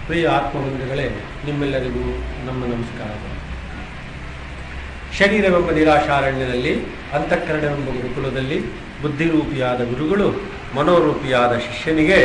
ಪ್ರಿಯ ಆತ್ಮಬಂಧುಗಳೇ ನಿಮ್ಮೆಲ್ಲರಿಗೂ ನಮ್ಮ ನಮಸ್ಕಾರಗಳು ಶರೀರವೆಂಬ ನಿರಾಶಾರಣ್ಯದಲ್ಲಿ ಅಂತಃಕರಣವೆಂಬ ಗುರುಕುಲದಲ್ಲಿ ಬುದ್ಧಿರೂಪಿಯಾದ ಗುರುಗಳು ಮನೋರೂಪಿಯಾದ ಶಿಷ್ಯನಿಗೆ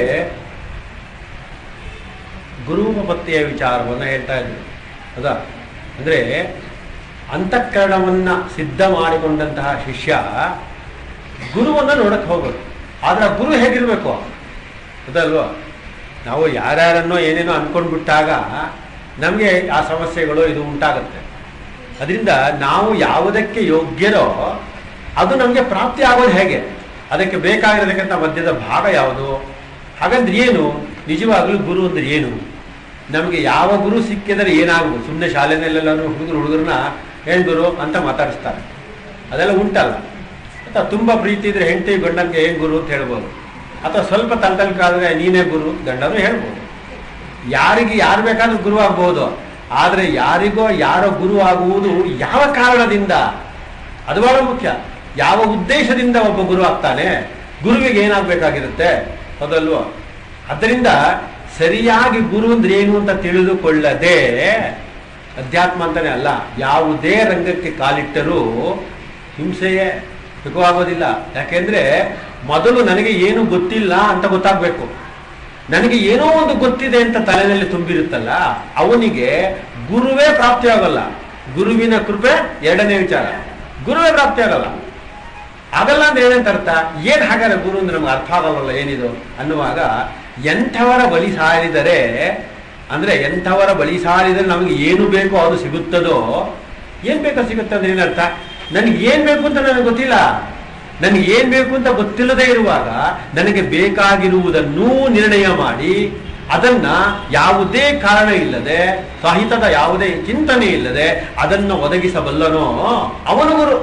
ಗುರುಪತ್ತೆಯ ವಿಚಾರವನ್ನು ಹೇಳ್ತಾ ಇದ್ರು ಹೌದಾ ಅಂದರೆ ಅಂತಃಕರಣವನ್ನು ಸಿದ್ಧ ಮಾಡಿಕೊಂಡಂತಹ ಶಿಷ್ಯ ಗುರುವನ್ನು ನೋಡಕ್ಕೆ ಹೋಗೋದು ಆದರೆ ಆ ಗುರು ಹೇಗಿರಬೇಕು ಅದಲ್ವಾ ನಾವು ಯಾರ್ಯಾರನ್ನೋ ಏನೇನೋ ಅನ್ಕೊಂಡ್ಬಿಟ್ಟಾಗ ನಮಗೆ ಆ ಸಮಸ್ಯೆಗಳು ಇದು ಉಂಟಾಗುತ್ತೆ ಅದರಿಂದ ನಾವು ಯಾವುದಕ್ಕೆ ಯೋಗ್ಯರೋ ಅದು ನಮಗೆ ಪ್ರಾಪ್ತಿ ಆಗೋದು ಹೇಗೆ ಅದಕ್ಕೆ ಬೇಕಾಗಿರೋದಕ್ಕಿಂತ ಮಧ್ಯದ ಭಾಗ ಯಾವುದು ಹಾಗಂದ್ರೆ ಏನು ನಿಜವಾಗ್ಲೂ ಗುರು ಅಂದ್ರೆ ಏನು ನಮಗೆ ಯಾವ ಗುರು ಸಿಕ್ಕಿದರೆ ಏನಾಗ್ಬೋದು ಸುಮ್ಮನೆ ಶಾಲೆನಲ್ಲೆಲ್ಲರೂ ಹುಡುಗರು ಹುಡುಗರನ್ನ ಏನ್ ಗುರು ಅಂತ ಮಾತಾಡಿಸ್ತಾರೆ ಅದೆಲ್ಲ ಉಂಟಲ್ಲ ಅಥವಾ ತುಂಬ ಪ್ರೀತಿ ಇದ್ರೆ ಹೆಂಡತಿ ಗಂಡನಿಗೆ ಏನ್ ಗುರು ಅಂತ ಹೇಳ್ಬೋದು ಅಥವಾ ಸ್ವಲ್ಪ ತಲೆತಲ್ಕಾದ್ರೆ ನೀನೇ ಗುರು ಗಂಡನು ಹೇಳ್ಬೋದು ಯಾರಿಗೆ ಯಾರು ಬೇಕಾದ್ರೂ ಗುರು ಆಗ್ಬೋದು ಆದರೆ ಯಾರಿಗೋ ಯಾರೋ ಗುರು ಆಗುವುದು ಯಾವ ಕಾರಣದಿಂದ ಅದು ಬಹಳ ಮುಖ್ಯ ಯಾವ ಉದ್ದೇಶದಿಂದ ಒಬ್ಬ ಗುರು ಆಗ್ತಾನೆ ಗುರುವಿಗೆ ಏನಾಗಬೇಕಾಗಿರುತ್ತೆ ಹೌದಲ್ವೋ ಅದರಿಂದ ಸರಿಯಾಗಿ ಗುರು ಅಂದ್ರೆ ಏನು ಅಂತ ತಿಳಿದುಕೊಳ್ಳದೆ ಅಧ್ಯಾತ್ಮ ಅಂತಾನೆ ಅಲ್ಲ ಯಾವುದೇ ರಂಗಕ್ಕೆ ಕಾಲಿಟ್ಟರೂ ಹಿಂಸೆಯೇ ಸುಖವಾಗೋದಿಲ್ಲ ಯಾಕೆಂದ್ರೆ ಮೊದಲು ನನಗೆ ಏನು ಗೊತ್ತಿಲ್ಲ ಅಂತ ಗೊತ್ತಾಗ್ಬೇಕು ನನಗೆ ಏನೋ ಒಂದು ಗೊತ್ತಿದೆ ಅಂತ ತಲೆಯಲ್ಲಿ ತುಂಬಿರುತ್ತಲ್ಲ ಅವನಿಗೆ ಗುರುವೇ ಪ್ರಾಪ್ತಿ ಆಗೋಲ್ಲ ಗುರುವಿನ ಕೃಪೆ ಎರಡನೇ ವಿಚಾರ ಗುರುವೇ ಪ್ರಾಪ್ತಿ ಆಗಲ್ಲ ಆಗಲ್ಲ ಅಂದ್ರೆ ಏನಂತ ಅರ್ಥ ಏನ್ ಹಾಗಾದ್ರೆ ಗುರು ಅಂದ್ರೆ ನಮ್ಗೆ ಅರ್ಥ ಆಗಲ್ಲ ಏನಿದು ಅನ್ನುವಾಗ ಎಂಥವರ ಬಳಿ ಸಾರಿದರೆ ಅಂದ್ರೆ ಎಂಥವರ ಬಳಿ ಸಾರಿದರೆ ನಮಗೆ ಏನು ಬೇಕೋ ಅದು ಸಿಗುತ್ತದೋ ಏನ್ ಬೇಕೋ ಸಿಗುತ್ತೆ ಅಂದ್ರೆ ಏನರ್ಥ ನನಗೆ ಏನ್ ಬೇಕು ಅಂತ ನನಗೆ ಗೊತ್ತಿಲ್ಲ ನನಗೆ ಏನ್ ಬೇಕು ಅಂತ ಗೊತ್ತಿಲ್ಲದೆ ಇರುವಾಗ ನನಗೆ ಬೇಕಾಗಿರುವುದನ್ನೂ ನಿರ್ಣಯ ಮಾಡಿ ಅದನ್ನ ಯಾವುದೇ ಕಾರಣ ಇಲ್ಲದೆ ಸಾಹಿತ್ಯದ ಯಾವುದೇ ಚಿಂತನೆ ಇಲ್ಲದೆ ಅದನ್ನು ಒದಗಿಸಬಲ್ಲನೋ ಅವನು ಗುರು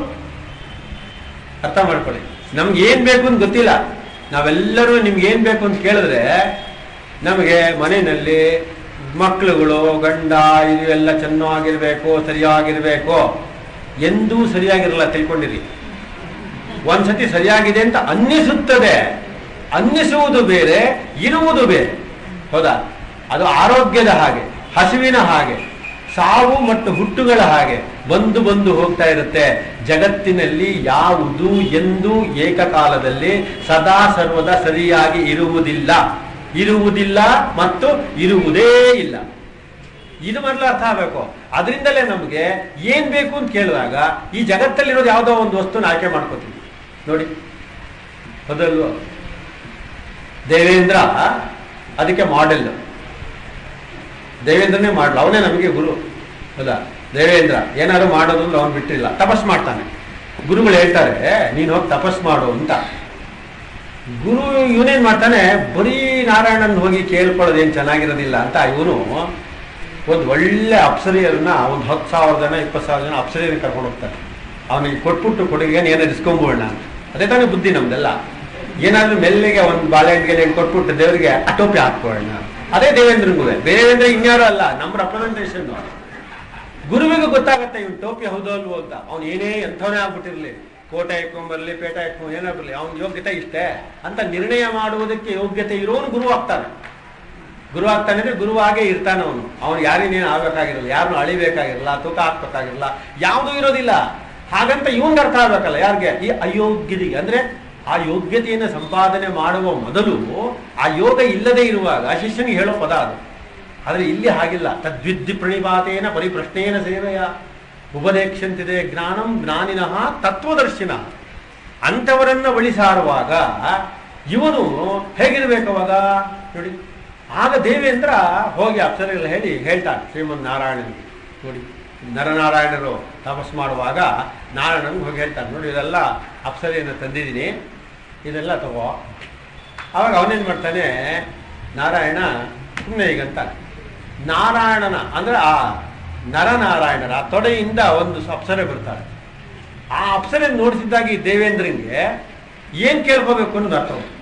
ಅರ್ಥ ಮಾಡ್ಕೊಳ್ಳಿ ನಮ್ಗೆ ಏನ್ ಬೇಕು ಅಂತ ಗೊತ್ತಿಲ್ಲ ನಾವೆಲ್ಲರೂ ನಿಮ್ಗೆ ಏನ್ ಬೇಕು ಅಂತ ಕೇಳಿದ್ರೆ ನಮಗೆ ಮನೆಯಲ್ಲಿ ಮಕ್ಕಳುಗಳು ಗಂಡ ಇದು ಎಲ್ಲ ಚೆನ್ನಾಗಿರ್ಬೇಕು ಸರಿಯಾಗಿರ್ಬೇಕು ಎಂದೂ ಸರಿಯಾಗಿರಲ್ಲ ತಿಳ್ಕೊಂಡಿರಿ ಒಂದ್ಸತಿ ಸರಿಯಾಗಿದೆ ಅಂತ ಅನ್ನಿಸುತ್ತದೆ ಅನ್ನಿಸುವುದು ಬೇರೆ ಇರುವುದು ಬೇರೆ ಹೌದಾ ಅದು ಆರೋಗ್ಯದ ಹಾಗೆ ಹಸಿವಿನ ಹಾಗೆ ಸಾವು ಮತ್ತು ಹುಟ್ಟುಗಳ ಹಾಗೆ ಬಂದು ಬಂದು ಹೋಗ್ತಾ ಇರುತ್ತೆ ಜಗತ್ತಿನಲ್ಲಿ ಯಾವುದು ಎಂದು ಏಕಕಾಲದಲ್ಲಿ ಸದಾ ಸರ್ವದ ಸರಿಯಾಗಿ ಇರುವುದಿಲ್ಲ ಇರುವುದಿಲ್ಲ ಮತ್ತು ಇರುವುದೇ ಇಲ್ಲ ಇದು ಮೊದಲು ಅರ್ಥ ಆಗಬೇಕು ಅದರಿಂದಲೇ ನಮಗೆ ಏನ್ ಬೇಕು ಅಂತ ಕೇಳಿದಾಗ ಈ ಜಗತ್ತಲ್ಲಿರೋದು ಯಾವುದೋ ಒಂದು ವಸ್ತುನ ಆಯ್ಕೆ ಮಾಡ್ಕೋತೀವಿ ನೋಡಿ ಹೌದಲ್ವ ದೇವೇಂದ್ರ ಅದಕ್ಕೆ ಮಾಡೆಲ್ ದೇವೇಂದ್ರನೇ ಮಾಡಲು ಅವನೇ ನಮಗೆ ಗುರು ಹೌದಾ ದೇವೇಂದ್ರ ಏನಾದ್ರು ಮಾಡೋದು ಅಂದ್ರೆ ಅವನು ಬಿಟ್ಟಿಲ್ಲ ತಪಸ್ ಮಾಡ್ತಾನೆ ಗುರುಗಳು ಹೇಳ್ತಾರೆ ನೀನು ಹೋಗಿ ತಪಸ್ ಮಾಡು ಅಂತ ಗುರು ಇವನೇನ್ ಮಾಡ್ತಾನೆ ಬರೀ ನಾರಾಯಣನ್ ಹೋಗಿ ಕೇಳ್ಕೊಳ್ಳೋದೇನು ಚೆನ್ನಾಗಿರೋದಿಲ್ಲ ಅಂತ ಇವನು ಒಂದು ಒಳ್ಳೆ ಅಪ್ಸರಿಯರನ್ನ ಒಂದು ಹತ್ತು ಸಾವಿರ ಜನ ಇಪ್ಪತ್ತು ಸಾವಿರ ಜನ ಅಪ್ಸರಿಯರನ್ನ ಕರ್ಕೊಂಡು ಹೋಗ್ತಾನೆ ಅವನಿಗೆ ಕೊಟ್ಬಿಟ್ಟು ಕೊಡುಗೆ ಏನಾದ್ರು ಇಸ್ಕೊಂಬೋಣ ಅದೇ ತಾನೇ ಬುದ್ಧಿ ನಮ್ದೆಲ್ಲ ಏನಾದ್ರೂ ಮೆಲ್ಲಿಗೆ ಒಂದು ಬಾಳೆಹಣ್ಣಿಗೆ ಕೊಟ್ಬಿಟ್ಟು ದೇವರಿಗೆ ಟೋಪಿ ಹಾಕ್ಕೊಳ್ಳೋಣ ಅದೇ ದೇವೇಂದ್ರನಿಗೂ ದೇವೇಂದ್ರ ಇನ್ಯಾರು ಅಲ್ಲ ನಮ್ಮ ರೆಪ್ರೆಸೆಂಟೇಷನ್ ಗುರುವಿಗೂ ಗೊತ್ತಾಗತ್ತೆ ಇವ್ನು ಟೋಪಿ ಹೌದೋ ಅಲ್ವೋ ಅಂತ ಅವ್ನು ಏನೇ ಎಂಥವನೇ ಆಗ್ಬಿಟ್ಟಿರ್ಲಿ ಕೋಟೆ ಇಟ್ಕೊಂಡ್ಬರ್ಲಿ ಪೇಟ ಇಟ್ಕೊಂಡ್ ಏನೇ ಬರಲಿ ಅವ್ನ ಯೋಗ್ಯತೆ ಇಷ್ಟೇ ಅಂತ ನಿರ್ಣಯ ಮಾಡುವುದಕ್ಕೆ ಯೋಗ್ಯತೆ ಇರೋನು ಗುರು ಆಗ್ತಾನೆ ಗುರು ಆಗ್ತಾನೆ ಅಂದ್ರೆ ಗುರುವಾಗೇ ಇರ್ತಾನೆ ಅವನು ಅವನು ಯಾರಿನೇನು ಆಗ್ಬೇಕಾಗಿರಲ್ಲ ಯಾರನ್ನು ಅಳಿಬೇಕಾಗಿರಲ್ಲ ತೂಕ ಹಾಕ್ಬೇಕಾಗಿರಲ್ಲ ಯಾವುದೂ ಇರೋದಿಲ್ಲ ಹಾಗಂತ ಇವನ್ಗೆ ಅರ್ಥ ಆಗ್ಬೇಕಲ್ಲ ಯಾರಿಗೆ ಈ ಅಯೋಗ್ಯದಿಗೆ ಅಂದ್ರೆ ಆ ಯೋಗ್ಯತೆಯನ್ನು ಸಂಪಾದನೆ ಮಾಡುವ ಮೊದಲು ಆ ಯೋಗ ಇಲ್ಲದೆ ಇರುವಾಗ ಶಿಷ್ಯನಿಗೆ ಹೇಳೋ ಪದ ಅದು ಆದರೆ ಇಲ್ಲಿ ಹಾಗಿಲ್ಲ ತದ್ವಿದ್ಧಿ ಪ್ರಣಿಪಾತೇನ ಪರಿಪ್ರಶ್ನೇನ ಸೇವೆಯ ಉಪದೇಕ್ಷಂತಿದೆ ಜ್ಞಾನಂ ಜ್ಞಾನಿನಃ ತತ್ವದರ್ಶಿನ ಅಂಥವರನ್ನ ಬಳಿ ಸಾರುವಾಗ ಇವನು ಹೇಗಿರ್ಬೇಕವಾಗ ನೋಡಿ ಆಗ ದೇವೇಂದ್ರ ಹೋಗಿ ಅಪ್ಸರೆಲ್ಲ ಹೇಳಿ ಹೇಳ್ತಾನೆ ಶ್ರೀಮನ್ ನಾರಾಯಣನಿಗೆ ನೋಡಿ ನರನಾರಾಯಣರು ತಪಸ್ ಮಾಡುವಾಗ ನಾರಾಯಣನಿಗೆ ಹೋಗಿ ಹೇಳ್ತಾನೆ ನೋಡಿ ಇದೆಲ್ಲ ಅಪ್ಸರೆಯನ್ನು ತಂದಿದ್ದೀನಿ ಇದೆಲ್ಲ ತಗೋ ಅವಾಗ ಅವನೇನು ಮಾಡ್ತಾನೆ ನಾರಾಯಣ ಸುಮ್ಮನೆ ಈಗಂತಾನೆ ನಾರಾಯಣನ ಅಂದ್ರೆ ಆ ನರನಾರಾಯಣರ ಆ ತೊಡೆಯಿಂದ ಒಂದು ಅಪ್ಸರೆ ಬರ್ತಾಳೆ ಆ ಅಪ್ಸರೆ ನೋಡಿಸಿದಾಗ ಈ ದೇವೇಂದ್ರನ್ಗೆ ಏನ್ ಕೇಳ್ಕೋಬೇಕು ಅನ್ನೋದು ಅರ್ಥ ಆಗುತ್ತೆ.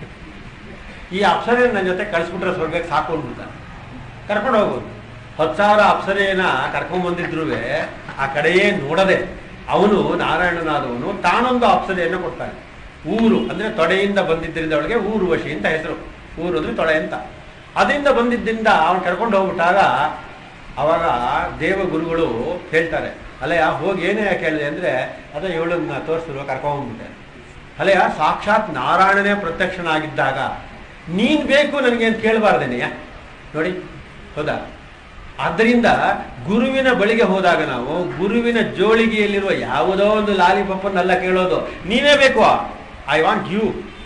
ಈ ಅಪ್ಸರೆ ನನ್ನ ಜೊತೆ ಕಳಿಸ್ಬಿಟ್ರೆ ಸ್ವರ್ಗಕ್ಕೆ ಸಾಕು ಅಂದ್ಬಿಡ್ತಾನೆ ಕರ್ಕೊಂಡು ಹೋಗೋದು ಹತ್ತು ಸಾವಿರ ಅಪ್ಸರೆಯನ್ನ ಕರ್ಕೊಂಡ್ ಬಂದಿದ್ರು ಆ ಕಡೆಯೇ ನೋಡದೆ ಅವನು ನಾರಾಯಣನಾದವನು ತಾನೊಂದು ಅಪ್ಸರೆಯನ್ನು ಕೊಡ್ತಾನೆ ಊರು ಅಂದ್ರೆ ತೊಡೆಯಿಂದ ಬಂದಿದ್ದರಿಂದ ಅವಳಿಗೆ ಊರು ವಶಿ ಅಂತ ಹೆಸರು ಊರು ಅಂದ್ರೆ ತೊಡೆ ಅಂತ ಅದರಿಂದ ಬಂದಿದ್ದರಿಂದ ಅವನು ಕರ್ಕೊಂಡು ಹೋಗ್ಬಿಟ್ಟಾಗ ಅವಾಗ ದೇವಗುರುಗಳು ಹೇಳ್ತಾರೆ ಅಲ್ಲಯ್ಯ ಹೋಗಿ ಏನೇ ಯಾಕೆ ಹೇಳಿದೆ ಅಂದರೆ ಅದೇ ಇವಳನ್ನ ತೋರಿಸಿದ್ರು ಕರ್ಕೊಂಡ್ಬಿಟ್ಟೆ ಅಲ್ಲಯ್ಯ ಸಾಕ್ಷಾತ್ ನಾರಾಯಣನೇ ಪ್ರತ್ಯಕ್ಷನಾಗಿದ್ದಾಗ ನೀನು ಬೇಕು ನನಗೆ ಅಂತ ಕೇಳಬಾರ್ದೇನೆಯ ನೋಡಿ ಹೌದಾ ಆದ್ದರಿಂದ ಗುರುವಿನ ಬಳಿಗೆ ಹೋದಾಗ ನಾವು ಗುರುವಿನ ಜೋಳಿಗೆಯಲ್ಲಿರುವ ಯಾವುದೋ ಒಂದು ಲಾಲಿಪಪ್ಪನ್ನೆಲ್ಲ ಕೇಳೋದು ನೀವೇ ಬೇಕು ಐ ವಾಂಟ್ ಯು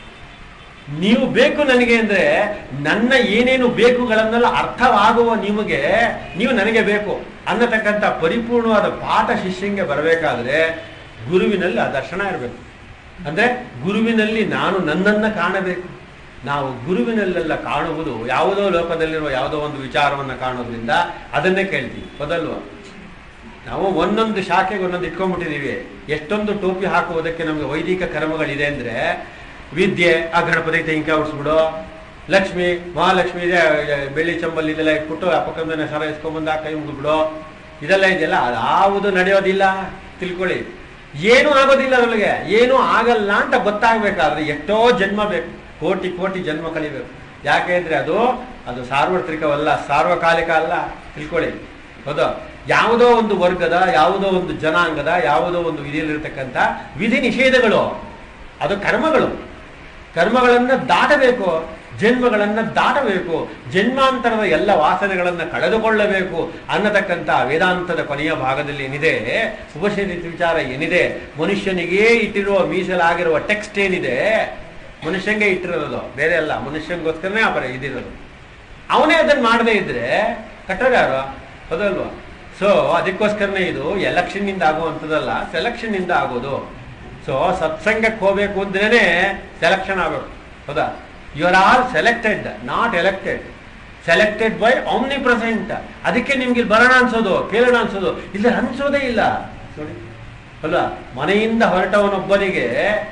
ನೀವು ಬೇಕು ನನಗೆ ಅಂದ್ರೆ ನನ್ನ ಏನೇನು ಬೇಕುಗಳನ್ನೆಲ್ಲ ಅರ್ಥವಾಗುವ ನಿಮಗೆ ನೀವು ನನಗೆ ಬೇಕು ಅನ್ನತಕ್ಕಂಥ ಪರಿಪೂರ್ಣವಾದ ಪಾಠ ಶಿಷ್ಯಂಗೆ ಬರಬೇಕಾದ್ರೆ ಗುರುವಿನಲ್ಲಿ ಆ ದರ್ಶನ ಇರಬೇಕು ಅಂದ್ರೆ ಗುರುವಿನಲ್ಲಿ ನಾನು ನನ್ನನ್ನ ಕಾಣಬೇಕು ನಾವು ಗುರುವಿನಲ್ಲೆಲ್ಲ ಕಾಣುವುದು ಯಾವುದೋ ಲೋಕದಲ್ಲಿರುವ ಯಾವುದೋ ಒಂದು ವಿಚಾರವನ್ನು ಕಾಣೋದ್ರಿಂದ ಅದನ್ನೇ ಕೇಳ್ತೀವಿ ಹೌದಲ್ವಾ ನಾವು ಒಂದೊಂದು ಶಾಖೆಗೆ ಒಂದೊಂದು ಇಟ್ಕೊಂಡ್ಬಿಟ್ಟಿದೀವಿ ಎಷ್ಟೊಂದು ಟೋಪಿ ಹಾಕುವುದಕ್ಕೆ ನಮಗೆ ವೈದಿಕ ಕರ್ಮಗಳಿದೆ ಅಂದ್ರೆ ವಿದ್ಯೆ ಆ ಗಣಪತಿ ತೆಂಗಿನಕಾಯಿ ಉಡ್ಸ್ಬಿಡು ಲಕ್ಷ್ಮಿ ಮಹಾಲಕ್ಷ್ಮಿ ಇದೆ ಬೆಳ್ಳಿ ಚಂಬಲ್ ಇದೆಲ್ಲ ಇಟ್ಬಿಟ್ಟು ಆ ಪಕ್ಕದ ಸರ ಇಸ್ಕೊಂಬಂದ ಕೈ ಮುಗಿದ್ಬಿಡು ಇದೆಲ್ಲ ಇದೆಯಲ್ಲ ಅದಾವುದು ನಡೆಯೋದಿಲ್ಲ ತಿಳ್ಕೊಳ್ಳಿ ಏನೂ ಆಗೋದಿಲ್ಲ ನಮಗೆ ಏನೂ ಆಗಲ್ಲ ಅಂತ ಗೊತ್ತಾಗಬೇಕಾದ್ರೆ ಎಷ್ಟೋ ಜನ್ಮ ಬೇಕು ಕೋಟಿ ಕೋಟಿ ಜನ್ಮ ಕಲಿಬೇಕು ಯಾಕೆ ಅಂದ್ರೆ ಅದು ಅದು ಸಾರ್ವತ್ರಿಕವಲ್ಲ ಸಾರ್ವಕಾಲಿಕ ಅಲ್ಲ ತಿಳ್ಕೊಳ್ಳಿ ಹೌದಾ ಯಾವುದೋ ಒಂದು ವರ್ಗದ ಯಾವುದೋ ಒಂದು ಜನಾಂಗದ ಯಾವುದೋ ಒಂದು ವಿಧಿಯಲ್ಲಿರ್ತಕ್ಕಂಥ ವಿಧಿ ನಿಷೇಧಗಳು ಅದು ಕರ್ಮಗಳು ಕರ್ಮಗಳನ್ನ ದಾಟಬೇಕು ಜನ್ಮಗಳನ್ನ ದಾಟಬೇಕು ಜನ್ಮಾಂತರದ ಎಲ್ಲ ವಾಸನೆಗಳನ್ನ ಕಳೆದುಕೊಳ್ಳಬೇಕು ಅನ್ನತಕ್ಕಂಥ ವೇದಾಂತದ ಕೊನೆಯ ಭಾಗದಲ್ಲಿ ಏನಿದೆ ಉಪನಿಷತ್ ವಿಚಾರ ಏನಿದೆ ಮನುಷ್ಯನಿಗೆ ಇಟ್ಟಿರುವ ಮೀಸಲಾಗಿರುವ ಟೆಕ್ಸ್ಟ್ ಏನಿದೆ ಮನುಷ್ಯಂಗೆ ಇಟ್ಟಿರೋದು ಬೇರೆ ಅಲ್ಲ ಮನುಷ್ಯಂಗೋಸ್ಕರನೇ ಆ ಪರ ಇದಿರೋದು ಅವನೇ ಅದನ್ನ ಮಾಡದೇ ಇದ್ರೆ ಕಟ್ಟೋರು ಯಾರು ಹೌದಲ್ವಾ ಸೊ ಅದಕ್ಕೋಸ್ಕರನೇ ಇದು ಎಲೆಕ್ಷನ್ ಇಂದ ಆಗುವಂಥದ್ದಲ್ಲ ಸೆಲೆಕ್ಷನ್ ಇಂದ ಆಗೋದು ಸೊ ಸತ್ಸಂಗಕ್ಕೆ ಹೋಗ್ಬೇಕು ಅಂದ್ರೇನೆ ಸೆಲೆಕ್ಷನ್ ಆಗಬೇಕು ಹೌದಾ you are all selected not elected selected by omnipresent ಅದಕ್ಕೆ ನಿಮ್ಗೆ ಇಲ್ಲಿ ಬರೋಣ ಅನ್ಸೋದು ಕೇಳೋಣ ಅನ್ಸೋದು ಇಲ್ಲ ಅನ್ಸೋದೇ ಇಲ್ಲ ನೋಡಿ ಅಲ್ವಾ ಮನೆಯಿಂದ ಹೊರಟವನೊಬ್ಬನಿಗೆ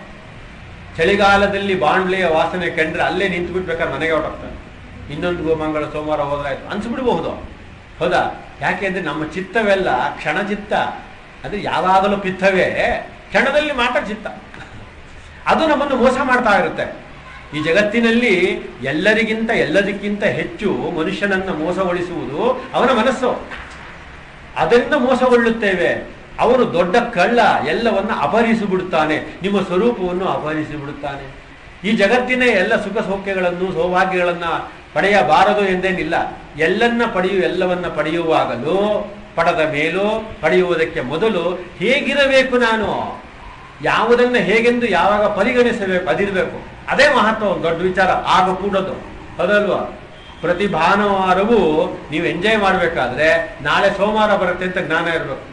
ಚಳಿಗಾಲದಲ್ಲಿ ಬಾಂಡ್ಲೆಯ ವಾಸನೆ ಕಂಡ್ರೆ ಅಲ್ಲೇ ನಿಂತು ಬಿಟ್ಬೇಕಾದ್ರೆ ಮನೆಗೆ ಹೊರಟೋಗ್ತಾನೆ ಇನ್ನೊಂದು ಮಂಗಳ ಸೋಮವಾರ ಹೋದ್ರಾಯ್ತು ಅನ್ಸ್ಬಿಡ್ಬಹುದು ಹೌದಾ ಯಾಕೆಂದ್ರೆ ನಮ್ಮ ಚಿತ್ತವೆಲ್ಲ ಕ್ಷಣ ಚಿತ್ತ ಅದು ಯಾವಾಗಲೂ ಪಿತ್ತವೇ ಕ್ಷಣದಲ್ಲಿ ಮಾತ್ರ ಚಿತ್ತ ಅದು ನಮ್ಮನ್ನು ಮೋಸ ಮಾಡ್ತಾ ಇರುತ್ತೆ ಈ ಜಗತ್ತಿನಲ್ಲಿ ಎಲ್ಲರಿಗಿಂತ ಎಲ್ಲದಕ್ಕಿಂತ ಹೆಚ್ಚು ಮನುಷ್ಯನನ್ನ ಮೋಸಗೊಳಿಸುವುದು ಅವನ ಮನಸ್ಸು ಅದರಿಂದ ಮೋಸಗೊಳ್ಳುತ್ತೇವೆ ಅವನು ದೊಡ್ಡ ಕಳ್ಳ ಎಲ್ಲವನ್ನ ಅಪಹರಿಸಿ ಬಿಡುತ್ತಾನೆ ನಿಮ್ಮ ಸ್ವರೂಪವನ್ನು ಅಪಹರಿಸಿ ಬಿಡುತ್ತಾನೆ ಈ ಜಗತ್ತಿನ ಎಲ್ಲ ಸುಖ ಸೌಖ್ಯಗಳನ್ನು ಸೌಭಾಗ್ಯಗಳನ್ನ ಪಡೆಯಬಾರದು ಎಂದೇನಿಲ್ಲ ಎಲ್ಲನ್ನ ಪಡೆಯು ಎಲ್ಲವನ್ನ ಪಡೆಯುವಾಗಲೂ ಪಡೆದ ಮೇಲೂ ಪಡೆಯುವುದಕ್ಕೆ ಮೊದಲು ಹೇಗಿರಬೇಕು ನಾನು ಯಾವುದನ್ನ ಹೇಗೆಂದು ಯಾವಾಗ ಪರಿಗಣಿಸಬೇಕು ಅದಿರಬೇಕು ಅದೇ ಮಹತ್ವ ಒಂದು ದೊಡ್ಡ ವಿಚಾರ ಆಗ ಕೂಡೋದು ಹೌದಲ್ವಾ ಪ್ರತಿ ಭಾನುವಾರವೂ ನೀವು ಎಂಜಾಯ್ ಮಾಡಬೇಕಾದ್ರೆ ನಾಳೆ ಸೋಮವಾರ ಬರುತ್ತೆ ಅಂತ ಜ್ಞಾನ ಇರಬೇಕು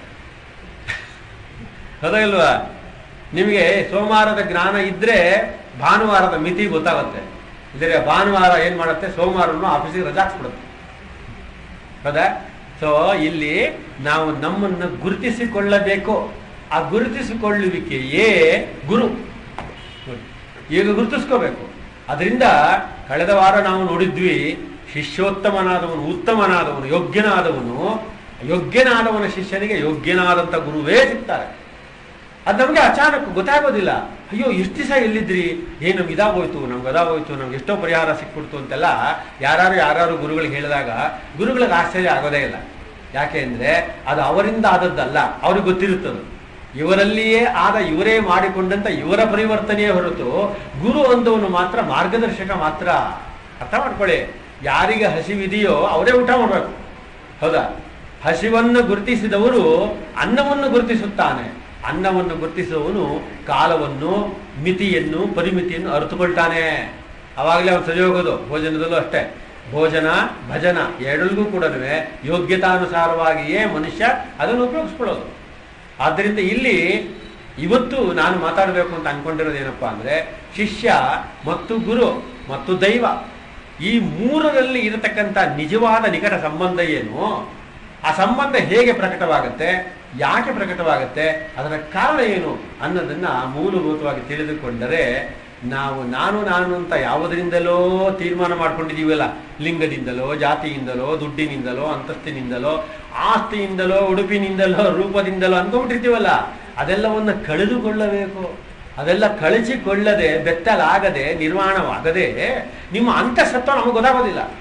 ಹೌದಾ ಇಲ್ವಾ ನಿಮಗೆ ಸೋಮವಾರದ ಜ್ಞಾನ ಇದ್ರೆ ಭಾನುವಾರದ ಮಿತಿ ಗೊತ್ತಾಗುತ್ತೆ ಇದ್ರೆ ಭಾನುವಾರ ಏನ್ ಮಾಡುತ್ತೆ ಸೋಮವಾರನು ಆಫೀಸಿಗೆ ರಜಾ ಹಾಕ್ಸ್ಬಿಡುತ್ತೆ ಹೌದಾ ಸೊ ಇಲ್ಲಿ ನಾವು ನಮ್ಮನ್ನು ಗುರುತಿಸಿಕೊಳ್ಳಬೇಕು ಆ ಗುರುತಿಸಿಕೊಳ್ಳುವಿಕೆಯೇ ಗುರು ನೋಡಿ, ಈಗ ಗುರುತಿಸ್ಕೋಬೇಕು ಅದರಿಂದ ಕಳೆದ ವಾರ ನಾವು ನೋಡಿದ್ವಿ ಶಿಷ್ಯೋತ್ತಮನಾದವನು ಉತ್ತಮನಾದವನು ಯೋಗ್ಯನಾದವನು ಯೋಗ್ಯನಾದವನ ಶಿಷ್ಯನಿಗೆ ಯೋಗ್ಯನಾದಂಥ ಗುರುವೇ ಸಿಗ್ತಾರೆ ಅದು ನಮಗೆ ಅಚಾನಕ್ ಗೊತ್ತಾಗೋದಿಲ್ಲ ಅಯ್ಯೋ ಎಷ್ಟು ದಿವಸ ಎಲ್ಲಿದ್ರಿ ಏ ನಮ್ಗೆ ಇದಾಗೋಯ್ತು ನಮ್ಗೆ ಅದಾಗೋಯ್ತು ನಮ್ಗೆ ಎಷ್ಟೋ ಪರಿಹಾರ ಸಿಕ್ಬಿಡ್ತು ಅಂತೆಲ್ಲ ಯಾರು ಯಾರು ಗುರುಗಳಿಗೆ ಹೇಳಿದಾಗ ಗುರುಗಳಿಗೆ ಆಶ್ಚರ್ಯ ಆಗೋದೇ ಇಲ್ಲ ಯಾಕೆ ಅಂದ್ರೆ ಅದು ಅವರಿಂದ ಆದದ್ದಲ್ಲ ಅವ್ರಿಗೆ ಗೊತ್ತಿರುತ್ತದೆ ಇವರಲ್ಲಿಯೇ ಆದ ಇವರೇ ಮಾಡಿಕೊಂಡಂತ ಇವರ ಪರಿವರ್ತನೆಯೇ ಹೊರತು ಗುರು ಅಂದವನು ಮಾತ್ರ ಮಾರ್ಗದರ್ಶಕ ಮಾತ್ರ ಅರ್ಥ ಮಾಡ್ಕೊಳ್ಳಿ ಯಾರಿಗೆ ಹಸಿವಿದೆಯೋ ಅವರೇ ಊಟ ಮಾಡಬೇಕು ಹೌದಾ ಹಸಿವನ್ನು ಗುರುತಿಸಿದವರು ಅನ್ನವನ್ನು ಗುರುತಿಸುತ್ತಾನೆ ಅನ್ನವನ್ನು ಗುರುತಿಸುವವನು ಕಾಲವನ್ನು ಮಿತಿಯನ್ನು ಪರಿಮಿತಿಯನ್ನು ಅರಿತುಕೊಳ್ತಾನೆ ಅವಾಗಲೇ ಅವನು ಸರಿ ಹೋಗೋದು ಭೋಜನದಲ್ಲೂ ಅಷ್ಟೇ ಭೋಜನ ಭಜನ ಎರಡರಿಗೂ ಕೂಡ ಯೋಗ್ಯತಾನುಸಾರವಾಗಿಯೇ ಮನುಷ್ಯ ಅದನ್ನು ಉಪಯೋಗಿಸ್ಕೊಳ್ಳೋದು ಆದ್ದರಿಂದ ಇಲ್ಲಿ ಇವತ್ತು ನಾನು ಮಾತಾಡಬೇಕು ಅಂತ ಅನ್ಕೊಂಡಿರೋದು ಏನಪ್ಪಾ ಅಂದ್ರೆ ಶಿಷ್ಯ ಮತ್ತು ಗುರು ಮತ್ತು ದೈವ ಈ ಮೂರರಲ್ಲಿ ಇರತಕ್ಕಂಥ ನಿಜವಾದ ನಿಕಟ ಸಂಬಂಧ ಏನು ಆ ಸಂಬಂಧ ಹೇಗೆ ಪ್ರಕಟವಾಗುತ್ತೆ ಯಾಕೆ ಪ್ರಕಟವಾಗುತ್ತೆ ಅದರ ಕಾರಣ ಏನು ಅನ್ನೋದನ್ನ ಮೂಲಭೂತವಾಗಿ ತಿಳಿದುಕೊಂಡರೆ ನಾವು ನಾನು ನಾನು ಅಂತ ಯಾವುದರಿಂದಲೋ ತೀರ್ಮಾನ ಮಾಡ್ಕೊಂಡಿದ್ದೀವಲ್ಲ ಲಿಂಗದಿಂದಲೋ ಜಾತಿಯಿಂದಲೋ ದುಡ್ಡಿನಿಂದಲೋ ಅಂತಸ್ತಿನಿಂದಲೋ ಆಸ್ತಿಯಿಂದಲೋ ಉಡುಪಿನಿಂದಲೋ ರೂಪದಿಂದಲೋ ಅನ್ಕೊಂಡ್ಬಿಟ್ಟಿರ್ತೀವಲ್ಲ ಅದೆಲ್ಲವನ್ನು ಕಳೆದುಕೊಳ್ಳಬೇಕು ಅದೆಲ್ಲ ಕಳಚಿಕೊಳ್ಳದೆ ಬೆತ್ತಲಾಗದೆ ನಿರ್ಮಾಣವಾಗದೆ ನಿಮ್ಮ ಅಂತಸತ್ವ ನಮಗೆ ಗೊತ್ತಾಗೋದಿಲ್ಲ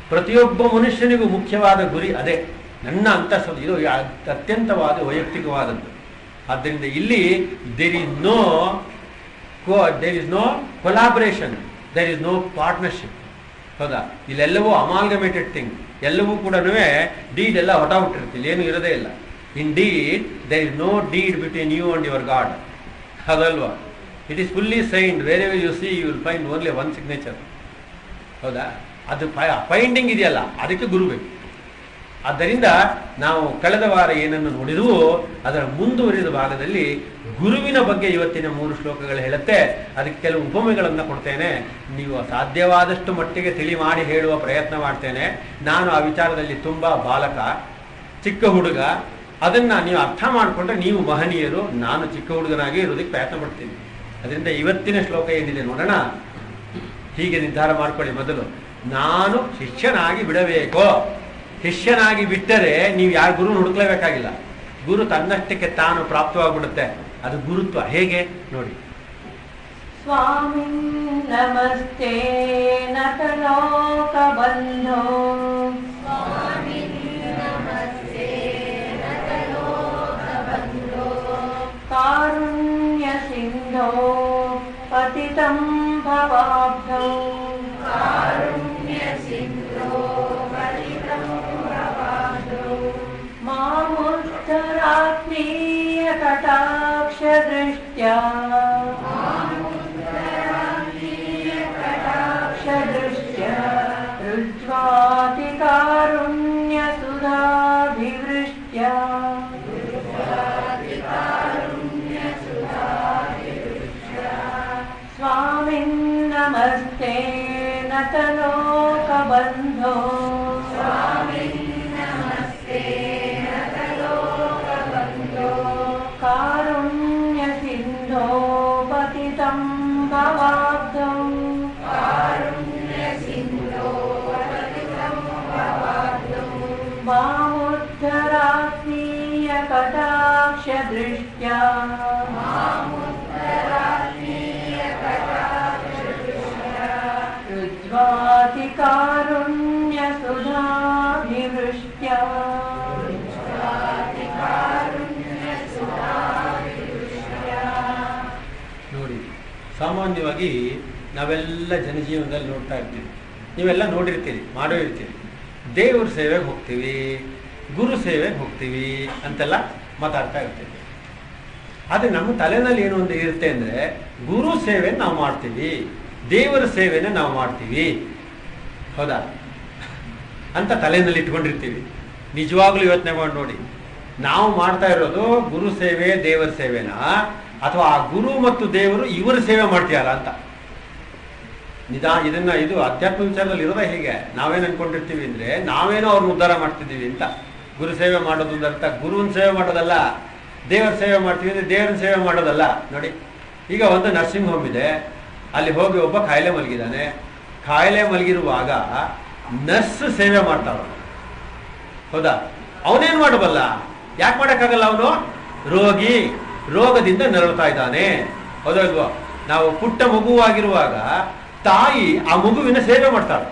ಪ್ರತಿಯೊಬ್ಬ ಮನುಷ್ಯನಿಗೂ ಮುಖ್ಯವಾದ ಗುರಿ ಅದೇ ನನ್ನ ಅಂತಸ್ತು ಇದು ಯಾ- ಅತ್ಯಂತವಾದ ವೈಯಕ್ತಿಕವಾದದ್ದು ಆದ್ದರಿಂದ ಇಲ್ಲಿ there is no there is no collaboration there is no partnership ಹೌದಾ ಇಲ್ಲೆಲ್ಲವೂ ಅಮಾಲ್ಗಮೇಟೆಡ್ ಥಿಂಗ್ ಎಲ್ಲವೂ ಕೂಡ ಡೀಡ್ ಎಲ್ಲ ಹೊಟಾಬಿಟ್ಟಿರ್ತಿಲ್ಲ ಏನು ಇರೋದೇ ಇಲ್ಲ indeed there is no deed between you and your God ಅದಲ್ವಾ it is fully signed wherever you see you will find only one signature ಹೌದಾ ಅದು ಫೈಂಡಿಂಗ್ ಇದೆಯಲ್ಲ ಅದಕ್ಕೆ ಗುರು ಬೇಕು ಆದ್ದರಿಂದ ನಾವು ಕಳೆದ ವಾರ ಏನನ್ನು ನೋಡಿದವು ಅದರ ಮುಂದುವರಿದ ಭಾಗದಲ್ಲಿ ಗುರುವಿನ ಬಗ್ಗೆ ಇವತ್ತಿನ ಮೂರು ಶ್ಲೋಕಗಳು ಹೇಳುತ್ತೆ ಅದಕ್ಕೆ ಕೆಲವು ಉಪಮೆಗಳನ್ನು ಕೊಡ್ತೇನೆ ನೀವು ಸಾಧ್ಯವಾದಷ್ಟು ಮಟ್ಟಿಗೆ ತಿಳಿ ಮಾಡಿ ಹೇಳುವ ಪ್ರಯತ್ನ ಮಾಡ್ತೇನೆ ನಾನು ಆ ವಿಚಾರದಲ್ಲಿ ತುಂಬಾ ಬಾಲಕ ಚಿಕ್ಕ ಹುಡುಗ ಅದನ್ನ ನೀವು ಅರ್ಥ ಮಾಡಿಕೊಂಡ್ರೆ ನೀವು ಮಹನೀಯರು ನಾನು ಚಿಕ್ಕ ಹುಡುಗನಾಗಿ ಇರೋದಕ್ಕೆ ಪ್ರಯತ್ನ ಪಡ್ತೀನಿ ಅದರಿಂದ ಇವತ್ತಿನ ಶ್ಲೋಕ ಏನಿದೆ ನೋಡೋಣ ಹೀಗೆ ನಿರ್ಧಾರ ಮಾಡ್ಕೊಳ್ಳಿ ಮೊದಲು ನಾನು ಶಿಷ್ಯನಾಗಿ ಬಿಡಬೇಕೋ ಶಿಷ್ಯನಾಗಿ ಬಿಟ್ಟರೆ ನೀವು ಯಾರು ಗುರು ಹುಡುಕ್ಲೇಬೇಕಾಗಿಲ್ಲ ಗುರು ತನ್ನಷ್ಟಕ್ಕೆ ತಾನು ಪ್ರಾಪ್ತವಾಗ್ಬಿಡುತ್ತೆ ಅದು ಗುರುತ್ವ ಹೇಗೆ ನೋಡಿ स्वामिन् नमस्ते नतलोकबन्धो कारुण्यसिन्धो पतितं भवाब्धौ मामुद्धरात्मीयकटाक्षदृष्ट्या कटाक्षदृष्ट्या रुज्वातिकारुण्यसुधाभिवृष्ट्या स्वामिन्नमस्ते नतलोकबन्धो कारुण्यसिन्धो पतितं भवाब्धौ मामुद्धरात्मीयकटाक्षदृष्ट्या रुज्वातिकारुण्यसुधाभिवृष्ट्या ನೋಡಿ ಸಾಮಾನ್ಯವಾಗಿ ನಾವೆಲ್ಲ ಜನಜೀವನದಲ್ಲಿ ನೋಡ್ತಾ ಇರ್ತೀವಿ ನೀವೆಲ್ಲ ನೋಡಿರ್ತೀರಿ ಮಾಡೋ ಇರ್ತೀರಿ ದೇವ್ರ ಸೇವೆಗೆ ಹೋಗ್ತೀವಿ ಗುರು ಸೇವೆಗೆ ಹೋಗ್ತೀವಿ ಅಂತೆಲ್ಲ ಮಾತಾಡ್ತಾ ಇರ್ತೀವಿ ಆದರೆ ನಮ್ಮ ತಲೆನಲ್ಲಿ ಏನು ಒಂದು ಇರುತ್ತೆ ಅಂದರೆ ಗುರು ಸೇವೆ ನಾವು ಮಾಡ್ತೀವಿ ದೇವರ ಸೇವೆನ ನಾವು ಮಾಡ್ತೀವಿ ಹೌದಾ ಅಂತ ತಲೆನಲ್ಲಿ ಇಟ್ಕೊಂಡಿರ್ತೀವಿ ನಿಜವಾಗ್ಲೂ ಯೋಚನೆ ಮಾಡಿ ನೋಡಿ ನಾವು ಮಾಡ್ತಾ ಇರೋದು ಗುರು ಸೇವೆ ದೇವರ ಸೇವೆನಾ ಅಥವಾ ಆ ಗುರು ಮತ್ತು ದೇವರು ಇವರ ಸೇವೆ ಮಾಡ್ತೀಯಲ್ಲ ಅಂತ ನಿದಾ ಇದನ್ನ ಇದು ಅಧ್ಯಾತ್ಮ ವಿಚಾರದಲ್ಲಿ ಇರೋದೇ ಹೀಗೆ ನಾವೇನು ಅನ್ಕೊಂಡಿರ್ತೀವಿ ಅಂದ್ರೆ ನಾವೇನೋ ಅವ್ರನ್ನ ಉದ್ಧಾರ ಮಾಡ್ತಿದ್ದೀವಿ ಅಂತ ಗುರು ಸೇವೆ ಮಾಡೋದು ಅಂದ್ರೆ ಅರ್ಥ ಗುರುವಿನ ಸೇವೆ ಮಾಡೋದಲ್ಲ ದೇವರ ಸೇವೆ ಮಾಡ್ತೀವಿ ಅಂದ್ರೆ ದೇವರ ಸೇವೆ ಮಾಡೋದಲ್ಲ ನೋಡಿ ಈಗ ಒಂದು ನರ್ಸಿಂಗ್ ಹೋಮ್ ಇದೆ ಅಲ್ಲಿ ಹೋಗಿ ಒಬ್ಬ ಕಾಯಿಲೆ ಮಲಗಿದ್ದಾನೆ ಕಾಯಿಲೆ ಮಲಗಿರುವಾಗ ನರ್ಸ್ ಸೇವೆ ಮಾಡ್ತಾವ ಹೌದಾ ಅವನೇನ್ ಮಾಡಬಲ್ಲ ಯಾಕೆ ಮಾಡಕ್ಕಾಗಲ್ಲ ಅವನು ರೋಗಿ ರೋಗದಿಂದ ನರಳ್ತಾ ಇದ್ದಾನೆ ಹೌದಲ್ವಾ ನಾವು ಪುಟ್ಟ ಮಗುವಾಗಿರುವಾಗ ತಾಯಿ ಆ ಮಗುವಿನ ಸೇವೆ ಮಾಡ್ತಾಳೆ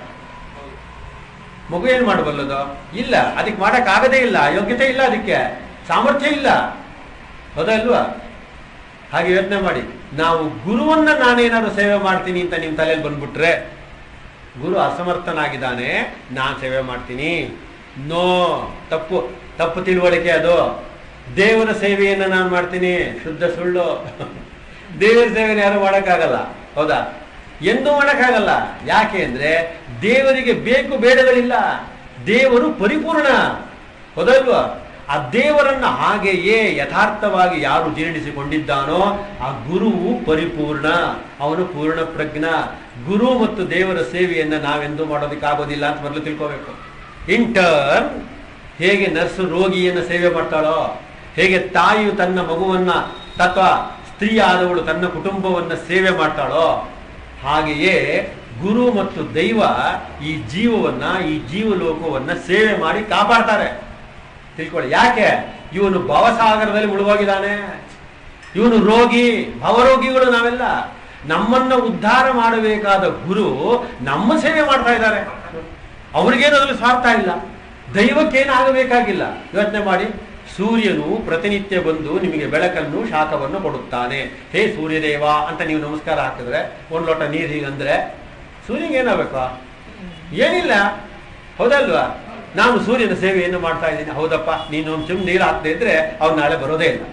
ಮಗು ಏನ್ ಮಾಡಬಲ್ಲದು ಇಲ್ಲ ಅದಕ್ಕೆ ಮಾಡಕ್ ಆಗದೇ ಇಲ್ಲ ಯೋಗ್ಯತೆ ಇಲ್ಲ ಅದಕ್ಕೆ ಸಾಮರ್ಥ್ಯ ಇಲ್ಲ ಹೌದಲ್ವಾ ಹಾಗೆ ಯೋಚನೆ ಮಾಡಿ ನಾವು ಗುರುವನ್ನ ನಾನೇನಾದ್ರು ಸೇವೆ ಮಾಡ್ತೀನಿ ಅಂತ ನಿಮ್ ತಲೆಯಲ್ಲಿ ಬಂದ್ಬಿಟ್ರೆ ಗುರು ಅಸಮರ್ಥನಾಗಿದ್ದಾನೆ ನಾನ್ ಸೇವೆ ಮಾಡ್ತೀನಿ ನೋ ತಪ್ಪು ತಪ್ಪು ತಿಳುವಳಿಕೆ ಅದು ದೇವರ ಸೇವೆಯನ್ನ ನಾನು ಮಾಡ್ತೀನಿ ಶುದ್ಧ ಸುಳ್ಳು ದೇವರ ಸೇವೆನ ಯಾರು ಮಾಡಕ್ಕಾಗಲ್ಲ ಹೌದಾ ಎಂದೂ ಮಾಡಕ್ಕಾಗಲ್ಲ ಯಾಕೆ ಅಂದ್ರೆ ದೇವರಿಗೆ ಬೇಕು ಬೇಡಗಳಿಲ್ಲ ದೇವರು ಪರಿಪೂರ್ಣ ಹೌದಲ್ವಾ ಆ ದೇವರನ್ನ ಹಾಗೆಯೇ ಯಥಾರ್ಥವಾಗಿ ಯಾರು ಜೀರ್ಣಿಸಿಕೊಂಡಿದ್ದಾನೋ ಆ ಗುರುವು ಪರಿಪೂರ್ಣ ಅವನು ಪೂರ್ಣ ಪ್ರಜ್ಞ ಗುರು ಮತ್ತು ದೇವರ ಸೇವೆಯನ್ನ ನಾವೆಂದೂ ಮಾಡೋದಕ್ಕಾಗೋದಿಲ್ಲ ಅಂತ ಮೊದಲು ತಿಳ್ಕೋಬೇಕು ಇಂಟರ್ನ್ ಹೇಗೆ ನರ್ಸು ರೋಗಿಯನ್ನ ಸೇವೆ ಮಾಡ್ತಾಳೋ ಹೇಗೆ ತಾಯಿಯು ತನ್ನ ಮಗುವನ್ನ ಅಥವಾ ಸ್ತ್ರೀ ಆದವಳು ತನ್ನ ಕುಟುಂಬವನ್ನ ಸೇವೆ ಮಾಡ್ತಾಳೋ ಹಾಗೆಯೇ ಗುರು ಮತ್ತು ದೈವ ಈ ಜೀವವನ್ನ ಈ ಜೀವಲೋಕವನ್ನ ಸೇವೆ ಮಾಡಿ ಕಾಪಾಡ್ತಾರೆ ತಿಳ್ಕೊಳ್ಳಿ ಯಾಕೆ ಇವನು ಭವಸಾಗರದಲ್ಲಿ ಮುಳುಗೋಗಿದ್ದಾನೆ ಇವನು ರೋಗಿ ಭವರೋಗಿಗಳು ನಾವೆಲ್ಲ ನಮ್ಮನ್ನ ಉದ್ಧಾರ ಮಾಡಬೇಕಾದ ಗುರು ನಮ್ಮ ಸೇವೆ ಮಾಡ್ತಾ ಇದ್ದಾರೆ ಅವ್ರಿಗೇನು ಅದ್ರಲ್ಲಿ ಸ್ವಾರ್ಥ ಇಲ್ಲ ದೈವಕ್ಕೇನಾಗಬೇಕಾಗಿಲ್ಲ ಯೋಚನೆ ಮಾಡಿ ಸೂರ್ಯನು ಪ್ರತಿನಿತ್ಯ ಬಂದು ನಿಮಗೆ ಬೆಳಕನ್ನು ಶಾಖವನ್ನು ಕೊಡುತ್ತಾನೆ ಹೇ ಸೂರ್ಯದೇವ ಅಂತ ನೀವು ನಮಸ್ಕಾರ ಹಾಕಿದ್ರೆ ಒಂದು ಲೋಟ ನೀರು ಹೀಗಂದ್ರೆ ಸೂರ್ಯಗೆ ಏನಾಗಬೇಕು ಏನಿಲ್ಲ ಹೌದಲ್ವಾ ನಾನು ಸೂರ್ಯನ ಸೇವೆಯನ್ನು ಮಾಡ್ತಾ ಇದ್ದೀನಿ ಹೌದಪ್ಪ ನೀನು ಒಂದು ಚುಮ್ ನೀರು ಹಾಕದೆ ಇದ್ರೆ ಅವ್ನು ನಾಳೆ ಬರೋದೇ ಇಲ್ಲ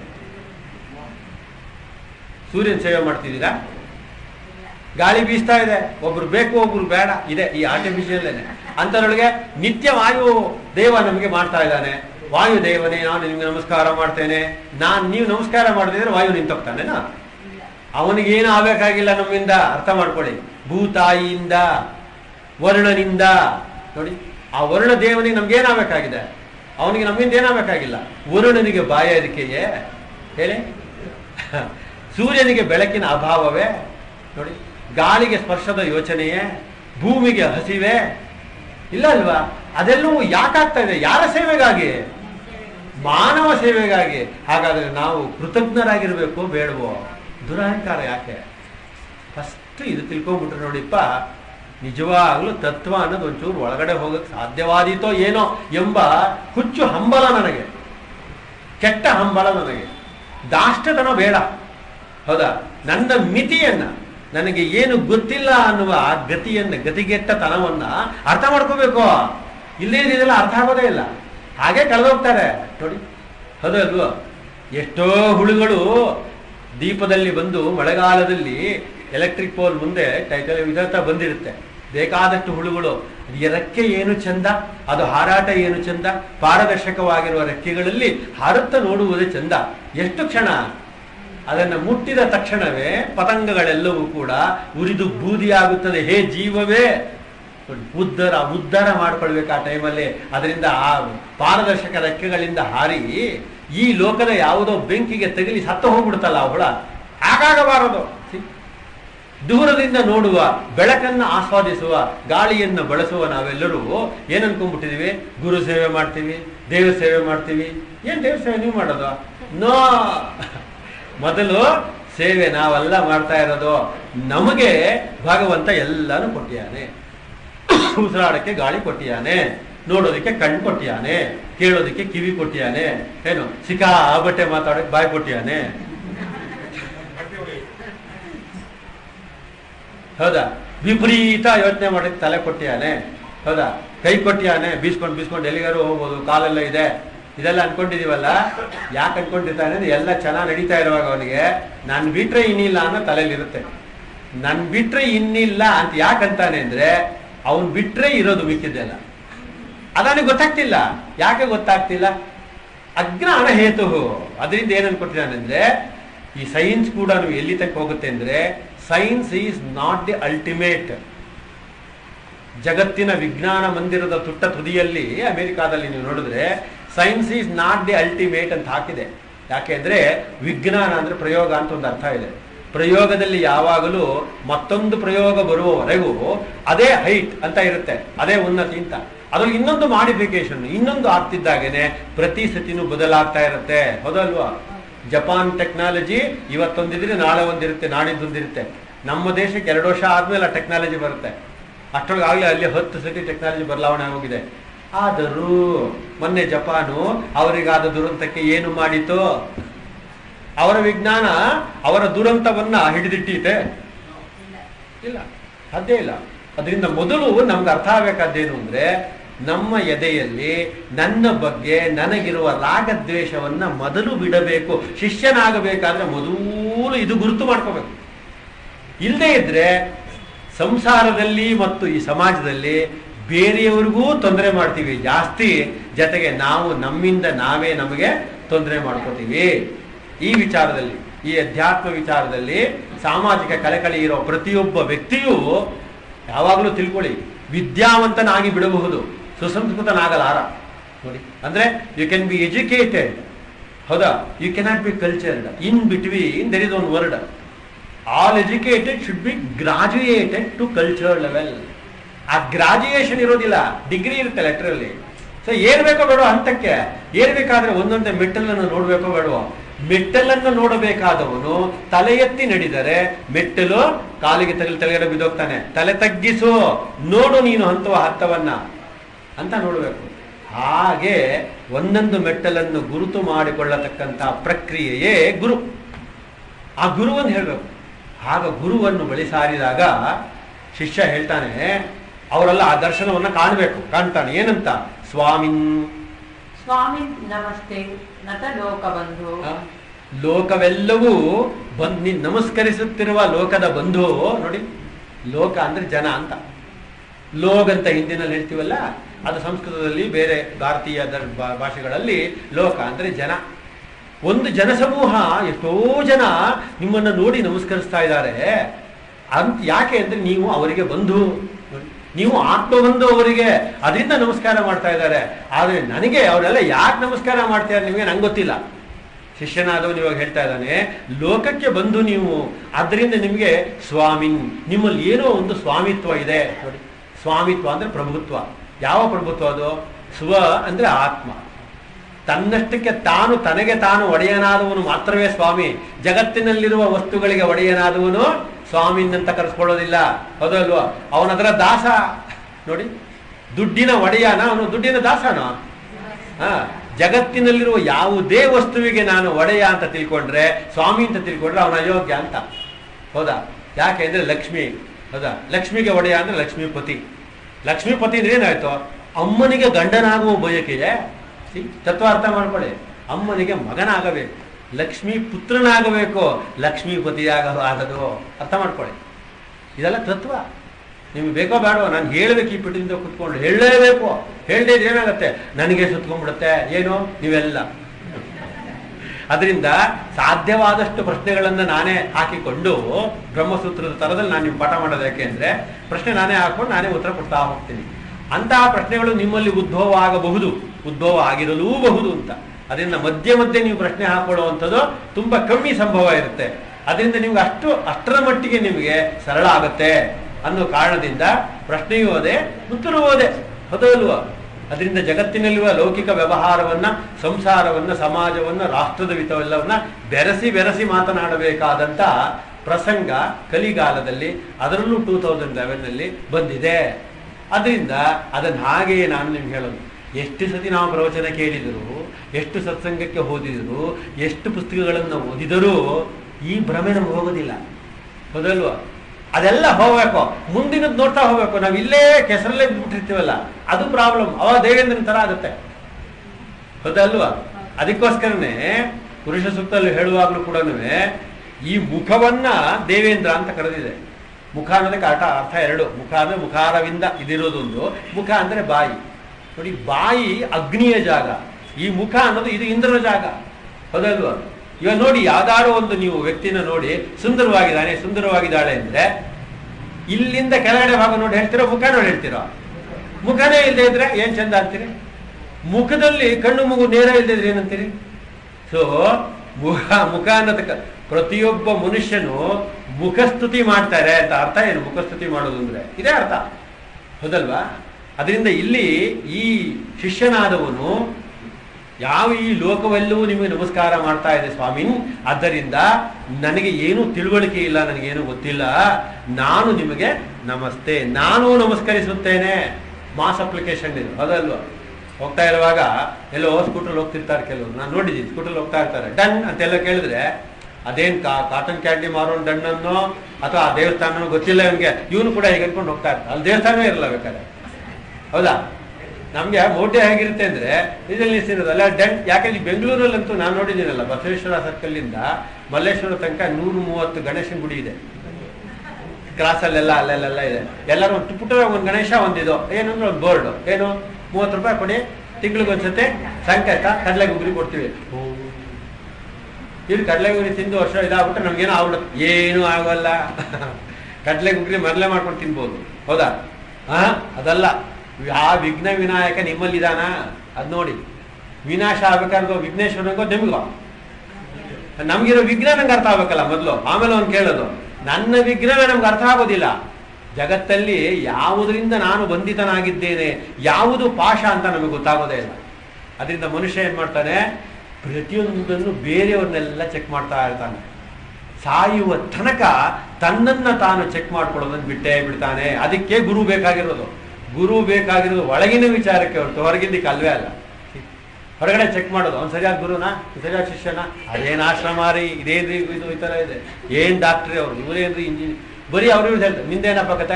ಸೂರ್ಯನ ಸೇವೆ ಮಾಡ್ತಿದ್ದೀರಾ ಗಾಳಿ ಬೀಸ್ತಾ ಇದೆ ಒಬ್ರು ಬೇಕು ಒಬ್ರು ಬೇಡ ಇದೆ ಈ ಆರ್ಟಿಫಿಷಿಯಲ್ ಅಂತರೊಳಗೆ ನಿತ್ಯ ವಾಯು ದೇವ ನಮಗೆ ಮಾಡ್ತಾ ಇದ್ದಾನೆ ವಾಯು ದೇವನೇ ನಾನು ನಿಮ್ಗೆ ನಮಸ್ಕಾರ ಮಾಡ್ತೇನೆ ನಾನ್ ನೀವು ನಮಸ್ಕಾರ ಮಾಡದಿದ್ರೆ ವಾಯು ನಿಂತೋಗ್ತಾನೆನಾ ಅವನಿಗೇನು ಆಗ್ಬೇಕಾಗಿಲ್ಲ ನಮ್ಮಿಂದ ಅರ್ಥ ಮಾಡ್ಕೊಳ್ಳಿ ಭೂತಾಯಿಯಿಂದ ವರ್ಣನಿಂದ ನೋಡಿ ಆ ವರುಣ ದೇವನಿಗೆ ನಮ್ಗೆ ಏನಾಗಬೇಕಾಗಿದೆ ಅವನಿಗೆ ನಮ್ಮಿಂದ ಏನಾಗಬೇಕಾಗಿಲ್ಲ ವರುಣನಿಗೆ ಬಾಯ ಅದಕ್ಕೆಯೇ ಹೇಳಿ ಸೂರ್ಯನಿಗೆ ಬೆಳಕಿನ ಅಭಾವವೇ ನೋಡಿ ಗಾಳಿಗೆ ಸ್ಪರ್ಶದ ಯೋಚನೆಯೇ ಭೂಮಿಗೆ ಹಸಿವೆ ಇಲ್ಲ ಅಲ್ವಾ ಅದೆಲ್ಲವೂ ಯಾಕಾಗ್ತಾ ಇದೆ ಯಾರ ಸೇವೆಗಾಗಿ ಮಾನವ ಸೇವೆಗಾಗಿ ಹಾಗಾದ್ರೆ ನಾವು ಕೃತಜ್ಞರಾಗಿರ್ಬೇಕು ಬೇಡವೋ ದುರಹಂಕಾರ ಯಾಕೆ ಫಸ್ಟ್ ಇದು ತಿಳ್ಕೊಂಡ್ಬಿಟ್ರೆ ನೋಡಿಪ್ಪ ನಿಜವಾಗ್ಲೂ ತತ್ವ ಅನ್ನೋದು ಒಂಚೂರು ಒಳಗಡೆ ಹೋಗಕ್ಕೆ ಸಾಧ್ಯವಾದೀತೋ ಏನೋ ಎಂಬ ಹುಚ್ಚು ಹಂಬಲ ನನಗೆ ಕೆಟ್ಟ ಹಂಬಲ ನನಗೆ ದಾಷ್ಟತನ ಬೇಡ ಹೌದಾ ನನ್ನ ಮಿತಿಯನ್ನ ನನಗೆ ಏನು ಗೊತ್ತಿಲ್ಲ ಅನ್ನುವ ಆ ಗತಿಯನ್ನ ಗತಿಗೆಟ್ಟ ತನವನ್ನ ಅರ್ಥ ಮಾಡ್ಕೋಬೇಕು ಇಲ್ಲೇ ಇದೆಲ್ಲ ಅರ್ಥ ಆಗೋದೇ ಇಲ್ಲ ಹಾಗೆ ಕಳೆದೋಗ್ತಾರೆ ನೋಡಿ ಹೌದಲ್ವ ಎಷ್ಟೋ ಹುಳುಗಳು ದೀಪದಲ್ಲಿ ಬಂದು ಮಳೆಗಾಲದಲ್ಲಿ ಎಲೆಕ್ಟ್ರಿಕ್ ಪೋಲ್ ಮುಂದೆ ಟೈಟಲ್ ವಿಧತ ಬಂದಿರುತ್ತೆ ಬೇಕಾದಷ್ಟು ಹುಳುಗಳು ಅದು ರೆಕ್ಕೆ ಏನು ಚಂದ ಅದು ಹಾರಾಟ ಏನು ಚಂದ ಪಾರದರ್ಶಕವಾಗಿರುವ ರೆಕ್ಕೆಗಳಲ್ಲಿ ಹಾರುತ್ತ ನೋಡುವುದೇ ಚಂದ ಎಷ್ಟು ಕ್ಷಣ ಅದನ್ನು ಮುಟ್ಟಿದ ತಕ್ಷಣವೇ ಪತಂಗಗಳೆಲ್ಲವೂ ಕೂಡ ಉರಿದು ಬೂದಿಯಾಗುತ್ತದೆ ಹೇ ಜೀವವೇ ಉದ್ಧಾರ ಉದ್ಧಾರ ಮಾಡ್ಕೊಳ್ಬೇಕು ಆ ಟೈಮಲ್ಲಿ ಅದರಿಂದ ಆ ಪಾರದರ್ಶಕ ರೆಕ್ಕೆಗಳಿಂದ ಹಾರಿ ಈ ಲೋಕದ ಯಾವುದೋ ಬೆಂಕಿಗೆ ತಗಲಿ ಸತ್ತ ಹೋಗ್ಬಿಡ್ತಲ್ಲ ಆ ಹುಳ ಹಾಗಾಗಬಾರದು ಸಿ- ದೂರದಿಂದ ನೋಡುವ ಬೆಳಕನ್ನು ಆಸ್ವಾದಿಸುವ ಗಾಳಿಯನ್ನು ಬಳಸುವ ನಾವೆಲ್ಲರೂ ಏನ್ ಅನ್ಕೊಂಡ್ಬಿಟ್ಟಿದೀವಿ ಗುರು ಸೇವೆ ಮಾಡ್ತೀವಿ ದೇವ ಸೇವೆ ಮಾಡ್ತೀವಿ ಏನ್ ದೇವ ಸೇವೆ ನೀವು ಮಾಡೋದು ನೋ ಮೊದಲು ಸೇವೆ ನಾವೆಲ್ಲ ಮಾಡ್ತಾ ಇರೋದು ನಮಗೆ ಭಗವಂತ ಎಲ್ಲಾನು ಕೊಟ್ಟಿಯಾನೆ ಉಸಿರಾಡಕ್ಕೆ ಗಾಳಿ ಕೊಟ್ಟಿಯಾನೆ ನೋಡೋದಕ್ಕೆ ಕಣ್ಣು ಕೊಟ್ಟಿಯಾನೆ ಕೇಳೋದಕ್ಕೆ ಕಿವಿ ಕೊಟ್ಟಿಯಾನೆ ಏನು ಸಿಕ್ಕಾ ಬಟ್ಟೆ ಮಾತಾಡೋಕೆ ಬಾಯಿ ಕೊಟ್ಟಿಯಾನೆ ಹೌದಾ ವಿಪರೀತ ಯೋಚನೆ ಮಾಡಕ್ಕೆ ತಲೆ ಕೊಟ್ಟಿಯಾನೆ ಹೌದಾ ಕೈ ಕೊಟ್ಟಿಯಾನೆ ಬೀಸ್ಕೊಂಡು ಬೀಸ್ಕೊಂಡು ಎಲ್ಲಿಗಾರು ಹೋಗ್ಬೋದು ಕಾಲೆಲ್ಲ ಇದೆ ಇದೆಲ್ಲ ಅನ್ಕೊಂಡಿದೀವಲ್ಲ ಯಾಕೆ ಅನ್ಕೊಂಡಿರ್ತಾನೆ ಅಂದ್ರೆ ಎಲ್ಲ ಚೆನ್ನಾಗಿ ನಡೀತಾ ಇರುವಾಗ ಅವನಿಗೆ ನಾನು ಬಿಟ್ರೆ ಇನ್ನಿಲ್ಲ ಅನ್ನೋ ತಲೆಯಲ್ಲಿರುತ್ತೆ ನನ್ ಬಿಟ್ರೆ ಇನ್ನಿಲ್ಲ ಅಂತ ಯಾಕಂತಾನೆ ಅಂದ್ರೆ ಅವನ್ ಬಿಟ್ರೆ ಇರೋದು ಮಿಕ್ಕಿದ್ದೆಲ್ಲ ಅದನಿಗೆ ಗೊತ್ತಾಗ್ತಿಲ್ಲ ಯಾಕೆ ಗೊತ್ತಾಗ್ತಿಲ್ಲ ಅಜ್ಞಾನ ಹೇತು ಅದರಿಂದ ಏನ್ ಅನ್ಕೊಟ್ಟಿದ್ದಾನೆ ಅಂದ್ರೆ ಈ ಸೈನ್ಸ್ ಕೂಡ ನೀವು ಎಲ್ಲಿ ತನಕ ಹೋಗುತ್ತೆ ಅಂದ್ರೆ science is not the ultimate ಜಗತ್ತಿನ ವಿಜ್ಞಾನ ಮಂದಿರದ ತುಟ್ಟ ತುದಿಯಲ್ಲಿ ಅಮೆರಿಕಾದಲ್ಲಿ ನೀವು ನೋಡಿದ್ರೆ science is not the ultimate ಅಂತ ಹಾಕಿದೆ ಯಾಕೆಂದ್ರೆ ವಿಜ್ಞಾನ ಅಂದ್ರೆ ಪ್ರಯೋಗ ಅಂತ ಒಂದು ಅರ್ಥ ಇದೆ ಪ್ರಯೋಗದಲ್ಲಿ ಯಾವಾಗಲೂ ಮತ್ತೊಂದು ಪ್ರಯೋಗ ಬರುವವರೆಗೂ ಅದೇ ಹೈಟ್ ಅಂತ ಇರುತ್ತೆ ಅದೇ ಉನ್ನತಿ ಅಂತ ಅದ್ರಲ್ಲಿ ಇನ್ನೊಂದು ಮಾಡಿಫಿಕೇಶನ್ ಇನ್ನೊಂದು ಆಗ್ತಿದ್ದಾಗೇನೆ ಪ್ರತಿ ಸತಿನೂ ಬದಲಾಗ್ತಾ ಇರುತ್ತೆ ಹೌದಲ್ವಾ ಜಪಾನ್ ಟೆಕ್ನಾಲಜಿ ಇವತ್ತೊಂದಿದ್ರೆ ನಾಳೆ ಒಂದಿರುತ್ತೆ ನಾಡಿದ್ದೊಂದಿರುತ್ತೆ ನಮ್ಮ ದೇಶಕ್ಕೆ ಎರಡು ವರ್ಷ ಆದ್ಮೇಲೆ ಆ ಟೆಕ್ನಾಲಜಿ ಬರುತ್ತೆ ಅಷ್ಟರೊಳಗಾಗಲೇ ಅಲ್ಲಿ ಹತ್ತು ಸತಿ ಟೆಕ್ನಾಲಜಿ ಬದಲಾವಣೆ ಆಗೋಗಿದೆ ಆದರೂ ಮೊನ್ನೆ ಜಪಾನು ಅವರಿಗಾದ ದುರಂತಕ್ಕೆ ಏನು ಮಾಡಿತು ಅವರ ವಿಜ್ಞಾನ ಅವರ ದುರಂತವನ್ನ ಹಿಡಿದಿಟ್ಟೀತೆ ಇಲ್ಲ ಸಾಧ್ಯ ಇಲ್ಲ ಅದರಿಂದ ಮೊದಲು ನಮ್ಗೆ ಅರ್ಥ ಆಗ್ಬೇಕಾದ್ದೇನು ಅಂದ್ರೆ ನಮ್ಮ ಎದೆಯಲ್ಲಿ ನನ್ನ ಬಗ್ಗೆ ನನಗಿರುವ ರಾಗದ್ವೇಷವನ್ನ ಮೊದಲು ಬಿಡಬೇಕು ಶಿಷ್ಯನಾಗಬೇಕಾದ್ರೆ ಮೊದಲು ಇದು ಗುರುತು ಮಾಡ್ಕೋಬೇಕು ಇಲ್ಲದೆ ಇದ್ರೆ ಸಂಸಾರದಲ್ಲಿ ಮತ್ತು ಈ ಸಮಾಜದಲ್ಲಿ ಬೇರೆಯವರಿಗೂ ತೊಂದರೆ ಮಾಡ್ತೀವಿ ಜಾಸ್ತಿ ಜೊತೆಗೆ ನಾವು ನಮ್ಮಿಂದ ನಾವೇ ನಮಗೆ ತೊಂದರೆ ಮಾಡ್ಕೋತೀವಿ ಈ ವಿಚಾರದಲ್ಲಿ ಈ ಅಧ್ಯಾತ್ಮ ವಿಚಾರದಲ್ಲಿ ಸಾಮಾಜಿಕ ಕಳಕಳಿ ಇರೋ ಪ್ರತಿಯೊಬ್ಬ ವ್ಯಕ್ತಿಯೂ ಯಾವಾಗಲೂ ತಿಳ್ಕೊಳ್ಳಿ ವಿದ್ಯಾವಂತನಾಗಿ ಬಿಡಬಹುದು ಸುಸಂಸ್ಕೃತನಾಗಲಾರ ನೋಡಿ ಅಂದ್ರೆ ಯು ಕ್ಯಾನ್ ಬಿ ಎಜುಕೇಟೆಡ್ ಹೌದಾ you cannot be cultured in between there is one word all educated should be graduated to culture level ಆ ಗ್ರಾಜುಯೇಷನ್ ಇರೋದಿಲ್ಲ ಡಿಗ್ರಿ ಇರುತ್ತೆ ಲೆಟರಲ್ಲಿ ಸೊ ಏರ್ಬೇಕೋ ಬೇಡೋ ಹಂತಕ್ಕೆ ಏರ್ಬೇಕಾದ್ರೆ ಒಂದೊಂದೇ ಮೆಟ್ಟಲನ್ನು ನೋಡ್ಬೇಕೋ ಬೇಡವೋ ಮೆಟ್ಟಲನ್ನು ನೋಡಬೇಕಾದವನು ತಲೆ ಎತ್ತಿ ನಡೆದರೆ ಮೆಟ್ಟಲು ಕಾಲಿಗೆ ತಲೆ ತೆಳಗಡೆ ಬಿದ್ದೋಗ್ತಾನೆ ತಲೆ ತಗ್ಗಿಸು ನೋಡು ನೀನು ಹಂತವ ಹಂತವನ್ನ ಅಂತ ನೋಡಬೇಕು ಹಾಗೆ ಒಂದೊಂದು ಮೆಟ್ಟಲನ್ನು ಗುರುತು ಮಾಡಿಕೊಳ್ಳತಕ್ಕಂಥ ಪ್ರಕ್ರಿಯೆಯೇ ಗುರು ಆ ಗುರುವನ್ನು ಹೇಳಬೇಕು ಆಗ ಗುರುವನ್ನು ಬಳಿಸಾರಿದಾಗ ಶಿಷ್ಯ ಹೇಳ್ತಾನೆ ಅವರೆಲ್ಲ ಆ ದರ್ಶನವನ್ನು ಕಾಣಬೇಕು ಕಾಣ್ತಾನೆ ಏನಂತ ಸ್ವಾಮಿನ್ ಸ್ವಾಮಿ ನಮಸ್ತೆ ನತ ಲೋಕಬಂಧು ಆ, ಲೋಕವೆಲ್ಲವೂ ಬಂದು ನಮಸ್ಕರಿಸುತ್ತಿರುವ ಲೋಕದ ಬಂಧು ನೋಡಿ ಲೋಕ ಅಂದ್ರೆ ಜನ ಅಂತ ಲೋಗ್ ಅಂತ ಹಿಂದಿನಲ್ಲಿ ಹೇಳ್ತೀವಲ್ಲ ಅದು ಸಂಸ್ಕೃತದಲ್ಲಿ ಬೇರೆ ಭಾರತೀಯ ದರ್- ಭಾ- ಭಾಷೆಗಳಲ್ಲಿ ಲೋಕ ಅಂದ್ರೆ ಜನ ಒಂದು ಜನಸಮೂಹ ಎಷ್ಟೋ ಜನ ನಿಮ್ಮನ್ನು ನೋಡಿ ನಮಸ್ಕರಿಸ್ತಾ ಇದ್ದಾರೆ ಅಂತ ಯಾಕೆ ಅಂದ್ರೆ ನೀವು ಅವರಿಗೆ ಬಂಧು ನೀವು ಆತ್ಮ ಬಂಧು ಅವರಿಗೆ ಅದರಿಂದ ನಮಸ್ಕಾರ ಮಾಡ್ತಾ ಇದ್ದಾರೆ ಆದರೆ ನನಗೆ ಅವರೆಲ್ಲ ಯಾಕೆ ನಮಸ್ಕಾರ ಮಾಡ್ತಾರೆ ನಿಮಗೆ ನಂಗೆ ಗೊತ್ತಿಲ್ಲ ಶಿಷ್ಯನಾದವನು ಇವಾಗ ಹೇಳ್ತಾ ಇದ್ದಾನೆ ಲೋಕಕ್ಕೆ ಬಂದು ನೀವು ಅದರಿಂದ ನಿಮಗೆ ಸ್ವಾಮಿನ್ ನಿಮ್ಮಲ್ಲಿ ಏನೋ ಒಂದು ಸ್ವಾಮಿತ್ವ ಇದೆ ನೋಡಿ ಸ್ವಾಮಿತ್ವ ಅಂದ್ರೆ ಪ್ರಭುತ್ವ ಯಾವ ಪ್ರಭುತ್ವ ಅದು ಸ್ವ ಅಂದ್ರೆ ಆತ್ಮ ತನ್ನಷ್ಟಕ್ಕೆ ತಾನು ತನಗೆ ತಾನು ಒಡೆಯನಾದವನು ಮಾತ್ರವೇ ಸ್ವಾಮಿ ಜಗತ್ತಿನಲ್ಲಿರುವ ವಸ್ತುಗಳಿಗೆ ಒಡೆಯನಾದವನು ಸ್ವಾಮಿನ್ ಅಂತ ಕರೆಸ್ಕೊಳ್ಳೋದಿಲ್ಲ ಹೌದಲ್ವಾ ಅವನದರ ದಾಸ ನೋಡಿ ದುಡ್ಡಿನ ಒಡೆಯನ ಅವನು ದುಡ್ಡಿನ ದಾಸನ ಹಾ ಜಗತ್ತಿನಲ್ಲಿರುವ ಯಾವುದೇ ವಸ್ತುವಿಗೆ ನಾನು ಒಡೆಯ ಅಂತ ತಿಳ್ಕೊಂಡ್ರೆ ಸ್ವಾಮಿ ಅಂತ ತಿಳ್ಕೊಂಡ್ರೆ ಅವನ ಅಯೋಗ್ಯ ಅಂತ ಹೌದಾ ಯಾಕೆ ಅಂದ್ರೆ ಲಕ್ಷ್ಮಿ ಹೌದಾ ಲಕ್ಷ್ಮಿಗೆ ಒಡೆಯ ಅಂದ್ರೆ ಲಕ್ಷ್ಮೀಪತಿ ಲಕ್ಷ್ಮೀಪತಿ ಅಂದ್ರೆ ಏನಾಯ್ತು ಅಮ್ಮನಿಗೆ ಗಂಡನಾಗುವ ಬಯಕೆಯೇ ಸಿ ತತ್ವ ಅರ್ಥ ಮಾಡ್ಕೊಳ್ಳಿ ಅಮ್ಮನಿಗೆ ಮಗನಾಗಬೇಕು ಲಕ್ಷ್ಮೀ ಪುತ್ರನಾಗಬೇಕು ಲಕ್ಷ್ಮೀಪತಿಯಾಗಬಾರದು ಅರ್ಥ ಮಾಡ್ಕೊಳ್ಳಿ ಇದೆಲ್ಲ ತತ್ವ ನಿಮ್ಗೆ ಬೇಕೋ ಬೇಡವೋ ನಾನು ಹೇಳಬೇಕು ಈ ಪಿಟ್ಟಿಂದ ಕುತ್ಕೊಂಡು ಹೇಳಲೇಬೇಕು ಹೇಳದೇ ಇದ್ರೆ ಏನಾಗುತ್ತೆ ನನಗೆ ಸುತ್ಕೊಂಡ್ಬಿಡುತ್ತೆ ಏನು ನೀವೆಲ್ಲ ಅದರಿಂದ ಸಾಧ್ಯವಾದಷ್ಟು ಪ್ರಶ್ನೆಗಳನ್ನು ನಾನೇ ಹಾಕಿಕೊಂಡು ಬ್ರಹ್ಮಸೂತ್ರದ ತರದಲ್ಲಿ ನಾನು ನಿಮ್ಗೆ ಪಾಠ ಮಾಡೋದು ಯಾಕೆ ಅಂದ್ರೆ ಪ್ರಶ್ನೆ ನಾನೇ ಹಾಕೊಂಡು ನಾನೇ ಉತ್ತರ ಕೊಡ್ತಾ ಹೋಗ್ತೀನಿ ಅಂತಹ ಪ್ರಶ್ನೆಗಳು ನಿಮ್ಮಲ್ಲಿ ಉದ್ಭವ ಆಗಬಹುದು ಉದ್ಭವ ಆಗಿರಲೂಬಹುದು ಅಂತ ಅದರಿಂದ ಮಧ್ಯೆ ಮಧ್ಯೆ ನೀವು ಪ್ರಶ್ನೆ ಹಾಕೊಳ್ಳುವಂಥದ್ದು ತುಂಬಾ ಕಮ್ಮಿ ಸಂಭವ ಇರುತ್ತೆ ಅದರಿಂದ ನಿಮ್ಗೆ ಅಷ್ಟು ಅಷ್ಟರ ಮಟ್ಟಿಗೆ ನಿಮಗೆ ಸರಳ ಆಗುತ್ತೆ ಅನ್ನೋ ಕಾರಣದಿಂದ ಪ್ರಶ್ನೆಯೂ ಅದೇ ಉತ್ತರವೂ ಅದೇ ಹೌದಲ್ವಾ ಅದರಿಂದ ಜಗತ್ತಿನಲ್ಲಿರುವ ಲೌಕಿಕ ವ್ಯವಹಾರವನ್ನ ಸಂಸಾರವನ್ನ ಸಮಾಜವನ್ನ ರಾಷ್ಟ್ರದ ವಿತವೆಲ್ಲವನ್ನ ಬೆರೆಸಿ ಬೆರೆಸಿ ಮಾತನಾಡಬೇಕಾದಂತ ಪ್ರಸಂಗ ಕಲಿಗಾಲದಲ್ಲಿ ಅದರಲ್ಲೂ ಟೂ ತೌಸಂಡ್ ಲೆವೆನ್ನಲ್ಲಿ ಬಂದಿದೆ ಅದರಿಂದ ಅದನ್ನ ಹಾಗೆಯೇ ನಾನು ನಿಮ್ಗೆ ಹೇಳೋದು ಎಷ್ಟು ಸತಿ ನಾವು ಪ್ರವಚನ ಕೇಳಿದರು ಎಷ್ಟು ಸತ್ಸಂಗಕ್ಕೆ ಹೋದಿದರು ಎಷ್ಟು ಪುಸ್ತಕಗಳನ್ನು ಓದಿದರೂ ಈ ಭ್ರಮೆ ನಮ್ಗೆ ಹೋಗೋದಿಲ್ಲ ಹೌದಲ್ವಾ ಅದೆಲ್ಲ ಹೋಗ್ಬೇಕು ಮುಂದಿನದ್ ನೋಡ್ತಾ ಹೋಗ್ಬೇಕು ನಾವು ಇಲ್ಲೇ ಕೆಸರಲ್ಲೇ ಬಿಟ್ಬಿಟ್ಟಿರ್ತೀವಲ್ಲ ಅದು ಪ್ರಾಬ್ಲಮ್ ಅವಾಗ ದೇವೇಂದ್ರನ ತರ ಆಗುತ್ತೆ ಹೌದಲ್ವಾ ಅದಕ್ಕೋಸ್ಕರನೇ ಪುರುಷ ಸೂಕ್ತಲ್ಲಿ ಹೇಳುವಾಗಲೂ ಕೂಡ ಈ ಮುಖವನ್ನ ದೇವೇಂದ್ರ ಅಂತ ಕರೆದಿದೆ ಮುಖ ಅನ್ನೋದಕ್ಕೆ ಅರ್ಥ ಅರ್ಥ ಎರಡು ಮುಖ ಅಂದ್ರೆ ಮುಖಾರವಿಂದ ಇದಿರೋದೊಂದು ಮುಖ ಅಂದ್ರೆ ಬಾಯಿ ನೋಡಿ ಬಾಯಿ ಅಗ್ನಿಯ ಜಾಗ ಈ ಮುಖ ಅನ್ನೋದು ಇದು ಇಂದ್ರನ ಜಾಗ ಹೌದಲ್ವಾ ಇವಾಗ ನೋಡಿ ಯಾವ್ದಾರೋ ಒಂದು ನೀವು ವ್ಯಕ್ತಿನ ನೋಡಿ ಸುಂದರವಾಗಿದ್ದಾನೆ ಸುಂದರವಾಗಿದ್ದಾಳೆ ಅಂದ್ರೆ ಇಲ್ಲಿಂದ ಕೆಳಗಡೆ ಭಾಗ ನೋಡಿ ಹೇಳ್ತಿರೋ ಮುಖ ನೋಡಿ ಹೇಳ್ತಿರೋ ಮುಖನೇ ಇಲ್ಲದೆ ಇದ್ರೆ ಏನ್ ಚಂದ ಅಂತೀರಿ ಮುಖದಲ್ಲಿ ಕಣ್ಣು ಮೂಗು ನೇರ ಇಲ್ಲದೆ ಇದ್ರೆ ಏನಂತೀರಿ ಸೊ ಮುಖ ಮುಖ ಅನ್ನೋದಕ್ಕೆ ಪ್ರತಿಯೊಬ್ಬ ಮನುಷ್ಯನು ಮುಖಸ್ತುತಿ ಮಾಡ್ತಾರೆ ಅಂತ ಅರ್ಥ ಏನು ಮುಖಸ್ತುತಿ ಮಾಡೋದು ಅಂದ್ರೆ ಇದೇ ಅರ್ಥ ಹೌದಲ್ವಾ ಅದರಿಂದ ಇಲ್ಲಿ ಈ ಶಿಷ್ಯನಾದವನು ಯಾವ ಈ ಲೋಕವೆಲ್ಲವೂ ನಿಮಗೆ ನಮಸ್ಕಾರ ಮಾಡ್ತಾ ಇದೆ ಸ್ವಾಮಿ ಆದ್ದರಿಂದ ನನಗೆ ಏನೂ ತಿಳುವಳಿಕೆ ಇಲ್ಲ ನನಗೇನು ಗೊತ್ತಿಲ್ಲ ನಾನು ನಿಮಗೆ ನಮಸ್ತೆ ನಾನು ನಮಸ್ಕರಿಸುತ್ತೇನೆ ಮಾಸ್ ಅಪ್ಲಿಕೇಶನ್ ಇದು ಅದಲ್ವಾ ಹೋಗ್ತಾ ಇರುವಾಗ ಎಲ್ಲೋ ಸ್ಕೂಟರ್ ಹೋಗ್ತಿರ್ತಾರೆ ಕೆಲವರು ನಾನು ನೋಡಿದ್ದೀನಿ ಸ್ಕೂಟರ್ ಹೋಗ್ತಾ ಇರ್ತಾರೆ ಡನ್ ಅಂತೆಲ್ಲ ಕೇಳಿದ್ರೆ ಅದೇನ್ ಕಾ ಕಾಟನ್ ಕ್ಯಾಂಡಿ ಮಾರೋನ್ ಡನ್ ಅನ್ನೋ ಅಥವಾ ಆ ದೇವಸ್ಥಾನ ಗೊತ್ತಿಲ್ಲ ಇವನಿಗೆ ಇವನು ಕೂಡ ಹೀಗೆ ಅನ್ಕೊಂಡು ಹೋಗ್ತಾ ಇರ್ತಾರೆ ಅಲ್ಲಿ ದೇವಸ್ಥಾನವೇ ಇರಲ್ಲ ಬೇಕಾದ್ರೆ ಹೌದಾ ನಮ್ಗೆ ಮೋಟೆ ಹೇಗಿರುತ್ತೆ ಅಂದ್ರೆ ಇದ್ರಲ್ಲಿ ನಿಲ್ಸಿರೋದಲ್ಲ ಡೆಂಟ್ ಯಾಕಂದ್ರೆ ಬೆಂಗಳೂರಲ್ಲಂತೂ ನಾನು ನೋಡಿದ್ದೀನಲ್ಲ ಬಸವೇಶ್ವರ ಸರ್ಕಲ್ ಇಂದ ಮಲ್ಲೇಶ್ವರ ತನಕ ನೂರ ಮೂವತ್ತು ಗಣೇಶನ ಗುಡಿ ಇದೆ ಕ್ರಾಸಲ್ಲೆಲ್ಲ ಅಲ್ಲೆಲ್ಲ ಇದೆ ಎಲ್ಲರೂ ಒಂದು ಪುಟ್ಟ ಒಂದು ಗಣೇಶ ಒಂದಿದು ಏನಂದ್ರೆ ಒಂದು ಬೋರ್ಡ್ ಏನು ಮೂವತ್ತು ರೂಪಾಯಿ ಕೊಡಿ ತಿಂಗಳಿಗೆ ಒಂದ್ಸತಿ ಸಂಕೇತ ಕಡಲೆ ಗುಗ್ರಿ ಕೊಡ್ತೀವಿ ಇಲ್ಲಿ ಕಡಲೆ ಗುಗ್ರಿ ತಿಂದು ವರ್ಷ ಇದಾಗ್ಬಿಟ್ಟು ನಮ್ಗೇನೋ ಆಗ್ಬಿಡುತ್ತೆ ಏನೂ ಆಗೋಲ್ಲ ಕಡಲೆ ಗುಗ್ರಿ ಮರಳೆ ಮಾಡ್ಕೊಂಡು ತಿನ್ಬೋದು ಹೌದಾ ಹಾ ಅದಲ್ಲ ಆ ವಿಘ್ನ ವಿನಾಯಕ ನಿಮ್ಮಲ್ಲಿದಾನ ಅದ್ ನೋಡಿ ವಿನಾಶ ಆಗ್ಬೇಕಾದ್ರೆ ವಿಘ್ನೇಶ್ವರನಿಗೋ ನಿಮ್ಗೋ ನಮ್ಗಿರೋ ವಿಘ್ನ ನಂಗೆ ಅರ್ಥ ಆಗ್ಬೇಕಲ್ಲ ಮೊದಲು ಆಮೇಲೆ ಅವ್ನು ಕೇಳೋದು ನನ್ನ ವಿಘ್ನ ನಮ್ಗೆ ಅರ್ಥ ಆಗೋದಿಲ್ಲ ಜಗತ್ತಲ್ಲಿ ಯಾವುದರಿಂದ ನಾನು ಬಂಧಿತನಾಗಿದ್ದೇನೆ ಯಾವುದು ಪಾಶ ಅಂತ ನಮಗೆ ಗೊತ್ತಾಗೋದೇ ಇಲ್ಲ ಅದರಿಂದ ಮನುಷ್ಯ ಏನ್ ಮಾಡ್ತಾನೆ ಪ್ರತಿಯೊಂದನ್ನು ಬೇರೆಯವ್ರನ್ನೆಲ್ಲ ಚೆಕ್ ಮಾಡ್ತಾ ಇರ್ತಾನೆ ಸಾಯುವ ತನಕ ತನ್ನನ್ನ ತಾನು ಚೆಕ್ ಮಾಡ್ಕೊಳ್ಳೋದನ್ನ ಬಿಟ್ಟೇ ಬಿಡ್ತಾನೆ ಅದಕ್ಕೆ ಗುರು ಬೇಕಾಗಿರೋದು ಗುರು ಬೇಕಾಗಿರೋದು ಒಳಗಿನ ವಿಚಾರಕ್ಕೆ ಹೊರತು ಹೊರಗಿದ್ದಕ್ಕೆ ಅಲ್ವೇ ಅಲ್ಲ ಹೊರಗಡೆ ಚೆಕ್ ಮಾಡೋದು ಅವ್ನು ಸರಿಯಾದ ಗುರುನಾ ಇವ್ನು ಸರಿಯಾದ ಶಿಷ್ಯನ ಅದೇನು ಆಶ್ರಮ ರೀ ಇದೇನ್ರಿ ಇದು ಈ ಥರ ಇದೆ ಏನು ಡಾಕ್ಟ್ರಿ ಅವ್ರು ಇವರೇನ್ರಿ ಇಂಜಿನಿಯರ್ ಬರೀ ಅವ್ರು ಇವ್ರು ಹೇಳ್ತಾರೆ ನಿಂದೇನಪ್ಪ ಕತೆ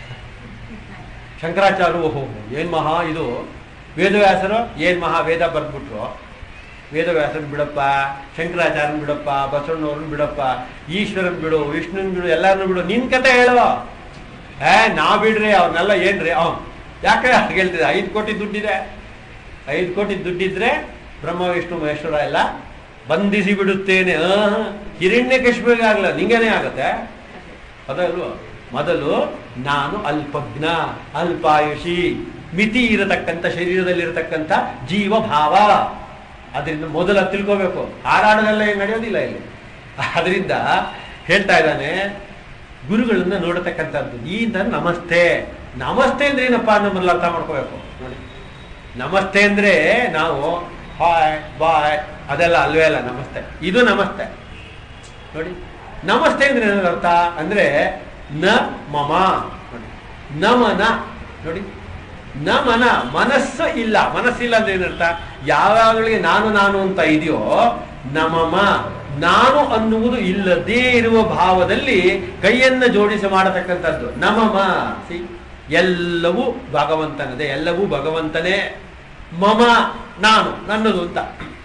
ಶಂಕರಾಚಾರ್ಯ ಓಹೋ ಏನು ಮಹಾ ಇದು ವೇದವ್ಯಾಸರು ಏನು ಮಹಾ ವೇದ ಬರ್ದ್ಬಿಟ್ರು ವೇದವ್ಯಾಸನ್ ಬಿಡಪ್ಪ ಶಂಕರಾಚಾರ್ಯನ್ ಬಿಡಪ್ಪ ಬಸವಣ್ಣವ್ರನ್ನ ಬಿಡಪ್ಪ ಈಶ್ವರನ್ ಬಿಡು ವಿಷ್ಣುನ್ ಬಿಡು ಎಲ್ಲರನ್ನು ಬಿಡು ನಿನ್ ಕತೆ ಹೇಳುವ ಏ ನಾ ಬಿಡ್ರಿ ಅವ್ರನ್ನೆಲ್ಲ ಏನ್ರಿ ಅವ್ನು ಯಾಕೆ ಹಾಗೆ ಹೇಳ್ತಿದ್ದೆ ಐದು ಕೋಟಿ ದುಡ್ಡಿದೆ ಐದು ಕೋಟಿ ದುಡ್ಡಿದ್ರೆ ಬ್ರಹ್ಮ ವಿಷ್ಣು ಮಹೇಶ್ವರ ಎಲ್ಲ ಬಂಧಿಸಿ ಬಿಡುತ್ತೇನೆ ಹಿರಣ್ಯ ಕಶ್ಮಿಗೆ ಆಗಲ್ಲ ನಿಂಗೇನೆ ಆಗತ್ತೆ ಅದಲ್ವ ಮೊದಲು ನಾನು ಅಲ್ಪಜ್ಞ ಅಲ್ಪಾಯುಷಿ ಮಿತಿ ಇರತಕ್ಕಂಥ ಶರೀರದಲ್ಲಿರತಕ್ಕಂಥ ಜೀವ ಭಾವ ಅದರಿಂದ ಮೊದಲ ತಿಳ್ಕೋಬೇಕು ಹಾರಾಡೋದೆಲ್ಲ ಏನು ನಡೆಯೋದಿಲ್ಲ ಇಲ್ಲಿ ಅದರಿಂದ ಹೇಳ್ತಾ ಇದ್ದಾನೆ ಗುರುಗಳನ್ನ ನೋಡತಕ್ಕಂಥದ್ದು ಈ ತರ ನಮಸ್ತೆ ನಮಸ್ತೆ ಅಂದ್ರೆ ಏನಪ್ಪ ನಮ್ಮಲ್ಲಿ ಅರ್ಥ ಮಾಡ್ಕೋಬೇಕು ನೋಡಿ ನಮಸ್ತೆ ಅಂದ್ರೆ ನಾವು ಹಾಯ್ ಬಾಯ್ ಅದೆಲ್ಲ ಅಲ್ವೇ ಅಲ್ಲ ನಮಸ್ತೆ ಇದು ನಮಸ್ತೆ ನೋಡಿ ನಮಸ್ತೆ ಅಂದ್ರೆ ಏನರ ಅರ್ಥ ಅಂದ್ರೆ ನ ಮಮ ನೋಡಿ ನಮನ ನೋಡಿ ನಮನ ಮನಸ್ಸು ಇಲ್ಲ ಮನಸ್ಸಿಲ್ಲ ಅಂದ್ರೆ ಏನರ್ಥ ಯಾವಾಗಲಿಗೆ ನಾನು ನಾನು ಅಂತ ಇದೆಯೋ ನಮಮ ನಾನು ಅನ್ನುವುದು ಇಲ್ಲದೇ ಇರುವ ಭಾವದಲ್ಲಿ ಕೈಯನ್ನ ಜೋಡಿಸಿ ಮಾಡತಕ್ಕಂಥದ್ದು ನಮಮ ಸಿ ಎಲ್ಲವೂ ಭಗವಂತನದೇ ಎಲ್ಲವೂ ಭಗವಂತನೇ ಮಮ ನಾನು ನನ್ನದು ಅಂತ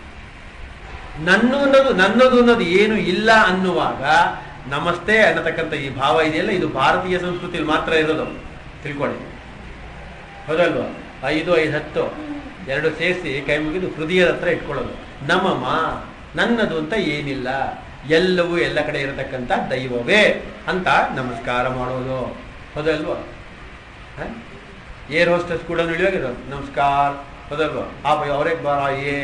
ನನ್ನ ಅನ್ನೋದು ನನ್ನದು ಅನ್ನೋದು ಏನು ಇಲ್ಲ ಅನ್ನುವಾಗ ನಮಸ್ತೆ ಅನ್ನತಕ್ಕಂಥ ಈ ಭಾವ ಇದೆಯಲ್ಲ ಇದು ಭಾರತೀಯ ಸಂಸ್ಕೃತಿಯಲ್ಲಿ ಮಾತ್ರ ಇರೋದು ತಿಳ್ಕೊಳ್ಳಿ ಹೌದಲ್ವಾ ಐದು ಐದು ಹತ್ತು ಎರಡು ಸೇರಿಸಿ ಕೈ ಮುಗಿದು ಹೃದಯದ ಹತ್ರ ಇಟ್ಕೊಳ್ಳೋದು ನಮಮ ನನ್ನದು ಅಂತ ಏನಿಲ್ಲ ಎಲ್ಲವೂ ಎಲ್ಲ ಕಡೆ ಇರತಕ್ಕಂಥ ದೈವವೇ ಅಂತ ನಮಸ್ಕಾರ ಮಾಡೋದು ಹೌದಲ್ವಾ ಹ? ಏರ್ ಹೋಸ್ಟೆಸ್ ಕೂಡ ಇಳಿಯೋಗಿರೋದು ನಮಸ್ಕಾರ ಹೌದಲ್ವಾ ಆ ಭಯ ಅವ್ರಿಗೆ ಬರಾಯೇ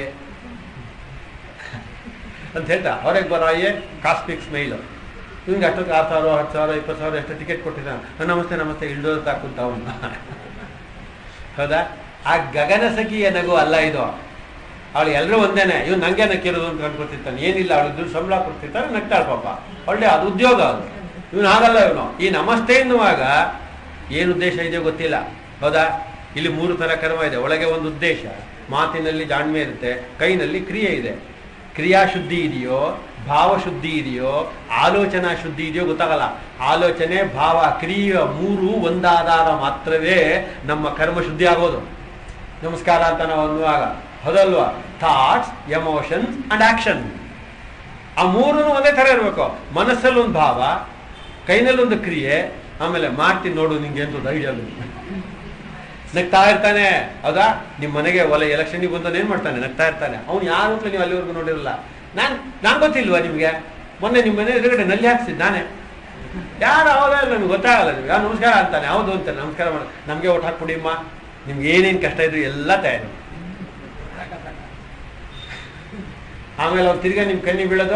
ಅಂತ ಹೇಳ್ತಾ ಅವ್ರಿಗೆ ಬರಾಯೇ ಕಾಸ್ಮಿಕ್ ಸ್ಮೈಲ್ ಇವ್ನಿಗೆ ಅಷ್ಟೊತ್ತು ಆರು ಸಾವಿರ ಹತ್ತು ಸಾವಿರ ಇಪ್ಪತ್ತು ಸಾವಿರ ಎಷ್ಟು ಟಿಕೆಟ್ ಕೊಟ್ಟಿದ್ದಾನೆ ನಮಸ್ತೆ ನಮಸ್ತೆ ಇಳ್ದೋದು ತಾಕುಂತ ಅವನ್ನ ಹೌದಾ ಆ ಗಗನ ಸಖಿಯ ನಗು ಅಲ್ಲ ಇದು ಅವಳು ಎಲ್ಲರೂ ಒಂದೇನೆ ಇವ್ನು ನಂಗೆ ನಕ್ಕಿರೋದು ಅಂತ ಅನ್ಕೊತಿರ್ತಾನೆ ಏನಿಲ್ಲ ಅವಳು ದುಡ್ಡು ಸಂಬಳ ಕೊಡ್ತಿರ್ತಾನೆ ನಗ್ತಾಳೆ ಪಾಪ ಒಳ್ಳೆ ಅದು ಉದ್ಯೋಗ ಅದು ಇವನು ಹಾಗಲ್ಲ ಇವನು ಈ ನಮಸ್ತೆ ಎನ್ನುವಾಗ ಏನು ಉದ್ದೇಶ ಇದೆಯೋ ಗೊತ್ತಿಲ್ಲ ಹೌದಾ ಇಲ್ಲಿ ಮೂರು ತರ ಕರ್ಮ ಇದೆ ಒಳಗೆ ಒಂದು ಉದ್ದೇಶ ಮಾತಿನಲ್ಲಿ ಜಾಣ್ಮೆ ಇರುತ್ತೆ ಕೈನಲ್ಲಿ ಕ್ರಿಯೆ ಇದೆ ಕ್ರಿಯಾಶುದ್ಧಿ ಇದೆಯೋ ಭಾವಶುದ್ಧಿ ಇದೆಯೋ ಆಲೋಚನಾ ಶುದ್ಧಿ ಇದೆಯೋ ಗೊತ್ತಾಗಲ್ಲ ಆಲೋಚನೆ ಭಾವ ಕ್ರಿಯೆ ಮೂರು ಒಂದಾದಾಗ ಮಾತ್ರವೇ ನಮ್ಮ ಕರ್ಮ ಶುದ್ಧಿ ಆಗೋದು ನಮಸ್ಕಾರ ಅಂತ ನಾವು ಅನ್ನುವಾಗ ಹೌದಲ್ವಾ ಥಾಟ್ಸ್ ಎಮೋಷನ್ಸ್ ಅಂಡ್ ಆಕ್ಷನ್ ಆ ಮೂರೂ ಒಂದೇ ತರ ಇರಬೇಕು ಮನಸ್ಸಲ್ಲಿ ಒಂದು ಭಾವ ಕೈನಲ್ಲಿ ಒಂದು ಕ್ರಿಯೆ ಆಮೇಲೆ ಮಾಡ್ತೀನಿ ನೋಡು ನಿಂಗೆ ಅಂತ ಐಡಿಯಾ ನಗ್ತಾ ಇರ್ತಾನೆ ಹೌದಾ ನಿಮ್ಮ ಮನೆಗೆ ಒಲೆ ಎಲೆಕ್ಷನ್ಗೆ ಬಂದವನು ಏನ್ ಮಾಡ್ತಾನೆ ನಗ್ತಾ ಇರ್ತಾನೆ ಅವ್ನು ಯಾರು ಅಂತ ನೀವು ಅಲ್ಲಿವರೆಗೂ ನೋಡಿರಲ್ಲ ನಾನ್ ನಾನ್ ಗೊತ್ತಿಲ್ವಾ ನಿಮ್ಗೆ ಮೊನ್ನೆ ನಿಮ್ಮ ಮನೆ ಎದುರುಗಡೆ ನಲ್ಲಿ ಹಾಕ್ಸಿದ್ ನಾನೇ ಯಾರು ಹೌದಾ ನಮ್ಗೆ ಗೊತ್ತಾಗಲ್ಲ ನಿಮ್ಗೆ ಯಾರು ನಮಸ್ಕಾರ ಅಂತಾನೆ ಹೌದು ಅಂತ ನಮಸ್ಕಾರ ಮಾಡ ನಮ್ಗೆ ಒಟ್ಟು ಹಾಕ್ಬಿಡಿಮ್ಮ ನಿಮ್ಗೆ ಏನೇನ್ ಕಷ್ಟ ಇದ್ರು ಎಲ್ಲ ತಯಾರಿ ಆಮೇಲೆ ಅವ್ನು ತಿರ್ಗಾ ನಿಮ್ ಕಣ್ಣಿ ಬೀಳೋದು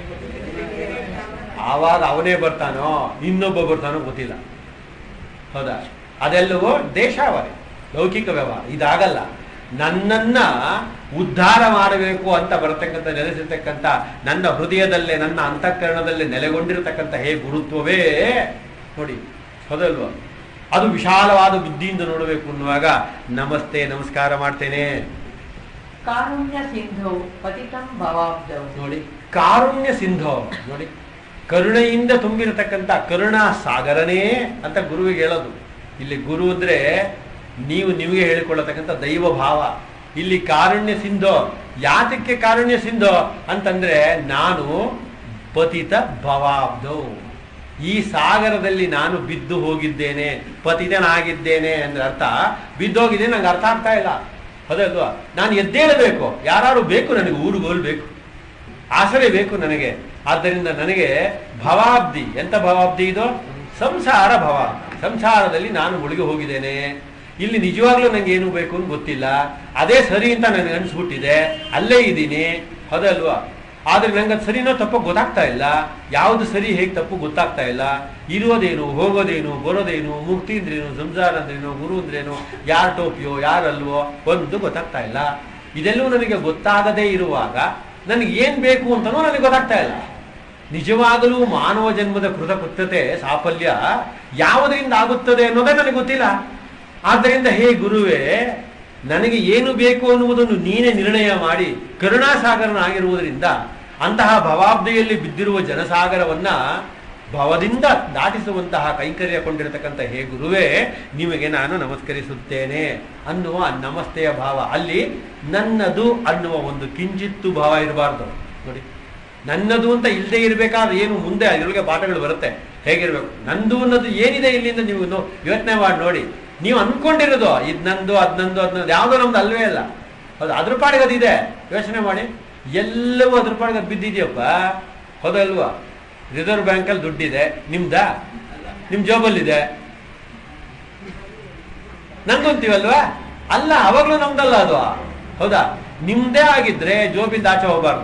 ಆವಾಗ ಅವನೇ ಬರ್ತಾನೋ ಇನ್ನೊಬ್ಬ ಬರ್ತಾನೋ ಗೊತ್ತಿಲ್ಲ ಹೌದಾ ಅದೆಲ್ಲವೂ ದೇಶಾವರಿ ಲೌಕಿಕ ವ್ಯವಹಾರ ಇದಾಗಲ್ಲ ನನ್ನನ್ನ ಉದ್ಧಾರ ಮಾಡಬೇಕು ಅಂತ ಬರತಕ್ಕಂಥ ನೆಲೆಸಿರ್ತಕ್ಕಂಥ ನನ್ನ ಹೃದಯದಲ್ಲೇ ನನ್ನ ಅಂತಃಕರಣದಲ್ಲೇ ನೆಲೆಗೊಂಡಿರತಕ್ಕಂಥ ಹೇ ಗುರುತ್ವವೇ ನೋಡಿ ಹೌದಲ್ವ ಅದು ವಿಶಾಲವಾದ ಬುದ್ಧಿಯಿಂದ ನೋಡಬೇಕು ಅನ್ನುವಾಗ ನಮಸ್ತೆ ನಮಸ್ಕಾರ ಮಾಡ್ತೇನೆ ಕಾರುಣ್ಯ ಸಿಂಧು ಪತಿತಂ ಭವಾಬ್ದೌ ನೋಡಿ ಕಾರುಣ್ಯ ಸಿಂಧು ನೋಡಿ ಕರುಣೆಯಿಂದ ತುಂಬಿರತಕ್ಕಂಥ ಕರುಣಾ ಸಾಗರನೇ ಅಂತ ಗುರುವಿಗೆ ಹೇಳೋದು ಇಲ್ಲಿ ಗುರು ಅಂದ್ರೆ ನೀವು ನಿಮಗೆ ಹೇಳಿಕೊಳ್ಳತಕ್ಕಂಥ ದೈವ ಭಾವ ಇಲ್ಲಿ ಕಾರುಣ್ಯ ಸಿಂಧು ಯಾತಕ್ಕೆ ಕಾರುಣ್ಯ ಸಿಂಧು ಅಂತಂದ್ರೆ ನಾನು ಪತಿತ ಭವಾಬ್ದೌ ಈ ಸಾಗರದಲ್ಲಿ ನಾನು ಬಿದ್ದು ಹೋಗಿದ್ದೇನೆ ಪತಿತನಾಗಿದ್ದೇನೆ ಅಂದ್ರೆ ಅರ್ಥ ಬಿದ್ದೋಗಿದ್ದೇನೆ ನಂಗೆ ಅರ್ಥ ಆಗ್ತಾ ಇಲ್ಲ ಹೌದಲ್ವಾ ನಾನು ಎದ್ದೇಳಬೇಕು ಯಾರು ಬೇಕು ನನಗೆ ಊರುಗೋಲು ಬೇಕು ಆಸರೆ ಬೇಕು ನನಗೆ ಆದ್ದರಿಂದ ನನಗೆ ಭವಾಬ್ದಿ ಎಂತ ಭವಾಬ್ದಿ ಇದು ಸಂಸಾರ ಭವ ಸಂಸಾರದಲ್ಲಿ ನಾನು ಮುಳುಗಿ ಹೋಗಿದ್ದೇನೆ ಇಲ್ಲಿ ನಿಜವಾಗ್ಲೂ ನಂಗೆ ಏನು ಬೇಕು ಅಂತ ಗೊತ್ತಿಲ್ಲ ಅದೇ ಸರಿ ಅಂತ ನನಗೆ ಅನ್ಸ್ಬಿಟ್ಟಿದೆ ಅಲ್ಲೇ ಇದ್ದೀನಿ ಹೌದಲ್ವಾ ಆದ್ರೆ ನಂಗೆ ಅದು ಸರಿನೋ ತಪ್ಪೋ ಗೊತ್ತಾಗ್ತಾ ಇಲ್ಲ ಯಾವುದು ಸರಿ ಹೇಗೆ ತಪ್ಪು ಗೊತ್ತಾಗ್ತಾ ಇಲ್ಲ ಇರೋದೇನು ಹೋಗೋದೇನು ಬರೋದೇನು ಮುಕ್ತಿ ಅಂದ್ರೇನು ಸಂಸಾರ ಅಂದ್ರೇನು ಗುರು ಅಂದ್ರೇನು ಯಾರ ಟೋಪಿಯೋ ಯಾರಲ್ವೋ ಒಂದು ಗೊತ್ತಾಗ್ತಾ ಇಲ್ಲ ಇದೆಲ್ಲವೂ ನನಗೆ ಗೊತ್ತಾಗದೇ ಇರುವಾಗ ನನಗೆ ಏನ್ ಬೇಕು ಅಂತನೂ ನನಗೆ ಗೊತ್ತಾಗ್ತಾ ಇಲ್ಲ ನಿಜವಾಗಲೂ ಮಾನವ ಜನ್ಮದ ಕೃತಕೃತ್ಯತೆ ಸಾಫಲ್ಯ ಯಾವುದರಿಂದ ಆಗುತ್ತದೆ ಅನ್ನೋದೇ ನನಗೆ ಗೊತ್ತಿಲ್ಲ ಆದ್ದರಿಂದ ಹೇ ಗುರುವೇ ನನಗೆ ಏನು ಬೇಕು ಅನ್ನುವುದನ್ನು ನೀನೇ ನಿರ್ಣಯ ಮಾಡಿ ಕರುಣಾಸಾಗರನಾಗಿರುವುದರಿಂದ ಅಂತಹ ಭವಾಬ್ದೆಯಲ್ಲಿ ಬಿದ್ದಿರುವ ಜನಸಾಗರವನ್ನ ಭವದಿಂದ ದಾಟಿಸುವಂತಹ ಕೈಂಕರ್ಯ ಕೊಂಡಿರತಕ್ಕಂಥ ಹೇ ಗುರುವೇ ನಿಮಗೆ ನಾನು ನಮಸ್ಕರಿಸುತ್ತೇನೆ ಅನ್ನುವ ನಮಸ್ತೆಯ ಭಾವ ಅಲ್ಲಿ ನನ್ನದು ಅನ್ನುವ ಒಂದು ಕಿಂಚಿತ್ತು ಭಾವ ಇರಬಾರ್ದು ನೋಡಿ ನನ್ನದು ಅಂತ ಇಲ್ಲದೆ ಇರಬೇಕಾದ್ರೆ ಏನು ಮುಂದೆ ಅದರೊಳಗೆ ಪಾಠಗಳು ಬರುತ್ತೆ ಹೇಗಿರ್ಬೇಕು ನಂದು ಅನ್ನೋದು ಏನಿದೆ ಇಲ್ಲಿಂದ ನೀವು ನೋ- ಯೋಚನೆ ಮಾಡಿ ನೋಡಿ ನೀವು ಅನ್ಕೊಂಡಿರೋದು ಇದ್ ನಂದು ಅದ್ ನಂದು ಅದ್ ನಂದು ಯಾವುದೋ ನಮ್ದು ಅಲ್ವೇ ಅಲ್ಲ ಹೌದು ಅದ್ರ ಪಾಡಿಗೆ ಅದಿದೆ ಯೋಚನೆ ಮಾಡಿ ಎಲ್ಲವೂ ಅದ್ರ ಪಾಡಿಗೆ ಅದು ಬಿದ್ದಿದೆಯಪ್ಪ ಹೌದಲ್ವಾ ರಿಸರ್ವ್ ಬ್ಯಾಂಕಲ್ಲಿ ದುಡ್ಡಿದೆ ನಿಮ್ದಾ ನಿಮ್ ಜೋಬಲ್ಲಿದೆ ನಂದು ಅಂತೀವಲ್ವಾ ಅಲ್ಲ ಅವಾಗ್ಲೂ ನಮ್ದಲ್ಲ ಅದು ಹೌದಾ ನಿಮ್ದೇ ಆಗಿದ್ರೆ ಜೋಬಿಂದ ಆಚೆ ಹೋಗಬಾರ್ದು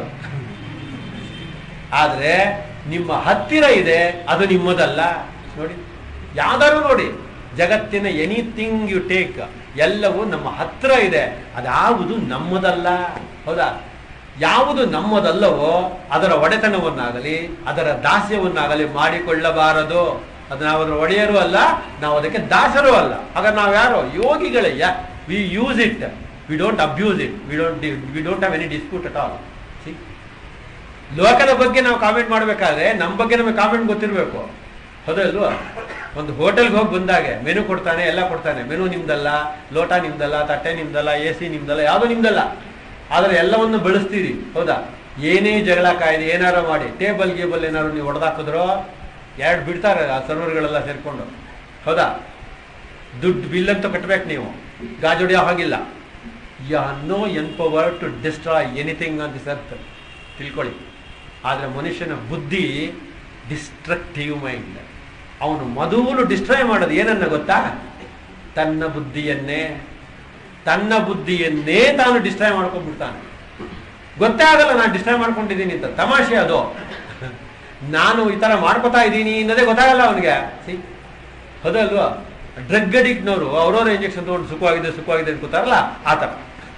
ಆದ್ರೆ ನಿಮ್ಮ ಹತ್ತಿರ ಇದೆ ಅದು ನಿಮ್ಮದಲ್ಲ ನೋಡಿ ಯಾವ್ದಾದ್ರು ನೋಡಿ ಜಗತ್ತಿನ ಎನಿಥಿಂಗ್ ಯು ಟೇಕ್ ಎಲ್ಲವೂ ನಮ್ಮ ಹತ್ರ ಇದೆ ಅದ್ಯಾವುದು ನಮ್ಮದಲ್ಲ ಹೌದಾ ಯಾವುದು ನಮ್ಮದಲ್ಲವೋ ಅದರ ಒಡೆತನವನ್ನಾಗಲಿ ಅದರ ದಾಸ್ಯವನ್ನಾಗಲಿ ಮಾಡಿಕೊಳ್ಳಬಾರದು ಅದು ನಾವು ಅದರ ಒಡೆಯರು ಅಲ್ಲ ನಾವು ಅದಕ್ಕೆ ದಾಸರು ಅಲ್ಲ ಆಗ ನಾವು ಯಾರು ಯೋಗಿಗಳಯ್ಯ we use it we don't abuse it we don't we don't have any dispute at all ಸಿ ಲೋಕದ ಬಗ್ಗೆ ನಾವು ಕಾಮೆಂಟ್ ಮಾಡಬೇಕಾದ್ರೆ ನಮ್ಮ ಬಗ್ಗೆ ನಮಗೆ ಕಾಮೆಂಟ್ ಗೊತ್ತಿರಬೇಕು ಹೌದಲ್ವಾ ಒಂದು ಹೋಟೆಲ್ಗೆ ಹೋಗಿ ಬಂದಾಗೆ ಮೆನು ಕೊಡ್ತಾನೆ ಎಲ್ಲ ಕೊಡ್ತಾನೆ ಮೆನು ನಿಮ್ದಲ್ಲ ಲೋಟ ನಿಮ್ದಲ್ಲ ತಟ್ಟೆ ನಿಮ್ದಲ್ಲ ಎ ಸಿ ನಿಮ್ದಲ್ಲ ಯಾವುದೂ ನಿಮ್ದಲ್ಲ ಆದರೆ ಎಲ್ಲವನ್ನು ಬಳಸ್ತೀರಿ ಹೌದಾ ಏನೇ ಜಗಳ ಕಾಯ್ದೆ ಏನಾರು ಮಾಡಿ ಟೇಬಲ್ ಗೇಬಲ್ ಏನಾದ್ರು ನೀವು ಹೊಡೆದಾಕಿದ್ರೋ ಎರಡು ಬಿಡ್ತಾರೆ ಆ ಸರ್ವರ್ಗಳೆಲ್ಲ ಸೇರ್ಕೊಂಡು ಹೌದಾ ದುಡ್ಡು ಬಿಲ್ ಅಂತ ಕಟ್ಬೇಕು ನೀವು ಗಾಜೊಡಿಯೋ ಹಾಗಿಲ್ಲ you know an power to destroy anything ಅಂತ ಸರ್ತ್ ತಿಳ್ಕೊಳ್ಳಿ ಆದರೆ ಮನುಷ್ಯನ ಬುದ್ಧಿ ಡಿಸ್ಟ್ರಕ್ಟಿವ್ ಮೈಂಡ್ ಅವನು ಮೊದಲು ಡಿಸ್ಟ್ರಾಯ್ ಮಾಡೋದು ಏನನ್ನ ಗೊತ್ತಾ ತನ್ನ ಬುದ್ಧಿಯನ್ನೇ ತನ್ನ ಬುದ್ಧಿಯನ್ನೇ ತಾನು ಡಿಸ್ಟ್ರಾಯ್ ಮಾಡ್ಕೊಂಡ್ಬಿಡ್ತಾನೆ ಗೊತ್ತೇ ಆಗಲ್ಲ ನಾನು ಡಿಸ್ಟ್ರಾಯ್ ಮಾಡ್ಕೊಂಡಿದ್ದೀನಿ ಅಂತ ತಮಾಷೆ ಅದು ನಾನು ಈ ತರ ಮಾಡ್ಕೋತಾ ಇದ್ದೀನಿ ಅನ್ನೋದೇ ಗೊತ್ತಾಗಲ್ಲ ಅವನಿಗೆ ಸಿ ಹೌದಲ್ವಾ ಡ್ರಗ್ ಅಡಿಕ್ಟ್ನವರು ಅವ್ರವ್ರ ಇಂಜೆಕ್ಷನ್ ತಗೊಂಡು ಸುಖವಾಗಿದೆ ಸುಖವಾಗಿದೆ ಅನ್ಕೋತಾರಲ್ಲ ಆ ಥರ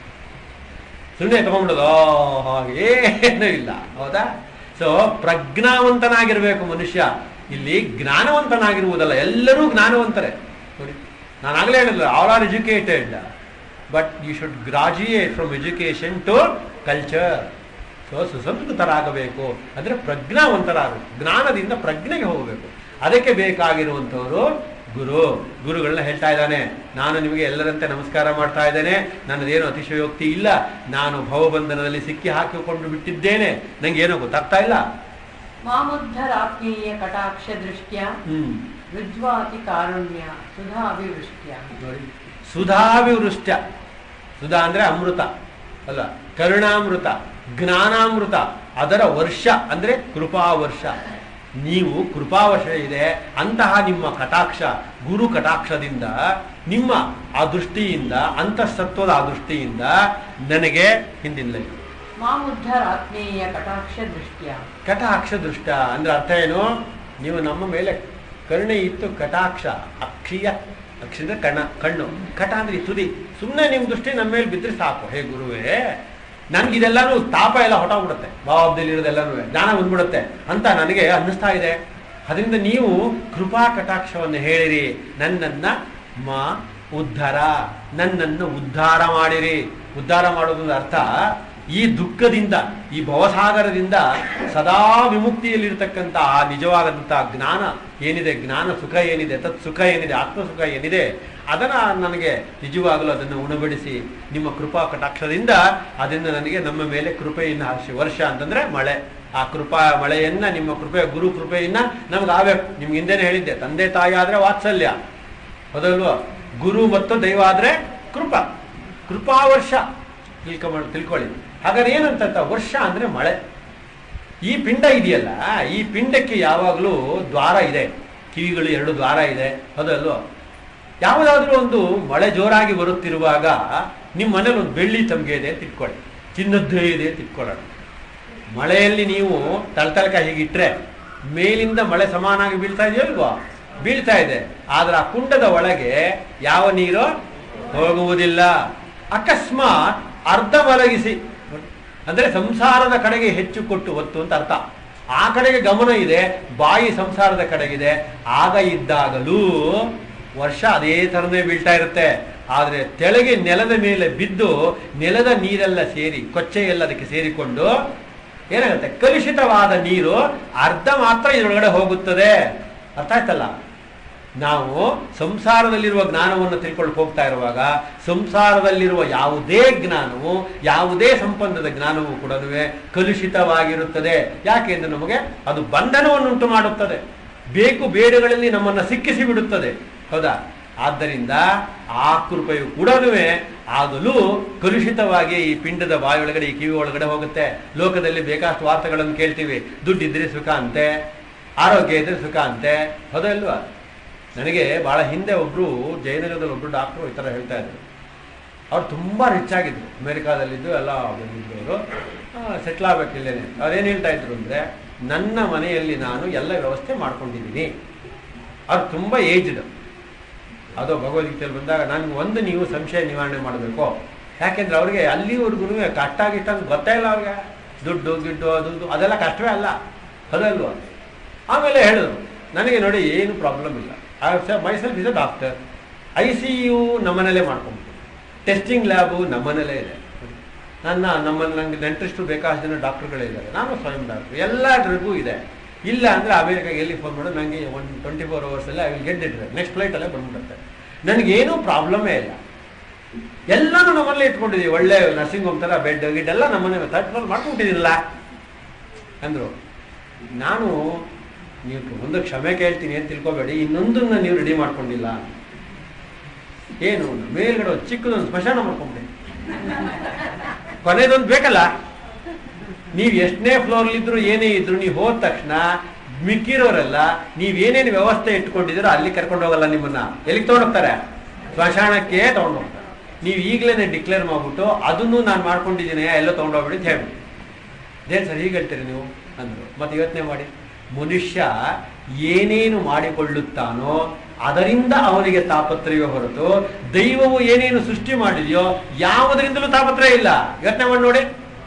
ಸುಮ್ಮನೆ ತಗೊಂಡ್ಬಿಡೋದು ಹಾಗೆ ಏನೂ ಇಲ್ಲ ಹೌದಾ ಸೊ ಪ್ರಜ್ಞಾವಂತನಾಗಿರ್ಬೇಕು ಮನುಷ್ಯ ಇಲ್ಲಿ ಜ್ಞಾನವಂತನಾಗಿರುವುದಲ್ಲ ಎಲ್ಲರೂ ಜ್ಞಾನವಂತರೇ ನೋಡಿ ನಾನು ಆಗಲೇ ಹೇಳಿಲ್ಲ all are educated but you should graduate from education to culture so ಸುಸಂಸ್ಕೃತರಾಗಬೇಕು ಅಂದರೆ ಪ್ರಜ್ಞಾವಂತರಾಗಬೇಕು ಜ್ಞಾನದಿಂದ ಪ್ರಜ್ಞೆಗೆ ಹೋಗಬೇಕು ಅದಕ್ಕೆ ಬೇಕಾಗಿರುವಂಥವರು ಗುರು ಗುರುಗಳನ್ನ ಹೇಳ್ತಾ ಇದ್ದಾನೆ ನಾನು ನಿಮಗೆ ಎಲ್ಲರಂತೆ ನಮಸ್ಕಾರ ಮಾಡ್ತಾ ಇದ್ದೇನೆ ನನ್ನದೇನು ಅತಿಶಯೋಕ್ತಿ ಇಲ್ಲ ನಾನು ಭವಬಂಧನದಲ್ಲಿ ಸಿಕ್ಕಿ ಹಾಕಿಕೊಂಡು ಬಿಟ್ಟಿದ್ದೇನೆ ನಂಗೆ ಏನೋ ಗೊತ್ತಾಗ್ತಾ ಇಲ್ಲ ಮಾಮುದ್ಧರಾತ್ಮೀಯ ಕಟಾಕ್ಷ ದೃಷ್ಟ್ಯ ಹ್ಮ್ ವಿದ್ವಾತಿ ಕಾರುಣ್ಯ ಸುಧಾಭಿವೃಷ್ಟ್ಯ ನೋಡಿ ಸುಧಾವಿವೃಷ್ಟ ಸುಧಾ ಅಂದ್ರೆ ಅಮೃತ ಅಲ್ಲ ಕರುಣಾಮೃತ ಜ್ಞಾನಾಮೃತ ಅದರ ವರ್ಷ ಅಂದ್ರೆ ಕೃಪಾ ವರ್ಷ ನೀವು ಕೃಪಾವಶ ಇದೆ ಅಂತಹ ನಿಮ್ಮ ಕಟಾಕ್ಷ ಗುರು ಕಟಾಕ್ಷದಿಂದ ನಿಮ್ಮ ಆ ದೃಷ್ಟಿಯಿಂದ ಅಂತಃಸತ್ವದ ಆ ದೃಷ್ಟಿಯಿಂದ ನನಗೆ ಹಿಂದಿಲ್ಲ ಮಾಮುದ್ಧರಾತ್ಮೀಯ ಕಟಾಕ್ಷ ದೃಷ್ಟ್ಯ ಕಟಾಕ್ಷ ದೃಷ್ಟ ಅಂದ್ರೆ ಅರ್ಥ ಏನು ನೀವು ನಮ್ಮ ಮೇಲೆ ಕರುಣೆ ಇತ್ತು ಕಟಾಕ್ಷ ಅಕ್ಷಿಯ ಅಕ್ಷಿ ಅಂದ್ರೆ ಕಣ ಕಣ್ಣು ಕಟ ಅಂದ್ರೆ ಈ ತುದಿ ಸುಮ್ಮನೆ ನಿಮ್ಮ ದೃಷ್ಟಿ ನಮ್ಮ ಮೇಲೆ ಬಿದ್ದರೆ ಸಾಕು ಹೇ ಗುರುವೇ ನನ್ಗಿದೆಲ್ಲಾನು ತಾಪ ಎಲ್ಲ ಹೊಟ್ಟೋಗ್ಬಿಡುತ್ತೆ ಭಾವದಲ್ಲಿ ಇರೋದೆಲ್ಲನೂ ಜ್ಞಾನ ಬಂದ್ಬಿಡುತ್ತೆ ಅಂತ ನನಗೆ ಅನ್ನಿಸ್ತಾ ಇದೆ ಅದರಿಂದ ನೀವು ಕೃಪಾ ಕಟಾಕ್ಷವನ್ನು ಹೇಳಿರಿ ನನ್ನನ್ನ ಮಾ ಉದ್ಧಾರ ನನ್ನನ್ನು ಉದ್ಧಾರ ಮಾಡಿರಿ ಉದ್ಧಾರ ಮಾಡೋದ್ರ ಅರ್ಥ ಈ ದುಃಖದಿಂದ ಈ ಭವಸಾಗರದಿಂದ ಸದಾ ವಿಮುಕ್ತಿಯಲ್ಲಿರ್ತಕ್ಕಂಥ ಆ ನಿಜವಾದಂಥ ಜ್ಞಾನ ಏನಿದೆ ಜ್ಞಾನ ಸುಖ ಏನಿದೆ ತತ್ ಸುಖ ಏನಿದೆ ಆತ್ಮ ಸುಖ ಏನಿದೆ ಅದನ್ನ ನನಗೆ ನಿಜವಾಗಲೂ ಅದನ್ನು ಉಣಬಡಿಸಿ ನಿಮ್ಮ ಕೃಪಾ ಕಟಾಕ್ಷದಿಂದ ಅದರಿಂದ ನನಗೆ ನಮ್ಮ ಮೇಲೆ ಕೃಪೆಯನ್ನು ಹರಿಸಿ ವರ್ಷ ಅಂತಂದ್ರೆ ಮಳೆ ಆ ಕೃಪಾ ಮಳೆಯನ್ನ ನಿಮ್ಮ ಕೃಪೆ ಗುರು ಕೃಪೆಯನ್ನ ನಮ್ಗೆ ಆಗ್ಬೇಕು ನಿಮ್ಗೆ ಹಿಂದೆನೇ ಹೇಳಿದ್ದೆ ತಂದೆ ತಾಯಿ ಆದ್ರೆ ವಾತ್ಸಲ್ಯ ಹೌದಲ್ವಾ ಗುರು ಮತ್ತು ದೈವ ಆದ್ರೆ ಕೃಪಾ ಕೃಪಾ ವರ್ಷ ತಿಳ್ಕೊಂಬ ತಿಳ್ಕೊಳ್ಳಿ ಹಾಗಾದ್ರೆ ಏನಂತ ವರ್ಷ ಅಂದ್ರೆ ಮಳೆ ಈ ಪಿಂಡ ಇದೆಯಲ್ಲ ಈ ಪಿಂಡಕ್ಕೆ ಯಾವಾಗಲೂ ದ್ವಾರ ಇದೆ ಕಿವಿಗಳು ಎರಡು ದ್ವಾರ ಇದೆ ಹೌದಲ್ವಾ ಯಾವುದಾದ್ರೂ ಒಂದು ಮಳೆ ಜೋರಾಗಿ ಬರುತ್ತಿರುವಾಗ ನಿಮ್ಮ ಮನೇಲಿ ಒಂದು ಬೆಳ್ಳಿ ತಮಗೆ ಇದೆ ಅಂತ ಇಟ್ಕೊಳ್ಳಿ ಚಿನ್ನದ್ದೇ ಇದೆ ಅಂತ ಇಟ್ಕೊಳ್ಳೋಣ ಮಳೆಯಲ್ಲಿ ನೀವು ತಳತಳಕ ಹೀಗಿಟ್ರೆ ಮೇಲಿಂದ ಮಳೆ ಸಮಾನಾಗಿ ಬೀಳ್ತಾ ಇದೆಯೋ ಇಲ್ವಾ ಬೀಳ್ತಾ ಇದೆ ಆದ್ರೆ ಆ ಕುಂಡದ ಒಳಗೆ ಯಾವ ನೀರು ಹೋಗುವುದಿಲ್ಲ ಅಕಸ್ಮಾತ್ ಅರ್ಧ ಮಲಗಿಸಿ ಅಂದ್ರೆ ಸಂಸಾರದ ಕಡೆಗೆ ಹೆಚ್ಚು ಕೊಟ್ಟು ಒತ್ತು ಅಂತ ಅರ್ಥ ಆ ಕಡೆಗೆ ಗಮನ ಇದೆ ಬಾಯಿ ಸಂಸಾರದ ಕಡೆಗಿದೆ ಆಗ ಇದ್ದಾಗಲೂ ವರ್ಷ ಅದೇ ಥರನೇ ಬೀಳ್ತಾ ಇರುತ್ತೆ ಆದರೆ ತೆಳಗೆ ನೆಲದ ಮೇಲೆ ಬಿದ್ದು ನೆಲದ ನೀರೆಲ್ಲ ಸೇರಿ ಕೊಚ್ಚೆ ಎಲ್ಲ ಅದಕ್ಕೆ ಸೇರಿಕೊಂಡು ಏನಾಗುತ್ತೆ ಕಲುಷಿತವಾದ ನೀರು ಅರ್ಧ ಮಾತ್ರ ಇದರೊಳಗಡೆ ಹೋಗುತ್ತದೆ ಅರ್ಥ ಆಯ್ತಲ್ಲ ನಾವು ಸಂಸಾರದಲ್ಲಿರುವ ಜ್ಞಾನವನ್ನು ತಿಳ್ಕೊಂಡು ಹೋಗ್ತಾ ಇರುವಾಗ ಸಂಸಾರದಲ್ಲಿರುವ ಯಾವುದೇ ಜ್ಞಾನವು ಯಾವುದೇ ಸಂಬಂಧದ ಜ್ಞಾನವು ಕೂಡ ಕಲುಷಿತವಾಗಿರುತ್ತದೆ ಯಾಕೆಂದ್ರೆ ನಮಗೆ ಅದು ಬಂಧನವನ್ನುಂಟು ಮಾಡುತ್ತದೆ ಬೇಕು ಬೇಡಗಳಲ್ಲಿ ನಮ್ಮನ್ನು ಸಿಕ್ಕಿಸಿ ಬಿಡುತ್ತದೆ ಹೌದಾ ಆದ್ದರಿಂದ ಆ ಕೃಪೆಯು ಕೂಡ ಆಗಲೂ ಕಲುಷಿತವಾಗಿ ಈ ಪಿಂಡದ ಬಾಯಿ ಒಳಗಡೆ ಈ ಕಿವಿ ಒಳಗಡೆ ಹೋಗುತ್ತೆ ಲೋಕದಲ್ಲಿ ಬೇಕಾಷ್ಟು ವಾರ್ತೆಗಳನ್ನು ಕೇಳ್ತೀವಿ ದುಡ್ಡಿದ್ರೆ ಸುಖ ಅಂತೆ ಆರೋಗ್ಯ ಇದ್ರೆ ಸುಖ ಅಂತೆ ಹೌದಲ್ವಾ ನನಗೆ ಬಹಳ ಹಿಂದೆ ಒಬ್ರು ಜಯನಗರದಲ್ಲಿ ಒಬ್ರು ಡಾಕ್ಟ್ರು ಈ ಥರ ಹೇಳ್ತಾ ಇದ್ರು ಅವ್ರು ತುಂಬ ರಿಚ್ ಆಗಿದ್ರು ಅಮೆರಿಕಾದಲ್ಲಿದ್ದು ಎಲ್ಲ ಬಂದಿದ್ರು ಅವರು ಸೆಟ್ಲ್ ಆಗ್ಬೇಕು ಇಲ್ಲೇನೆ ಅವ್ರೇನು ಹೇಳ್ತಾ ಇದ್ರು ಅಂದರೆ ನನ್ನ ಮನೆಯಲ್ಲಿ ನಾನು ಎಲ್ಲ ವ್ಯವಸ್ಥೆ ಮಾಡ್ಕೊಂಡಿದ್ದೀನಿ ಅವ್ರು ತುಂಬ ಏಜ್ಡ್ ಅದು ಭಗವದ್ಗೀತೆಯಲ್ಲಿ ಬಂದಾಗ ನನಗೆ ಒಂದು ನೀವು ಸಂಶಯ ನಿವಾರಣೆ ಮಾಡಬೇಕು ಯಾಕೆಂದ್ರೆ ಅವ್ರಿಗೆ ಅಲ್ಲಿವರೆಗೂ ಕಷ್ಟ ಗಿಟ್ಟ ಅಂತ ಗೊತ್ತೇ ಇಲ್ಲ ಅವ್ರಿಗೆ ದುಡ್ಡು ಗಿಡ್ಡು ಅದು ಇದು ಅದೆಲ್ಲ ಕಷ್ಟವೇ ಅಲ್ಲ ಅದಲ್ವಾ ಆಮೇಲೆ ಹೇಳಿದ್ರು ನನಗೆ ನೋಡಿ ಏನು ಪ್ರಾಬ್ಲಮ್ ಇಲ್ಲ myself is a doctor I C U ನಮ್ಮನೇಲೇ ಮಾಡ್ಕೊಂಬಿಟ್ಟು ಟೆಸ್ಟಿಂಗ್ ಲ್ಯಾಬು ನಮ್ಮನೇಲೇ ಇದೆ ನನ್ನ ನಮ್ಮಲ್ಲಿ ನನಗೆ ನೆಂಟರಿಷ್ಟು ಬೇಕಾದಷ್ಟು ಜನ ಡಾಕ್ಟರ್ಗಳೇ ಇದ್ದಾರೆ ನಾನು ಸ್ವಯಂ ಡಾಕ್ಟರ್ ಎಲ್ಲ ಡ್ರಗ್ಗೂ ಇದೆ ಇಲ್ಲ ಅಂದರೆ ಅಮೇರಿಕಾಗೆ ಎಲ್ಲಿ ಫೋನ್ ಮಾಡೋದು ನನಗೆ ಒಂದು ಟ್ವೆಂಟಿ ಫೋರ್ ಅವರ್ಸಲ್ಲಿ I will get it next ಫ್ಲೈಟಲ್ಲೇ ಬಂದ್ಬಿಡುತ್ತೆ ನನಗೇನೂ ಪ್ರಾಬ್ಲಮೇ ಇಲ್ಲ ಎಲ್ಲನೂ ನಮ್ಮಲ್ಲೇ ಇಟ್ಕೊಂಡಿದ್ದೀವಿ ಒಳ್ಳೆ ನರ್ಸಿಂಗ್ ಹೋಮ್ ಥರ ಬೆಡ್ ಗಿಡ್ ಎಲ್ಲ ನಮ್ಮನೆ ತಟ್ಟಲ್ಲಿ ಮಾಡ್ಕೊಂಡಿದ್ದೀನಲ್ಲ ಅಂದರು ನಾನು ನೀವು ಒಂದು ಕ್ಷಮೆ ಕೇಳ್ತೀನಿ ಅಂತ ತಿಳ್ಕೊಬೇಡಿ ಇನ್ನೊಂದನ್ನ ನೀವು ರೆಡಿ ಮಾಡ್ಕೊಂಡಿಲ್ಲ ಏನು ಮೇಲ್ಗಡೆ ಒಂದು ಚಿಕ್ಕದೊಂದು ಸ್ಮಶಾನ ಮಾಡ್ಕೊಂಬಿಡಿ ಕೊನೆದೊಂದು ಬೇಕಲ್ಲ ನೀವು ಎಷ್ಟನೇ ಫ್ಲೋರ್ಲಿದ್ರು ಏನೇ ಇದ್ರು ನೀವು ಹೋದ ತಕ್ಷಣ ಮಿಕ್ಕಿರೋರೆಲ್ಲ ನೀವೇನೇನು ವ್ಯವಸ್ಥೆ ಇಟ್ಕೊಂಡಿದ್ದೀರೋ ಅಲ್ಲಿ ಕರ್ಕೊಂಡು ಹೋಗಲ್ಲ ನಿಮ್ಮನ್ನ ಎಲ್ಲಿಗೆ ತಗೊಂಡೋಗ್ತಾರೆ ಸ್ಮಶಾನಕ್ಕೆ ತಗೊಂಡೋಗ್ತಾರೆ ನೀವು ಈಗಲೇ ಡಿಕ್ಲೇರ್ ಮಾಡ್ಬಿಟ್ಟು ಅದನ್ನು ನಾನು ಮಾಡ್ಕೊಂಡಿದ್ದೀನಿ ಎಲ್ಲೋ ತಗೊಂಡೋಗ್ಬಿಡಿ ಅಂತ ಹೇಳ್ಬಿಡಿ ಅದೇನು ಸರ್ ಹೀಗೆ ಹೇಳ್ತೀರಿ ನೀವು ಅಂದರು ಮತ್ತೆ ಯೋಚನೆ ಮಾಡಿ ಮನುಷ್ಯ ಏನೇನು ಮಾಡಿಕೊಳ್ಳುತ್ತಾನೋ ಅದರಿಂದ ಅವನಿಗೆ ತಾಪತ್ರಯವೇ ಹೊರತು ದೈವವು ಏನೇನು ಸೃಷ್ಟಿ ಮಾಡಿದೆಯೋ ಯಾವುದರಿಂದಲೂ ತಾಪತ್ರಯ ಇಲ್ಲ ಯೋಚನೆ ಮಾಡಿ ನೋಡಿ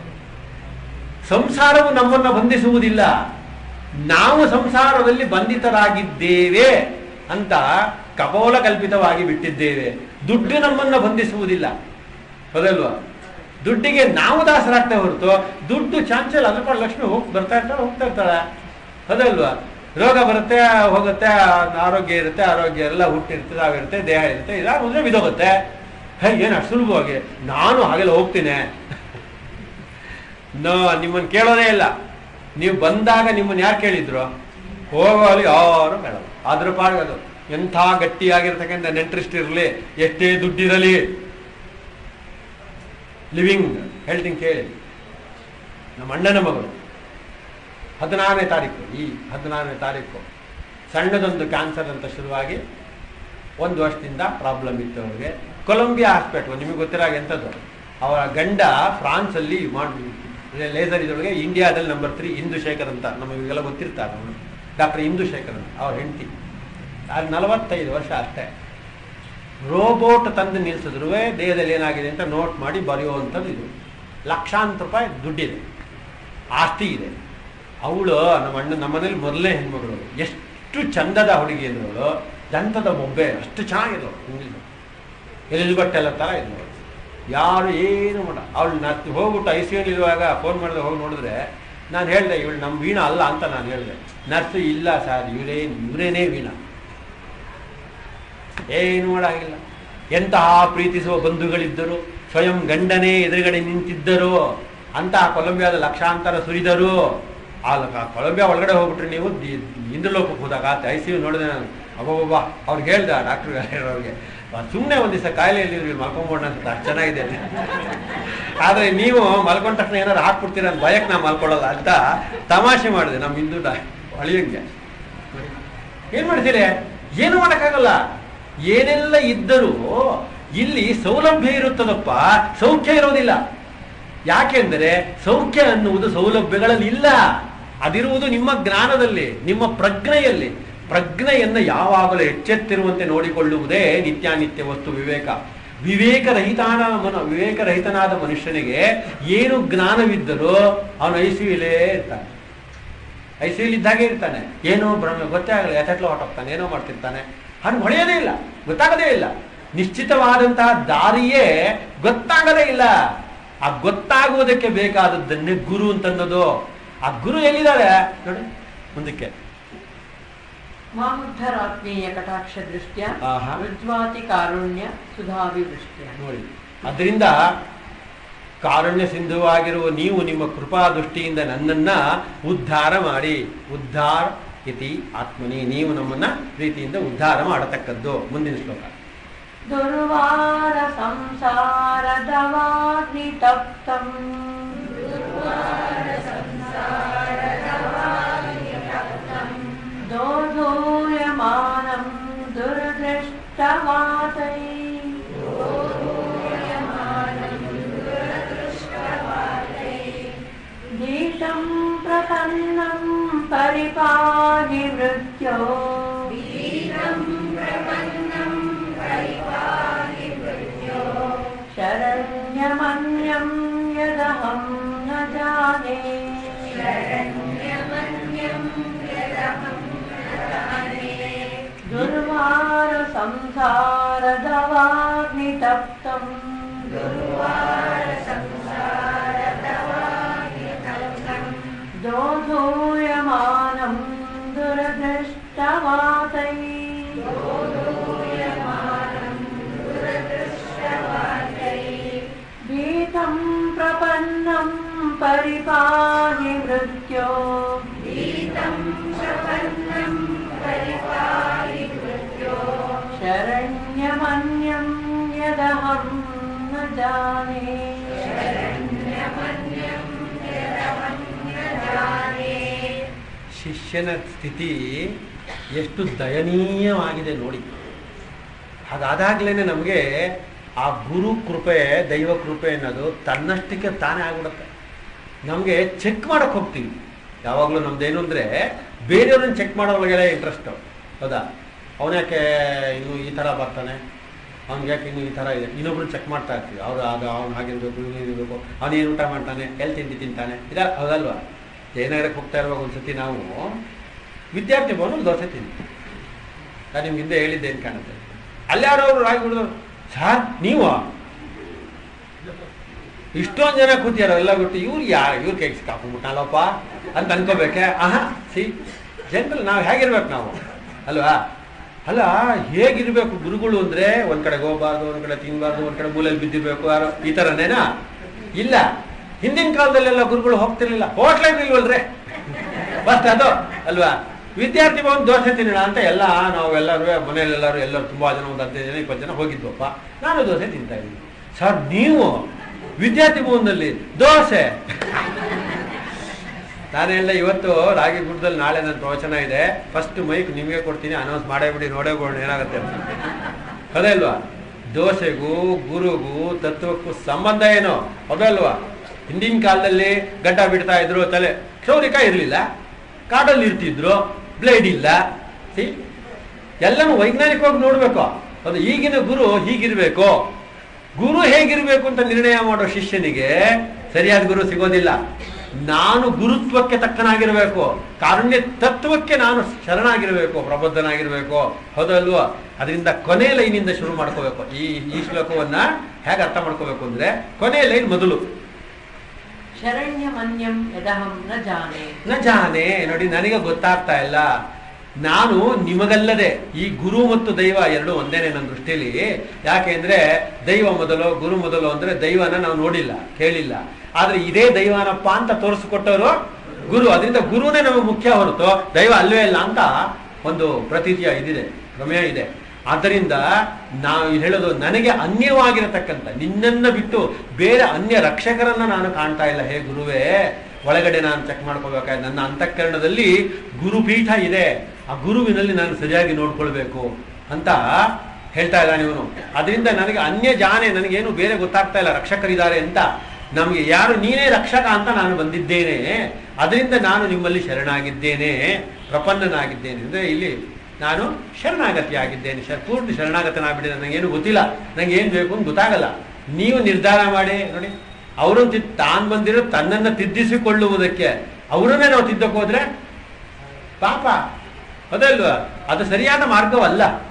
ಸಂಸಾರವು ನಮ್ಮನ್ನ ಬಂಧಿಸುವುದಿಲ್ಲ ನಾವು ಸಂಸಾರದಲ್ಲಿ ಬಂಧಿತರಾಗಿದ್ದೇವೆ ಅಂತ ಕಪೋಲ ಕಲ್ಪಿತವಾಗಿ ಬಿಟ್ಟಿದ್ದೇವೆ ದುಡ್ಡು ನಮ್ಮನ್ನ ಬಂಧಿಸುವುದಿಲ್ಲ ಹೌದಲ್ವಾ ದುಡ್ಡಿಗೆ ನಾವು ದಾಸರಾಗ್ತಾ ಹೊರತು ದುಡ್ಡು ಚಾಂಚಲ್ ಅದ್ರ ಪಾಡು ಲಕ್ಷ್ಮಿ ಹೋಗಿ ಬರ್ತಾ ಇರ್ತಾಳೆ ಹೋಗ್ತಾ ಇರ್ತಾಳೆ ಹೌದಲ್ವಾ ರೋಗ ಬರುತ್ತೆ ಹೋಗುತ್ತೆ ಆರೋಗ್ಯ ಇರುತ್ತೆ ಆರೋಗ್ಯ ಎಲ್ಲ ಹುಟ್ಟಿರುತ್ತೆ ಸಾವಿರುತ್ತೆ ದೇಹ ಇರುತ್ತೆ ಇದಾದ್ರೆ ಬಿದೋಗುತ್ತೆ ಹೇ ಏನು ಅಷ್ಟು ಸುಲಭವಾಗಿ ನಾನು ಹಾಗೆಲ್ಲ ಹೋಗ್ತೀನಿ ನೋ ನಿಮ್ಮನ್ನು ಕೇಳೋದೇ ಇಲ್ಲ ನೀವು ಬಂದಾಗ ನಿಮ್ಮನ್ನು ಯಾರು ಕೇಳಿದ್ರು ಹೋಗೋಲ್ಲಿ ಯಾರು ಬೇಡ ಅದ್ರ ಪಾಡಿಗೆ ಅದು ಎಂಥ ಗಟ್ಟಿಯಾಗಿರ್ತಕ್ಕಂಥ ನೆಂಟ್ರಿಸ್ಟ್ ಇರಲಿ ಎಷ್ಟೇ ದುಡ್ಡಿರಲಿ ಲಿವಿಂಗ್ ಹೇಳ್ತೀನಿ ಕೇಳಿ ನಮ್ಮ ಅಣ್ಣನ ಮಗಳು ಹದಿನಾರನೇ ತಾರೀಕು ಈ ಹದಿನಾರನೇ ತಾರೀಕು ಸಣ್ಣದೊಂದು ಕ್ಯಾನ್ಸರ್ ಅಂತ ಶುರುವಾಗಿ ಒಂದು ವರ್ಷದಿಂದ ಪ್ರಾಬ್ಲಮ್ ಇತ್ತು ಅವ್ರಿಗೆ ಕೊಲಂಬಿಯಾ ಹಾಸ್ಪಿಟ್ಲ್ ನಿಮಗೆ ಗೊತ್ತಿರಾಗ ಎಂಥದ್ದು ಅವರ ಗಂಡ ಫ್ರಾನ್ಸಲ್ಲಿ ಮಾಡಿ ಲೇಸರ್ ಇದರೊಳಗೆ ಇಂಡಿಯಾದಲ್ಲಿ ನಂಬರ್ ತ್ರೀ ಇಂದು ಶೇಖರ್ ಅಂತ ನಮಗೆಲ್ಲ ಗೊತ್ತಿರ್ತಾರೆ ಅವರು ಡಾಕ್ಟರ್ ಇಂದು ಶೇಖರ್ ಅಂತ ಅವ್ರ ಹೆಂಡತಿ ಅದು ನಲವತ್ತೈದು ವರ್ಷ ಅಷ್ಟೇ ರೋಬೋಟ್ ತಂದು ನಿಲ್ಸಿದ್ರು ದೇಹದಲ್ಲಿ ಏನಾಗಿದೆ ಅಂತ ನೋಟ್ ಮಾಡಿ ಬರೆಯುವಂಥದ್ದು ಇದು ಲಕ್ಷಾಂತರ ರೂಪಾಯಿ ದುಡ್ಡಿದೆ ಆಸ್ತಿ ಇದೆ ಅವಳು ನಮ್ಮ ಅಣ್ಣ ನಮ್ಮನೇಲಿ ಮೊದಲನೇ ಹೆಣ್ಮಗಳು ಎಷ್ಟು ಚಂದದ ಹುಡುಗಿ ಅಂದವಳು ದಂತದ ಬೊಬ್ಬೆ ಅಷ್ಟು ಚೆನ್ನಾಗಿದ್ಲು ಇಂಗ್ಲೀಷ್ ಎಲಿಜಬೆಟ್ ಎಲ್ಲ ಥರ ಇದ್ಲು ಯಾರು ಏನು ಮಾಡ ಅವಳು ನಾ ಹೋಗ್ಬಿಟ್ಟು ಐ ಸಿ ಇರುವಾಗ ಫೋನ್ ಮಾಡಿದ್ರೆ ಹೋಗಿ ನೋಡಿದ್ರೆ ನಾನು ಹೇಳಿದೆ ಇವಳು ನಮ್ಮ ವೀಣಾ ಅಲ್ಲ ಅಂತ ನಾನು ಹೇಳಿದೆ ನರ್ಸು ಇಲ್ಲ ಸರ್ ಇವರೇ ಇವರೇನೇ ವೀಣಾ ಏನು ಮಾಡಾಗಿಲ್ಲ ಎಂತಹ ಪ್ರೀತಿಸುವ ಬಂಧುಗಳಿದ್ದರು ಸ್ವಯಂ ಗಂಡನೇ ಎದುರುಗಡೆ ನಿಂತಿದ್ದರು ಅಂತಹ ಕೊಲಂಬಿಯಾದ ಲಕ್ಷಾಂತರ ಸುರಿದರು ಆ ಲ- ಕೊಲಂಬಿಯಾ ಒಳಗಡೆ ಹೋಗ್ಬಿಟ್ರೆ ನೀವು ದಿ- ಇಂದ್ರಲೋಕಕ್ಕೆ ಹೋದಾಗ ಐ ಸಿ ಯು ನೋಡಿದೆ ನಾನು ಅಬ್ಬಬ್ಬ ಅವ್ರಿಗೆ ಹೇಳ್ದೆ ಡಾಕ್ಟ್ರ್ ಅವ್ರಿಗೆ ಸುಮ್ಮನೆ ಒಂದು ದಿವಸ ಕಾಯಿಲೆಯಲ್ಲಿ ನೀವು ಮಲ್ಕೊಂಬೋಣ ಅಂತ ಅಷ್ಟು ಚೆನ್ನಾಗಿದೆ ಅಂತ. ಆದರೆ ನೀವು ಮಲ್ಕೊಂಡ ತಕ್ಷಣ ಏನಾದ್ರು ಹಾಕ್ಬಿಡ್ತೀರ ಅಂತ ಭಯಕ್ಕೆ ನಾ ಮಲ್ಕೊಳ್ಳಲ್ಲ ಅಂತ ತಮಾಷೆ ಮಾಡಿದೆ ನಮ್ಮ ಹಿಂದೂ ಡಾ ಅಳಿಯಂಗೆ ಏನ್ ಮಾಡ್ತೀರಿ ಏನು ಮಾಡಕ್ಕಾಗಲ್ಲ ಏನೆಲ್ಲ ಇದ್ದರೂ ಇಲ್ಲಿ ಸೌಲಭ್ಯ ಇರುತ್ತದಪ್ಪ ಸೌಖ್ಯ ಇರೋದಿಲ್ಲ ಯಾಕೆಂದರೆ ಸೌಖ್ಯ ಅನ್ನುವುದು ಸೌಲಭ್ಯಗಳಲ್ಲಿ ಇಲ್ಲ ಅದಿರುವುದು ನಿಮ್ಮ ಜ್ಞಾನದಲ್ಲಿ ನಿಮ್ಮ ಪ್ರಜ್ಞೆಯಲ್ಲಿ ಪ್ರಜ್ಞೆಯನ್ನ ಯಾವಾಗಲೂ ಎಚ್ಚೆತ್ತಿರುವಂತೆ ನೋಡಿಕೊಳ್ಳುವುದೇ ನಿತ್ಯಾನಿತ್ಯ ವಸ್ತು ವಿವೇಕ ವಿವೇಕರಹಿತಾನ ಮನ ವಿವೇಕರಹಿತನಾದ ಮನುಷ್ಯನಿಗೆ ಏನು ಜ್ಞಾನವಿದ್ದರೂ ಅವನು ಐಸಿಯುಲೇ ಇರ್ತಾನೆ ಐಸಿಯುಲ್ ಇದ್ದಾಗೆ ಇರ್ತಾನೆ ಏನೋ ಭ್ರಮೆ ಗೊತ್ತೇ ಆಗಲ್ಲ ಎತ್ತೆಟ್ಲ ಹೊಟ್ಟೋಗ್ತಾನೆ ಏನೋ ಮಾಡ್ತಿರ್ತಾನೆ ಅವ್ನಿಗೆ ಹೊಳೆಯೋದೇ ಇಲ್ಲ ಗೊತ್ತಾಗದೇ ಇಲ್ಲ ನಿಶ್ಚಿತವಾದಂತಹ ದಾರಿಯೇ ಗೊತ್ತಾಗದೇ ಇಲ್ಲ ಆ ಗೊತ್ತಾಗುವುದಕ್ಕೆ ಬೇಕಾದದ್ದನ್ನೇ ಗುರು ಅಂತನ್ನೋದು ಆ ಗುರು ಎಲ್ಲಿದ್ದಾರೆ ನೋಡಿ ಮುಂದಕ್ಕೆ ಮಾಮುದ್ಧರಾತ್ಮೀಯ ಕಟಾಕ್ಷ ದೃಷ್ಟ್ಯ ಆಹಾ. ರುಜ್ವಾತಿ ಕಾರುಣ್ಯ ಸುಧಾಭಿವೃಷ್ಟ್ಯ ನೋಡಿ ಅದರಿಂದ ಕಾರುಣ್ಯ ಸಿಂಧುವಾಗಿರುವ ನೀವು ನಿಮ್ಮ ಕೃಪಾ ದೃಷ್ಟಿಯಿಂದ ನನ್ನನ್ನ ಉದ್ಧಾರ ಮಾಡಿ ಉದ್ಧಾರ ಇತಿ ಆತ್ಮನಿ ನೀವು ನಮ್ಮನ್ನ ಪ್ರೀತಿಯಿಂದ ಉದ್ಧಾರ ಮಾಡತಕ್ಕದ್ದು ಮುಂದಿನ ಶ್ಲೋಕ ದುರ್ವಾರ ಸಂಸಾರದವಾಗ್ನಿ ತಪ್ತಂ ದೋಧೂಯಮಾನಂ ದುರ್ದೃಷ್ಟವಾತೈ ದೀಶಂ ಪ್ರಸನ್ನಂ ಪರಿಪಾಹಿ ಮೃತ್ಯೋ शरण्यमन्यं यदहं न जाने दुर्वारसंसारदवाग्नितप्तम् दोधूयमानं दुरदृष्टवातै भीतं प्रपन्नं परिपाहि मृत्यो शरण्यमन्यं यदहं न जाने ಶಿಷ್ಯನ ಸ್ಥಿತಿ ಎಷ್ಟು ದಯನೀಯವಾಗಿದೆ ನೋಡಿ ಹಾಗಾದಾಗ್ಲೇ ನಮಗೆ ಆ ಗುರು ಕೃಪೆ ದೈವ ಕೃಪೆ ಅನ್ನೋದು ತನ್ನಷ್ಟಕ್ಕೆ ತಾನೇ ಆಗ್ಬಿಡುತ್ತೆ ನಮಗೆ ಚೆಕ್ ಮಾಡಕ್ ಹೋಗ್ತೀವಿ ಯಾವಾಗಲೂ ನಮ್ದೇನು ಅಂದರೆ ಬೇರೆಯವ್ರನ್ನ ಚೆಕ್ ಮಾಡೋವಾಗೆಲ್ಲ ಇಂಟ್ರೆಸ್ಟ್ ಹೌದಾ ಅವನ್ಯಾಕೆ ಇನ್ನು ಈ ಥರ ಬರ್ತಾನೆ ಅವ್ನಿಗೆ ಯಾಕೆ ಇನ್ನು ಈ ಥರ ಇದೆ ಇನ್ನೊಬ್ರು ಚೆಕ್ ಮಾಡ್ತಾ ಇರ್ತೀವಿ ಅವ್ರು ಆಗ ಅವ್ನು ಹಾಗಿರ್ಬೇಕು ಇವನು ಇರಬೇಕು ಅವ್ನು ಏನು ಊಟ ಮಾಡ್ತಾನೆ ಎಲ್ಲಿ ತಿಂಡಿ ತಿಂತಾನೆ ಇದ ಹೌದಲ್ವಾ ಜಯನಗರಕ್ಕೆ ಹೋಗ್ತಾ ಇರುವಾಗ ಒಂದ್ಸತಿ ನಾವು ವಿದ್ಯಾರ್ಥಿ ಭವನ ದೋಸೆ ತಿಂದ್ವಿ ನಾನು ನಿಮ್ಗೆ ಹಿಂದೆ ಹೇಳಿದ್ದೆ ಏನು ಕಾಣುತ್ತೆ ಅಲ್ಲಿ ಯಾರೋ ಅವರು ರಾಗಿ ಬಿಡಿದ್ರು ಸರ್ ನೀವು ಇಷ್ಟೊಂದು ಜನ ಕೂತಿಯಾರ ಎಲ್ಲ ಬಿಟ್ಟು ಇವ್ರು ಯಾರು ಇವ್ರು ಕೈ ಕಾಕೊಂಡ್ಬಿಟ್ನಲ್ಲಪ್ಪ ಅಂತ ಅನ್ಕೋಬೇಕೆ ಆಹಾ ಸಿ ಜನರಲ್ ನಾವು ಹೇಗಿರ್ಬೇಕು ನಾವು ಅಲ್ವಾ ಅಲ್ಲ ಹೇಗಿರ್ಬೇಕು ಗುರುಗಳು ಅಂದ್ರೆ ಒಂದ್ ಕಡೆ ಹೋಗ್ಬಾರ್ದು ಒಂದ್ ಕಡೆ ತಿನ್ಬಾರ್ದು ಒಂದ್ ಕಡೆ ಮೂಲೆಯಲ್ಲಿ ಬಿದ್ದಿರ್ಬೇಕು ಯಾರೋ ಈ ಥರನೇನಾ ಇಲ್ಲ ಹಿಂದಿನ ಕಾಲದಲ್ಲೆಲ್ಲ ಗುರುಗಳು ಹೋಗ್ತಿರ್ಲಿಲ್ಲ ಹೋಟ್ಲೇ ಇಲ್ವಲ್ರಿ ಫಸ್ಟ್ ಅದು ಅಲ್ವಾ ವಿದ್ಯಾರ್ಥಿ ಭವನ್ ದೋಸೆ ತಿನ್ನೋಣ ಅಂತ ಎಲ್ಲ ನಾವೆಲ್ಲರೂ ಮನೆಯಲ್ಲೆಲ್ಲರೂ ಎಲ್ಲರೂ ತುಂಬಾ ಜನ ಒಂದು ಹದಿನೈದು ಜನ ಇಪ್ಪತ್ತು ಜನ ಹೋಗಿದ್ವಪ್ಪ ನಾನು ದೋಸೆ ತಿಂತಾ ಇದ್ದೀನಿ ಸರ್ ನೀವು ವಿದ್ಯಾರ್ಥಿ ಭವನದಲ್ಲಿ ದೋಸೆ ನಾನು ಹೇಳಿದೆ ಇವತ್ತು ರಾಗಿ ಗುಡ್ಡದಲ್ಲಿ ನಾಳೆ ನನ್ನ ಪ್ರವಚನ ಇದೆ ಫಸ್ಟ್ ಮೈಕ್ ನಿಮಗೆ ಕೊಡ್ತೀನಿ ಅನೌನ್ಸ್ ಮಾಡೇ ಬಿಡಿ ನೋಡೇ ಬಿಡೋಣ ಏನಾಗುತ್ತೆ ಅಂತ ಅದೇ ಅಲ್ವಾ ದೋಸೆಗೂ ಗುರುಗೂ ತತ್ವಕ್ಕೂ ಸಂಬಂಧ ಏನು ಅದಲ್ವಾ ಹಿಂದಿನ ಕಾಲದಲ್ಲಿ ಗಡ್ಡ ಬಿಡ್ತಾ ಇದ್ರು ತಲೆ ಕ್ಷೌರಿಕ ಇರಲಿಲ್ಲ ಕಾಡಲ್ಲಿ ಇರ್ತಿದ್ರು ಬ್ಲೇಡ್ ಇಲ್ಲ ಸಿ ಎಲ್ಲನೂ ವೈಜ್ಞಾನಿಕವಾಗಿ ನೋಡ್ಬೇಕು ಅದು ಈಗಿನ ಗುರು ಹೀಗಿರ್ಬೇಕು ಗುರು ಹೇಗಿರ್ಬೇಕು ಅಂತ ನಿರ್ಣಯ ಮಾಡೋ ಶಿಷ್ಯನಿಗೆ ಸರಿಯಾದ ಗುರು ಸಿಗೋದಿಲ್ಲ ನಾನು ಗುರುತ್ವಕ್ಕೆ ತಕ್ಕನಾಗಿರ್ಬೇಕು ಕಾರುಣ್ಯ ತತ್ವಕ್ಕೆ ನಾನು ಶರಣಾಗಿರ್ಬೇಕು ಪ್ರಬುದ್ಧನಾಗಿರ್ಬೇಕು ಹೌದಲ್ವಾ ಅದರಿಂದ ಕೊನೆ ಲೈನಿಂದ ಶುರು ಮಾಡ್ಕೋಬೇಕು ಈ ಈ ಶ್ಲೋಕವನ್ನ ಹೇಗೆ ಅರ್ಥ ಮಾಡ್ಕೋಬೇಕು ಅಂದ್ರೆ ಕೊನೆ ಲೈನ್ ಮೊದಲು ಶರಣ್ಯಮನ್ಯಂ ಯದಹಂ ನ ಜಾನೆ ನ ಜಾನೆ ನೋಡಿ ನನಗೆ ಗೊತ್ತಾಗ್ತಾ ಇಲ್ಲ ನಾನು ನಿಮಗಲ್ಲದೆ ಈ ಗುರು ಮತ್ತು ದೈವ ಎರಡು ಒಂದೇನೆ ನನ್ನ ದೃಷ್ಟಿಯಲ್ಲಿ ಯಾಕೆಂದ್ರೆ ದೈವ ಮೊದಲು ಗುರು ಮೊದಲು ಅಂದ್ರೆ ದೈವನ ನಾವು ನೋಡಿಲ್ಲ ಕೇಳಿಲ್ಲ ಆದ್ರೆ ಇದೇ ದೈವನಪ್ಪ ಅಂತ ತೋರಿಸಿಕೊಟ್ಟವರು ಗುರು ಅದರಿಂದ ಗುರುನೇ ನಮಗೆ ಮುಖ್ಯ ಹೊರತು ದೈವ ಅಲ್ವೇ ಇಲ್ಲ ಅಂತ ಒಂದು ಪ್ರತೀತಿಯ ಇದಿದೆ ಪ್ರಮೇಯ ಇದೆ ಆದ್ದರಿಂದ ನಾವು ಇಲ್ಲಿ ಹೇಳೋದು ನನಗೆ ಅನ್ಯವಾಗಿರತಕ್ಕಂಥ ನಿನ್ನನ್ನ ಬಿಟ್ಟು ಬೇರೆ ಅನ್ಯ ರಕ್ಷಕರನ್ನ ನಾನು ಕಾಣ್ತಾ ಇಲ್ಲ ಹೇ ಗುರುವೇ ಒಳಗಡೆ ನಾನು ಚೆಕ್ ಮಾಡ್ಕೋಬೇಕಾದ್ರೆ ನನ್ನ ಅಂತಃಕರಣದಲ್ಲಿ ಗುರುಪೀಠ ಇದೆ ಆ ಗುರುವಿನಲ್ಲಿ ನಾನು ಸರಿಯಾಗಿ ನೋಡ್ಕೊಳ್ಬೇಕು ಅಂತ ಹೇಳ್ತಾ ಇದ್ದಾನೆ ಇವನು ಅದರಿಂದ ನನಗೆ ಅನ್ಯ ಜಾನೆ ನನಗೇನು ಬೇರೆ ಗೊತ್ತಾಗ್ತಾ ಇಲ್ಲ ರಕ್ಷಕರಿದ್ದಾರೆ ಅಂತ ನಮಗೆ ಯಾರು ನೀನೇ ರಕ್ಷಕ ಅಂತ ನಾನು ಬಂದಿದ್ದೇನೆ ಅದರಿಂದ ನಾನು ನಿಮ್ಮಲ್ಲಿ ಶರಣಾಗಿದ್ದೇನೆ ಪ್ರಪನ್ನನಾಗಿದ್ದೇನೆ ಅಂದ್ರೆ ಇಲ್ಲಿ ನಾನು ಶರಣಾಗತಿ ಆಗಿದ್ದೇನೆ ಶರ್ ಪೂರ್ತಿ ಶರಣಾಗತನಾಗ್ಬಿಟ್ಟಿದೆ ನನಗೇನು ಗೊತ್ತಿಲ್ಲ ನಂಗೆ ಏನು ಬೇಕು ಅಂತ ಗೊತ್ತಾಗಲ್ಲ ನೀವು ನಿರ್ಧಾರ ಮಾಡಿ ನೋಡಿ ಅವರನ್ನು ತಿದ್ ತಾನು ಬಂದಿರೋ ತನ್ನನ್ನು ತಿದ್ದಿಸಿಕೊಳ್ಳುವುದಕ್ಕೆ ಅವರನ್ನೇ ನಾವು ತಿದ್ದಕ್ಕೆ ಹೋದ್ರೆ ಪಾಪ ಅದಲ್ವಾ ಅದು ಸರಿಯಾದ ಮಾರ್ಗವಲ್ಲ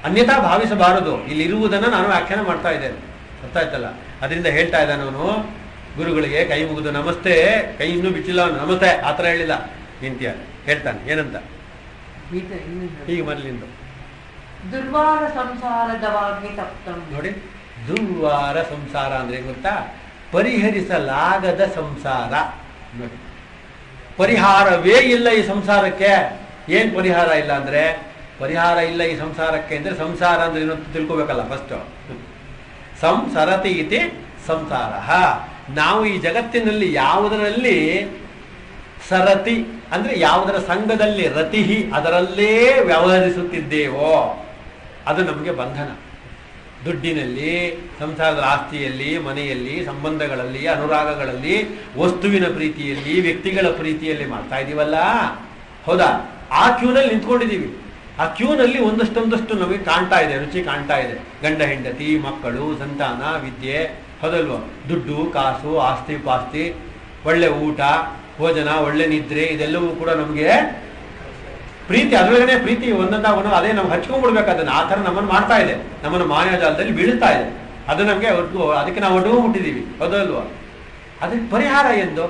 ಅನ್ಯಥಾ ಭಾವಿಸಬಾರದು ಇಲ್ಲಿರುವುದನ್ನು ನಾನು ವ್ಯಾಖ್ಯಾನ ಮಾಡ್ತಾ ಇದ್ದೇನೆ ಅರ್ಥ ಆಯ್ತಲ್ಲ ಅದರಿಂದ ಹೇಳ್ತಾ ಇದ್ದಾನೆ ಅವನು ಗುರುಗಳಿಗೆ ಕೈ ಮುಗಿದು ನಮಸ್ತೆ ಕೈ ಇನ್ನೂ ಬಿಚ್ಚಿಲ್ಲ ಅವನು ನಮಸ್ತೆ ಆ ಥರ ಹೇಳಿಲ್ಲ ನಿಂತ್ಯ ಹೇಳ್ತಾನೆ ಏನಂತ ಈತ ಇನ್ನೊಂದು. ಹೀಗೆ ಮೊದಲಿಂದ ದುರ್ವಾರ ಸಂಸಾರದವಾಗಿ ತಪ್ತಂ ನೋಡಿ ದುರ್ವಾರ ಸಂಸಾರ ಅಂದ್ರೆ ಏನ್ ಗೊತ್ತಾ ಪರಿಹರಿಸಲಾಗದ ಸಂಸಾರ ನೋಡಿ ಪರಿಹಾರವೇ ಇಲ್ಲ ಈ ಸಂಸಾರಕ್ಕೆ ಏನ್ ಪರಿಹಾರ ಇಲ್ಲ ಅಂದ್ರೆ ಪರಿಹಾರ ಇಲ್ಲ ಈ ಸಂಸಾರಕ್ಕೆ ಅಂದ್ರೆ ಸಂಸಾರ ಅಂದ್ರೆ ಏನು ಅಂತ ತಿಳ್ಕೊಬೇಕಲ್ಲ ಫಸ್ಟ್ ಸಂಸರತಿ ಇತಿ ಸಂಸಾರ ನಾವು ಈ ಜಗತ್ತಿನಲ್ಲಿ ಯಾವುದರಲ್ಲಿ ಸರತಿ ಅಂದ್ರೆ ಯಾವುದರ ಸಂಘದಲ್ಲಿ ರತಿಹಿ ಅದರಲ್ಲೇ ವ್ಯವಹರಿಸುತ್ತಿದ್ದೇವೋ ಅದು ನಮಗೆ ಬಂಧನ ದುಡ್ಡಿನಲ್ಲಿ ಸಂಸಾರದ ಆಸ್ತಿಯಲ್ಲಿ ಮನೆಯಲ್ಲಿ ಸಂಬಂಧಗಳಲ್ಲಿ ಅನುರಾಗಗಳಲ್ಲಿ ವಸ್ತುವಿನ ಪ್ರೀತಿಯಲ್ಲಿ ವ್ಯಕ್ತಿಗಳ ಪ್ರೀತಿಯಲ್ಲಿ ಮಾಡ್ತಾ ಇದೀವಲ್ಲ ಹೌದಾ ಆ ಕ್ಯೂನಲ್ಲಿ ನಿಂತ್ಕೊಂಡಿದ್ದೀವಿ ಆ ಕ್ಯೂನಲ್ಲಿ ಒಂದಷ್ಟೊಂದಷ್ಟು ನಮಗೆ ಕಾಣ್ತಾ ಇದೆ ರುಚಿ ಕಾಣ್ತಾ ಇದೆ ಗಂಡ ಹೆಂಡತಿ ಮಕ್ಕಳು ಸಂತಾನ ವಿದ್ಯೆ ಹೌದಲ್ವ ದುಡ್ಡು ಕಾಸು ಆಸ್ತಿ ಪಾಸ್ತಿ ಒಳ್ಳೆ ಊಟ ಭೋಜನ ಒಳ್ಳೆ ನಿದ್ರೆ ಇದೆಲ್ಲವೂ ಕೂಡ ನಮಗೆ ಪ್ರೀತಿ ಅದ್ರೊಳಗನೆ ಪ್ರೀತಿ ಒಂದೊಂದ ಒಂದೊಂದು ಅದೇ ನಮ್ಗೆ ಹಚ್ಕೊಂಡ್ಬಿಡ್ಬೇಕು ಅದನ್ನ ಆ ಥರ ನಮ್ಮನ್ನು ಮಾಡ್ತಾ ಇದೆ ನಮ್ಮನ್ನು ಮಾಯಾಜಾಲದಲ್ಲಿ ಬೀಳ್ತಾ ಇದೆ ಅದು ನಮಗೆ ಒಟ್ಟು ಅದಕ್ಕೆ ನಾವು ಒಡ್ಕೊಂಡ್ಬಿಟ್ಟಿದ್ದೀವಿ ಹೌದಲ್ವಾ ಅದಕ್ಕೆ ಪರಿಹಾರ ಎಂದು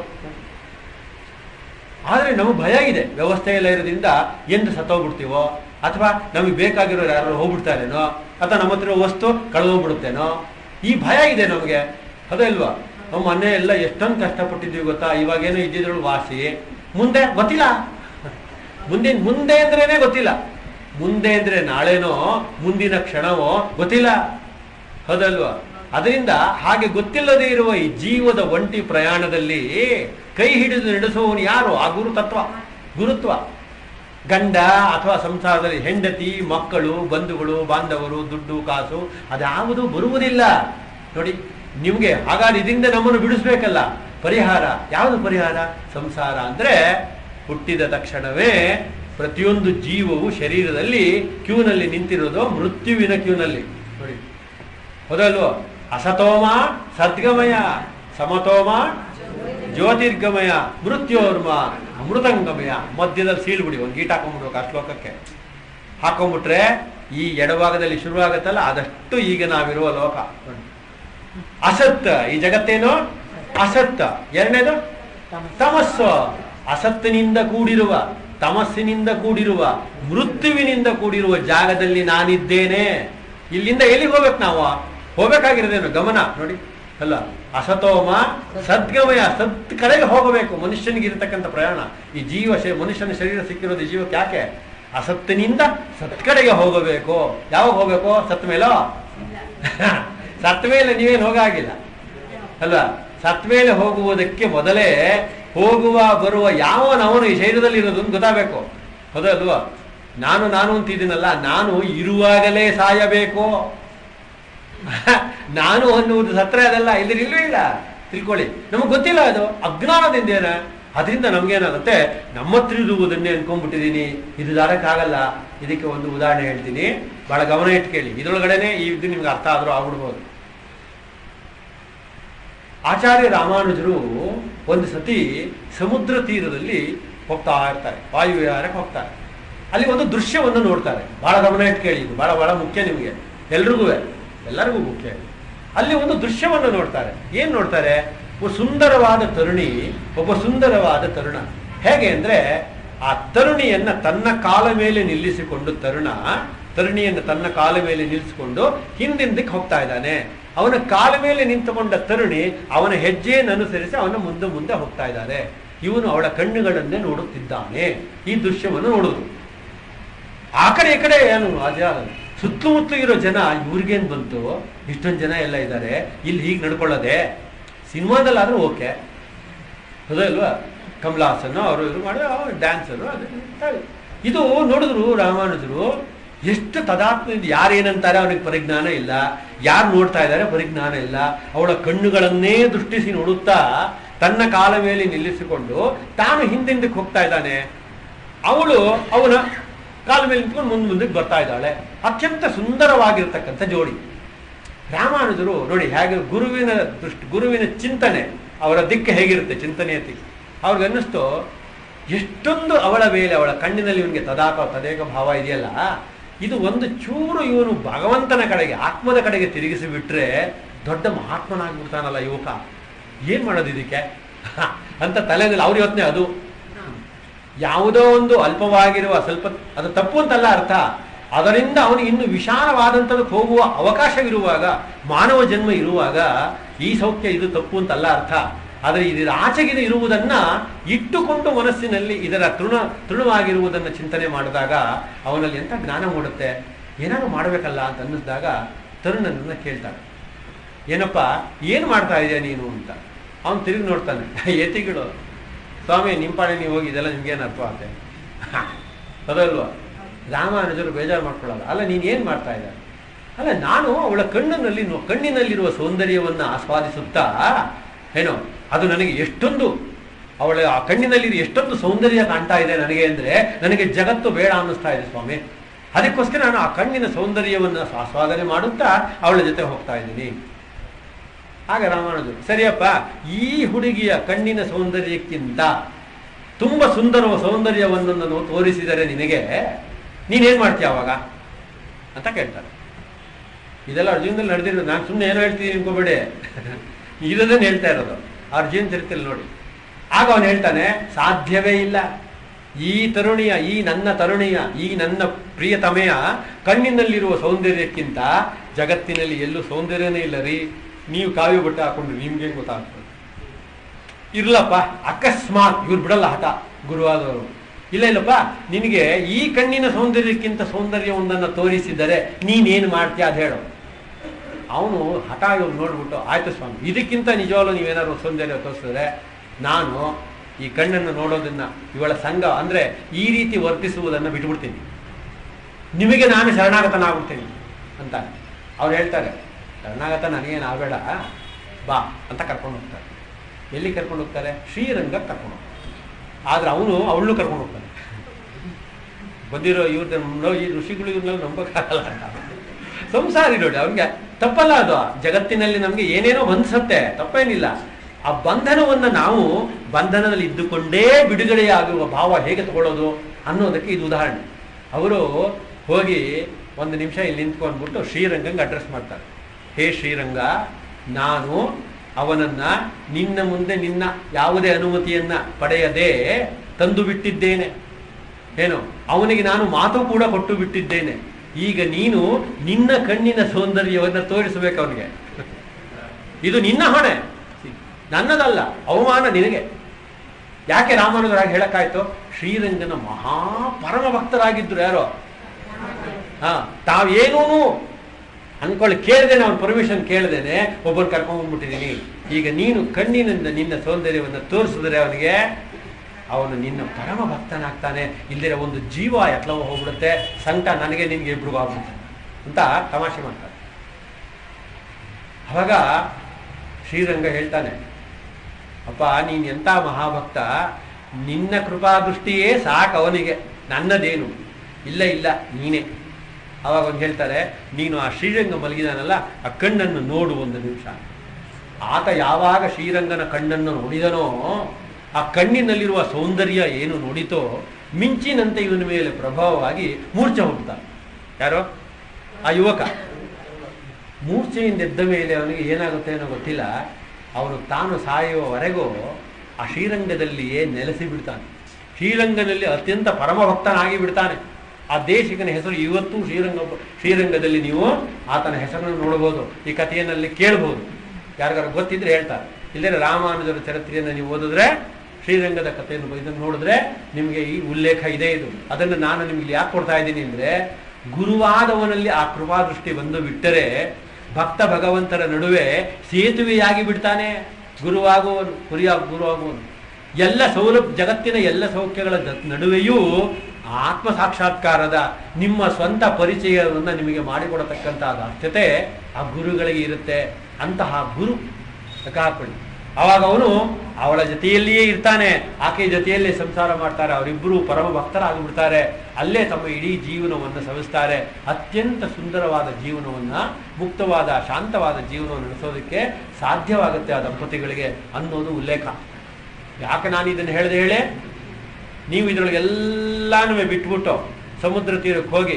ಆದರೆ ನಮಗೆ ಭಯ ಇದೆ ವ್ಯವಸ್ಥೆ ಎಲ್ಲ ಇರೋದ್ರಿಂದ ಎಂದು ಸತ್ತೋಗ್ಬಿಡ್ತೀವೋ ಅಥವಾ ನಮಗೆ ಬೇಕಾಗಿರೋ ಯಾರು ಹೋಗ್ಬಿಡ್ತಾರೇನೋ ಅಥವಾ ನಮ್ಮ ಹತ್ರ ಇರೋ ವಸ್ತು ಕಳೆದೋಗ್ಬಿಡುತ್ತೇನೋ ಈ ಭಯ ಇದೆ ನಮಗೆ ಅದೇ ಇಲ್ವಾ ನಮ್ಮ ಮನೆ ಎಲ್ಲ ಎಷ್ಟೊಂದು ಕಷ್ಟಪಟ್ಟಿದ್ವಿ ಗೊತ್ತಾ ಇವಾಗೇನೋ ಇದ್ದಿದ್ರೊಳಗೆ ವಾಸಿ ಮುಂದೆ ಗೊತ್ತಿಲ್ಲ ಮುಂದೆ ಮುಂದೆ ಅಂದ್ರೇನೆ ಗೊತ್ತಿಲ್ಲ ಮುಂದೆ ಅಂದ್ರೆ ನಾಳೆನೋ ಮುಂದಿನ ಕ್ಷಣವೋ ಗೊತ್ತಿಲ್ಲ ಹೌದಲ್ವಾ ಅದರಿಂದ ಹಾಗೆ ಗೊತ್ತಿಲ್ಲದೆ ಇರುವ ಈ ಜೀವದ ಒಂಟಿ ಪ್ರಯಾಣದಲ್ಲಿ ಕೈ ಹಿಡಿದು ನಡೆಸುವವನು ಯಾರು ಆ ಗುರು ತತ್ವ ಗುರುತ್ವ ಗಂಡ ಅಥವಾ ಸಂಸಾರದಲ್ಲಿ ಹೆಂಡತಿ ಮಕ್ಕಳು ಬಂಧುಗಳು ಬಾಂಧವರು ದುಡ್ಡು ಕಾಸು ಅದ್ಯಾವುದು ಬರುವುದಿಲ್ಲ ನೋಡಿ ನಿಮಗೆ ಹಾಗಾದ್ರೆ ಇದರಿಂದ ನಮ್ಮನ್ನು ಬಿಡಿಸ್ಬೇಕಲ್ಲ ಪರಿಹಾರ ಯಾವುದು ಪರಿಹಾರ ಸಂಸಾರ ಅಂದ್ರೆ ಹುಟ್ಟಿದ ತಕ್ಷಣವೇ ಪ್ರತಿಯೊಂದು ಜೀವವು ಶರೀರದಲ್ಲಿ ಕ್ಯೂನಲ್ಲಿ ನಿಂತಿರೋದು ಮೃತ್ಯುವಿನ ಕ್ಯೂನಲ್ಲಿ ನೋಡಿ ಹೌದಲ್ವೋ ಅಸತೋಮ ಸದ್ಗಮಯ ಸಮತೋಮ ಜ್ಯೋತಿರ್ಗಮಯ ಮೃತ್ಯೋರ್ಮ ಅಮೃತಂಗಮಯ ಮಧ್ಯದಲ್ಲಿ ಸೀಳ್ಬಿಡಿ ಒಂದು ಗೀಟ್ ಹಾಕೊಂಡ್ಬಿಡ್ಬೇಕು ಆ ಶ್ಲೋಕಕ್ಕೆ ಹಾಕೊಂಡ್ಬಿಟ್ರೆ ಈ ಎಡಭಾಗದಲ್ಲಿ ಶುರುವಾಗತ್ತಲ್ಲ ಅದಷ್ಟು ಈಗ ನಾವಿರುವ ಲೋಕ ನೋಡಿ. ಅಸತ್ ಈ ಜಗತ್ತೇನು ಅಸತ್ ಎರಡನೇದು ತಮಸ್ಸು. ತಮಸ್ಸು ಅಸತ್ತಿನಿಂದ ಕೂಡಿರುವ ತಮಸ್ಸಿನಿಂದ ಕೂಡಿರುವ ಮೃತ್ಯುವಿನಿಂದ ಕೂಡಿರುವ ಜಾಗದಲ್ಲಿ ನಾನಿದ್ದೇನೆ ಇಲ್ಲಿಂದ ಎಲ್ಲಿಗೆ ಹೋಗ್ಬೇಕು ನಾವು ಹೋಗ್ಬೇಕಾಗಿರೋದೇನು ಗಮನ ನೋಡಿ ಅಲ್ಲ ಅಸತೋಮ ಸದ್ಗಮಯ ಸತ್ ಕಡೆಗೆ ಹೋಗಬೇಕು ಮನುಷ್ಯನಿಗೆ ಇರತಕ್ಕಂಥ ಪ್ರಯಾಣ ಈ ಜೀವ ಶೇ- ಮನುಷ್ಯನ ಶರೀರ ಸಿಕ್ಕಿರೋದು ಈ ಜೀವಕ್ಕೆ ಯಾಕೆ ಅಸತ್ತಿನಿಂದ ಸತ್ ಕಡೆಗೆ ಹೋಗಬೇಕು ಯಾವಾಗ ಹೋಗ್ಬೇಕು ಸತ್ ಮೇಲೋ ಸತ್ ಮೇಲೆ ನೀವೇನು ಹೋಗಾಗಿಲ್ಲ ಅಲ್ವಾ ಸತ್ ಮೇಲೆ ಹೋಗುವುದಕ್ಕೆ ಮೊದಲೇ ಹೋಗುವ ಬರುವ ಯಾವನವನು ಈ ಶರೀರದಲ್ಲಿ ಇರೋದು ಅಂತ ಗೊತ್ತಾಗಬೇಕು ಹೌದಲ್ವಾ ನಾನು ನಾನು ಅಂತಿದ್ದೀನಲ್ಲ ನಾನು ಇರುವಾಗಲೇ ಸಾಯಬೇಕು ನಾನು ಅನ್ನುವುದು ಸತ್ರ ಅದಲ್ಲ ಇಲ್ಲಿ ಇಲ್ಲವೇ ಇಲ್ಲ ತಿಳ್ಕೊಳ್ಳಿ ನಮಗೆ ಗೊತ್ತಿಲ್ಲ ಅದು ಅಜ್ಞಾನದಿಂದ ಏನ ಅದರಿಂದ ನಮ್ಗೇನಾಗುತ್ತೆ ನಮ್ಮ ಹತ್ರ ಇರುವುದನ್ನೇ ಅನ್ಕೊಂಡ್ಬಿಟ್ಟಿದ್ದೀನಿ ಇದು ದಾರಕ್ಕಾಗಲ್ಲ ಇದಕ್ಕೆ ಒಂದು ಉದಾಹರಣೆ ಹೇಳ್ತೀನಿ ಬಹಳ ಗಮನ ಇಟ್ಟು ಕೇಳಿ ಇದ್ರೊಳಗಡೆನೆ ಈ ಇದು ನಿಮ್ಗೆ ಅರ್ಥ ಆದ್ರೂ ಆಗ್ಬಿಡ್ಬೋದು ಆಚಾರ್ಯ ರಾಮಾನುಜರು ಒಂದು ಸತಿ ಸಮುದ್ರ ತೀರದಲ್ಲಿ ಹೋಗ್ತಾ ಇರ್ತಾರೆ ವಾಯುವಿಹಾರಕ್ಕೆ ಹೋಗ್ತಾರೆ ಅಲ್ಲಿ ಒಂದು ದೃಶ್ಯವನ್ನು ನೋಡ್ತಾರೆ ಬಹಳ ಗಮನ ಇಟ್ಟು ಕೇಳಿ ಇದು ಬಹಳ ಬಹಳ ಮುಖ್ಯ ನಿಮಗೆ ಎಲ್ರಿಗೂ ಎಲ್ಲರಿಗೂ ಮುಖ್ಯ ಇದು. ಅಲ್ಲಿ ಒಂದು ದೃಶ್ಯವನ್ನು ನೋಡ್ತಾರೆ ಏನ್ ನೋಡ್ತಾರೆ ಒಬ್ಬ ಸುಂದರವಾದ ತರುಣಿ ಒಬ್ಬ ಸುಂದರವಾದ ತರುಣ ಹೇಗೆ ಅಂದ್ರೆ ಆ ತರುಣಿಯನ್ನ ತನ್ನ ಕಾಲ ಮೇಲೆ ನಿಲ್ಲಿಸಿಕೊಂಡು ತರುಣ ತರುಣಿಯನ್ನು ತನ್ನ ಕಾಲ ಮೇಲೆ ನಿಲ್ಲಿಸಿಕೊಂಡು ಹಿಂದಿಂದಕ್ಕೆ ಹೋಗ್ತಾ ಇದ್ದಾನೆ ಅವನ ಕಾಲ ಮೇಲೆ ನಿಂತುಕೊಂಡ ತರುಣಿ ಅವನ ಹೆಜ್ಜೆಯನ್ನು ಅನುಸರಿಸಿ ಅವನ ಮುಂದೆ ಮುಂದೆ ಹೋಗ್ತಾ ಇದ್ದಾರೆ ಇವನು ಅವಳ ಕಣ್ಣುಗಳನ್ನೇ ನೋಡುತ್ತಿದ್ದಾನೆ ಈ ದೃಶ್ಯವನ್ನು ನೋಡುವುದು ಆ ಕಡೆ ಈ ಕಡೆ ಏನು ಅದ ಸುತ್ತಮುತ್ತಲು ಇರೋ ಜನ ಇವ್ರಿಗೇನ್ ಬಂತು ಇಷ್ಟೊಂದು ಜನ ಎಲ್ಲ ಇದ್ದಾರೆ ಇಲ್ಲಿ ಹೀಗೆ ನಡ್ಕೊಳ್ಳೋದೆ ಸಿನಿಮಾದಲ್ಲಾದ್ರೂ ಓಕೆ ಹೌದಲ್ವಾ ಕಮಲ ಹಾಸನ್ ಅವರು ಇವರು ಮಾಡಿದ್ರೆ ಡ್ಯಾನ್ಸರು ಅದು ಇದು ಇರ್ತಾರೆ. ಇದು ನೋಡಿದ್ರು ರಾಮಾನುಜರು ಎಷ್ಟು ತದಾತ್ಮದಿಂದ ಯಾರೇನಂತಾರೆ ಅವನಿಗೆ ಪರಿಜ್ಞಾನ ಇಲ್ಲ ಯಾರು ನೋಡ್ತಾ ಇದ್ದಾರೆ ಪರಿಜ್ಞಾನ ಇಲ್ಲ ಅವಳ ಕಣ್ಣುಗಳನ್ನೇ ದೃಷ್ಟಿಸಿ ನೋಡುತ್ತಾ ತನ್ನ ಕಾಲ ಮೇಲೆ ನಿಲ್ಲಿಸಿಕೊಂಡು ತಾನು ಹಿಂದಿಂದಕ್ಕೆ ಹೋಗ್ತಾ ಇದ್ದಾನೆ ಅವಳು ಅವನ ಕಾಲ ಮೇಲೆ ನಿಂತ್ಕೊಂಡು ಮುಂದೆ ಮುಂದಕ್ಕೆ ಬರ್ತಾ ಇದ್ದಾಳೆ ಅತ್ಯಂತ ಸುಂದರವಾಗಿರ್ತಕ್ಕಂಥ ಜೋಡಿ ರಾಮಾನುಜರು ನೋಡಿ ಹೇಗೆ ಗುರುವಿನ ದೃಷ್ಟಿ ಗುರುವಿನ ಚಿಂತನೆ ಅವರ ದಿಕ್ಕು ಹೇಗಿರುತ್ತೆ ಚಿಂತನೆಯ ದಿಕ್ಕು ಅವ್ರಿಗೆ ಅನ್ನಿಸ್ತು ಎಷ್ಟೊಂದು ಅವಳ ಮೇಲೆ ಅವಳ ಕಣ್ಣಿನಲ್ಲಿ ಇವನಿಗೆ ತದಾಕ ತದೇಕ ಭಾವ ಇದೆಯಲ್ಲ ಇದು ಒಂದು ಚೂರು ಇವನು ಭಗವಂತನ ಕಡೆಗೆ ಆತ್ಮದ ಕಡೆಗೆ ತಿರುಗಿಸಿ ಬಿಟ್ರೆ ದೊಡ್ಡ ಮಹಾತ್ಮನಾಗ್ಬಿಡ್ತಾನಲ್ಲ ಯುವಕ ಏನ್ ಮಾಡೋದು ಇದಕ್ಕೆ ಅಂತ ತಲೆಯಲ್ಲಿ ಅವ್ರ ಯೋಚನೆ ಅದು ಯಾವುದೋ ಒಂದು ಅಲ್ಪವಾಗಿರುವ ಸ್ವಲ್ಪ ಅದು ತಪ್ಪು ಅಂತಲ್ಲ ಅರ್ಥ ಅದರಿಂದ ಅವನು ಇನ್ನು ವಿಶಾಲವಾದಂಥದಕ್ಕೆ ಹೋಗುವ ಅವಕಾಶವಿರುವಾಗ ಮಾನವ ಜನ್ಮ ಇರುವಾಗ ಈ ಸೌಖ್ಯ ಇದು ತಪ್ಪು ಅಂತಲ್ಲ ಅರ್ಥ ಆದರೆ ಇದರ ಆಚೆಗಿನ ಇರುವುದನ್ನ ಇಟ್ಟುಕೊಂಡು ಮನಸ್ಸಿನಲ್ಲಿ ಇದರ ತೃಣ ತೃಣವಾಗಿರುವುದನ್ನು ಚಿಂತನೆ ಮಾಡಿದಾಗ ಅವನಲ್ಲಿ ಎಂಥ ಜ್ಞಾನ ಮೂಡುತ್ತೆ ಏನಾದ್ರು ಮಾಡಬೇಕಲ್ಲ ಅಂತ ಅನ್ನಿಸಿದಾಗ ತರುಣನನ್ನ ಕೇಳ್ತಾನೆ ಏನಪ್ಪ ಏನು ಮಾಡ್ತಾ ಇದೆಯಾ ನೀನು ಅಂತ ಅವನು ತಿರುಗಿ ನೋಡ್ತಾನೆ ಯತಿಗಳು ಸ್ವಾಮಿ ನಿಮ್ಮ ಪಾಡೆ ನೀವು ಹೋಗಿ ಇದೆಲ್ಲ ನಿಮ್ಗೇನು ಅರ್ಥ ಆಗುತ್ತೆ ಅದಲ್ವಾ ರಾಮಾನುಜರು ಬೇಜಾರು ಮಾಡ್ಕೊಳ್ಳಲ್ಲ ಅಲ್ಲ ನೀನು ಏನು ಮಾಡ್ತಾ ಇದ್ದ ಅಲ್ಲ ನಾನು ಅವಳ ಕಣ್ಣಿನಲ್ಲಿ ನೋ- ಕಣ್ಣಿನಲ್ಲಿರುವ ಸೌಂದರ್ಯವನ್ನು ಆಸ್ವಾದಿಸುತ್ತಾ ಏನೋ ಅದು ನನಗೆ ಎಷ್ಟೊಂದು ಅವಳ ಆ ಕಣ್ಣಿನಲ್ಲಿ ಎಷ್ಟೊಂದು ಸೌಂದರ್ಯ ಕಾಣ್ತಾ ಇದೆ ನನಗೆ ಅಂದರೆ ನನಗೆ ಜಗತ್ತು ಬೇಡ ಅನ್ನಿಸ್ತಾ ಇದೆ ಸ್ವಾಮಿ ಅದಕ್ಕೋಸ್ಕರ ನಾನು ಆ ಕಣ್ಣಿನ ಸೌಂದರ್ಯವನ್ನು ಆಸ್ವಾದನೆ ಮಾಡುತ್ತಾ ಅವಳ ಜೊತೆ ಹೋಗ್ತಾ ಇದ್ದೀನಿ ಆಗ ರಾಮಾನುಜರು ಸರಿಯಪ್ಪ ಈ ಹುಡುಗಿಯ ಕಣ್ಣಿನ ಸೌಂದರ್ಯಕ್ಕಿಂತ ತುಂಬ ಸುಂದರ ಸೌಂದರ್ಯವನ್ನು ನಾನು ತೋರಿಸಿದರೆ ನಿನಗೆ ನೀನೇನ್ ಮಾಡ್ತೀಯ ಅವಾಗ ಅಂತ ಕೇಳ್ತಾರೆ ಇದೆಲ್ಲ ಅರ್ಜುನದಲ್ಲಿ ನಡೆದಿರೋದು ನಾನು ಸುಮ್ಮನೆ ಏನೋ ಹೇಳ್ತೀನಿ ಅನ್ಕೋಬೇಡಿ ಇದನ್ನೇ ಹೇಳ್ತಾ ಇರೋದು ಅರ್ಜುನ್ ಚರಿತ್ರೆಯಲ್ಲಿ ನೋಡಿ ಆಗ ಅವನು ಹೇಳ್ತಾನೆ ಸಾಧ್ಯವೇ ಇಲ್ಲ ಈ ತರುಣಿಯ ಈ ನನ್ನ ತರುಣಿಯ ಈ ನನ್ನ ಪ್ರಿಯತಮೆಯ ಕಣ್ಣಿನಲ್ಲಿರುವ ಸೌಂದರ್ಯಕ್ಕಿಂತ ಜಗತ್ತಿನಲ್ಲಿ ಎಲ್ಲೂ ಸೌಂದರ್ಯನೇ ಇಲ್ಲ ರೀ ನೀವು ಕಾವ್ಯ ಬಟ್ಟೆ ಹಾಕೊಂಡು ನಿಮ್ಗೆ ಗೊತ್ತಾಗ್ತದೆ ಇರ್ಲಪ್ಪ ಅಕಸ್ಮಾತ್ ಇವ್ರು ಬಿಡಲ್ಲ ಹಠ ಗುರುವಾದವರು ಇಲ್ಲ ಇಲ್ಲಪ್ಪ ನಿನಗೆ ಈ ಕಣ್ಣಿನ ಸೌಂದರ್ಯಕ್ಕಿಂತ ಸೌಂದರ್ಯವೊಂದನ್ನು ತೋರಿಸಿದರೆ ನೀನೇನು ಮಾಡ್ತೀಯ ಅದು ಹೇಳು ಅವನು ಹಠ ಇವ್ರು ನೋಡ್ಬಿಟ್ಟು ಆಯ್ತು ಸ್ವಾಮಿ ಇದಕ್ಕಿಂತ ನಿಜವಾಗ್ಲೂ ನೀವೇನಾದ್ರು ಸೌಂದರ್ಯ ತೋರಿಸಿದ್ರೆ ನಾನು ಈ ಕಣ್ಣನ್ನು ನೋಡೋದನ್ನ ಇವಳ ಸಂಘ ಅಂದ್ರೆ ಈ ರೀತಿ ವರ್ತಿಸುವುದನ್ನು ಬಿಟ್ಬಿಡ್ತೀನಿ ನಿಮಗೆ ನಾನು ಶರಣಾಗತನಾಗ್ಬಿಡ್ತೀನಿ ಅಂತ ಅವ್ರು ಹೇಳ್ತಾರೆ ಶರಣಾಗತ ನನಗೇನು ಆಗಬೇಡ ಬಾ ಅಂತ ಕರ್ಕೊಂಡು ಹೋಗ್ತಾರೆ ಎಲ್ಲಿ ಕರ್ಕೊಂಡು ಹೋಗ್ತಾರೆ ಶ್ರೀರಂಗಕ್ಕೆ ಕರ್ಕೊಂಡು ಹೋಗ್ತಾರೆ ಆದ್ರೆ ಅವನು ಅವಳನ್ನು ಕರ್ಕೊಂಡು ಹೋಗ್ತಾನೆ ಬಂದಿರೋ ಇವ್ರನ್ನ ಈ ಋಷಿಗಳು ಇವ್ರನ್ನೆಲ್ಲ ನಂಬಕ್ಕಾಗಲ್ಲ ಅಂತ ಸಂಸಾರಿ ನೋಡಿ ಅವ್ನಿಗೆ ತಪ್ಪಲ್ಲ ಅದು ಜಗತ್ತಿನಲ್ಲಿ ನಮ್ಗೆ ಏನೇನೋ ಬಂಧಿಸತ್ತೆ ತಪ್ಪೇನಿಲ್ಲ ಆ ಬಂಧನವನ್ನ ನಾವು ಬಂಧನದಲ್ಲಿ ಇದ್ದುಕೊಂಡೇ ಬಿಡುಗಡೆಯಾಗುವ ಭಾವ ಹೇಗೆ ತಗೊಳ್ಳೋದು ಅನ್ನೋದಕ್ಕೆ ಇದು ಉದಾಹರಣೆ ಅವರು ಹೋಗಿ ಒಂದು ನಿಮಿಷ ಇಲ್ಲಿ ನಿಂತ್ಕೊಂಡ್ಬಿಟ್ಟು ಶ್ರೀರಂಗಂಗೆ ಅಡ್ರೆಸ್ ಮಾಡ್ತಾರೆ ಹೇ ಶ್ರೀರಂಗ ನಾನು ಅವನನ್ನ ನಿನ್ನ ಮುಂದೆ ನಿನ್ನ ಯಾವುದೇ ಅನುಮತಿಯನ್ನ ಪಡೆಯದೆ ತಂದು ಬಿಟ್ಟಿದ್ದೇನೆ ಏನು ಅವನಿಗೆ ನಾನು ಮಾತು ಕೂಡ ಕೊಟ್ಟು ಬಿಟ್ಟಿದ್ದೇನೆ ಈಗ ನೀನು ನಿನ್ನ ಕಣ್ಣಿನ ಸೌಂದರ್ಯವನ್ನು ತೋರಿಸಬೇಕು ಅವನಿಗೆ ಇದು ನಿನ್ನ ಹೊಣೆ ನನ್ನದಲ್ಲ ಅವಮಾನ ನಿನಗೆ ಯಾಕೆ ರಾಮಾನುಜರಾಗಿ ಹೇಳಕ್ಕಾಯ್ತು ಶ್ರೀರಂಗನ ಮಹಾ ಪರಮ ಭಕ್ತರಾಗಿದ್ರು ಯಾರೋ ಹಾ ತಾವೇನೂನು ಅನ್ಕೊಳ್ಳಿ ಕೇಳ್ದೇನೆ ಅವನ ಪರ್ಮಿಷನ್ ಕೇಳ್ದೇನೆ ಒಬ್ಬನ್ ಕರ್ಕೊಂಡ್ ಬಂದ್ಬಿಟ್ಟಿದೀನಿ ಈಗ ನೀನು ಕಣ್ಣಿನಿಂದ ನಿನ್ನ ಸೌಂದರ್ಯವನ್ನು ತೋರಿಸಿದ್ರೆ ಅವನಿಗೆ ಅವನು ನಿನ್ನ ಪರಮ ಭಕ್ತನಾಗ್ತಾನೆ ಇಲ್ದಿರ ಒಂದು ಜೀವ ಎತ್ಲವ ಹೋಗ್ಬಿಡುತ್ತೆ ಸಂಕಟ ನನಗೆ ನಿನ್ಗೆ ಇಬ್ರಿಗೂ ಆಗ್ಬಿಡುತ್ತೆ ಅಂತ ತಮಾಷೆ ಮಾಡ್ತಾರೆ ಅವಾಗ ಶ್ರೀರಂಗ ಹೇಳ್ತಾನೆ ಅಪ್ಪ ನೀನ್ ಎಂಥ ಮಹಾಭಕ್ತ ನಿನ್ನ ಕೃಪಾದೃಷ್ಟಿಯೇ ಸಾಕು ಅವನಿಗೆ ನನ್ನದೇನು ಇಲ್ಲ ಇಲ್ಲ ನೀನೇ ಅವಾಗ ಅವ್ನು ಹೇಳ್ತಾರೆ ನೀನು ಆ ಶ್ರೀರಂಗ ಮಲಗಿದಾನಲ್ಲ ಆ ಕಣ್ಣನ್ನು ನೋಡು ಒಂದು ನಿಮಿಷ ಆತ ಯಾವಾಗ ಶ್ರೀರಂಗನ ಕಣ್ಣನ್ನು ನೋಡಿದನೋ ಆ ಕಣ್ಣಿನಲ್ಲಿರುವ ಸೌಂದರ್ಯ ಏನು ನೋಡಿತೋ ಮಿಂಚಿನಂತೆ ಇವನ ಮೇಲೆ ಪ್ರಭಾವವಾಗಿ ಮೂರ್ಛೆ ಹೋಗ್ತಾನೆ ಯಾರೋ ಆ ಯುವಕ ಮೂರ್ಛೆಯಿಂದ ಎದ್ದ ಮೇಲೆ ಅವನಿಗೆ ಏನಾಗುತ್ತೆ ಅನ್ನೋ ಗೊತ್ತಿಲ್ಲ ಅವನು ತಾನು ಸಾಯುವವರೆಗೂ ಆ ಶ್ರೀರಂಗದಲ್ಲಿಯೇ ನೆಲೆಸಿ ಬಿಡ್ತಾನೆ ಶ್ರೀರಂಗನಲ್ಲಿ ಅತ್ಯಂತ ಪರಮಭಕ್ತನಾಗಿ ಬಿಡ್ತಾನೆ ಆ ದೇಶಿಕನ ಹೆಸರು ಇವತ್ತು ಶ್ರೀರಂಗ ಶ್ರೀರಂಗದಲ್ಲಿ ನೀವು ಆತನ ಹೆಸರನ್ನು ನೋಡಬಹುದು ಈ ಕಥೆಯನ್ನಲ್ಲಿ ಕೇಳಬಹುದು ಯಾರಿಗಾರು ಗೊತ್ತಿದ್ರೆ ಹೇಳ್ತಾರೆ ಇಲ್ಲದ್ರೆ ರಾಮಾನುಜರ ಚರಿತ್ರೆಯನ್ನು ನೀವು ಓದಿದ್ರೆ ಶ್ರೀರಂಗದ ಕಥೆಯನ್ನು ಇದನ್ನು ನೋಡಿದ್ರೆ ನಿಮಗೆ ಈ ಉಲ್ಲೇಖ ಇದೆ ಇದು ಅದನ್ನು ನಾನು ನಿಮ್ಗೆ ಯಾಕೆ ಕೊಡ್ತಾ ಇದ್ದೀನಿ ಅಂದ್ರೆ ಗುರುವಾದವನಲ್ಲಿ ಆ ಕೃಪಾದೃಷ್ಟಿ ಬಂದು ಬಿಟ್ಟರೆ ಭಕ್ತ ಭಗವಂತರ ನಡುವೆ ಸೇತುವೆಯಾಗಿ ಬಿಡ್ತಾನೆ ಗುರುವಾಗುವನು ಕುರಿಯಾಗ ಗುರುವಾಗುವನು ಎಲ್ಲ ಸೌಲಭ್ಯ ಜಗತ್ತಿನ ಎಲ್ಲ ಸೌಖ್ಯಗಳ ಜ- ನಡುವೆಯೂ ಆತ್ಮ ಸಾಕ್ಷಾತ್ಕಾರದ ನಿಮ್ಮ ಸ್ವಂತ ಪರಿಚಯವನ್ನು ನಿಮಗೆ ಮಾಡಿಕೊಡತಕ್ಕಂಥ ಅರ್ಥತೆ ಆ ಗುರುಗಳಿಗೆ ಇರುತ್ತೆ ಅಂತಹ ಗುರು ಲೆಕ್ಕ ಹಾಕೊಳ್ಳಿ ಅವಾಗ ಅವನು ಅವಳ ಜೊತೆಯಲ್ಲಿಯೇ ಇರ್ತಾನೆ ಆಕೆಯ ಜೊತೆಯಲ್ಲೇ ಸಂಸಾರ ಮಾಡ್ತಾರೆ ಅವರಿಬ್ಬರು ಪರಮ ಭಕ್ತರಾಗಿಬಿಡ್ತಾರೆ ಅಲ್ಲೇ ತಮ್ಮ ಇಡೀ ಜೀವನವನ್ನು ಸವಿಸ್ತಾರೆ ಅತ್ಯಂತ ಸುಂದರವಾದ ಜೀವನವನ್ನ ಮುಕ್ತವಾದ ಶಾಂತವಾದ ಜೀವನವನ್ನು ನಡೆಸೋದಕ್ಕೆ ಸಾಧ್ಯವಾಗುತ್ತೆ ಆ ದಂಪತಿಗಳಿಗೆ ಅನ್ನೋದು ಉಲ್ಲೇಖ ಯಾಕೆ ನಾನು ಇದನ್ನು ಹೇಳಿದೆ ಹೇಳಿ ನೀವು ಇದರೊಳಗೆ ಎಲ್ಲಾನು ಬಿಟ್ಬಿಟ್ಟು ಸಮುದ್ರ ತೀರಕ್ಕೆ ಹೋಗಿ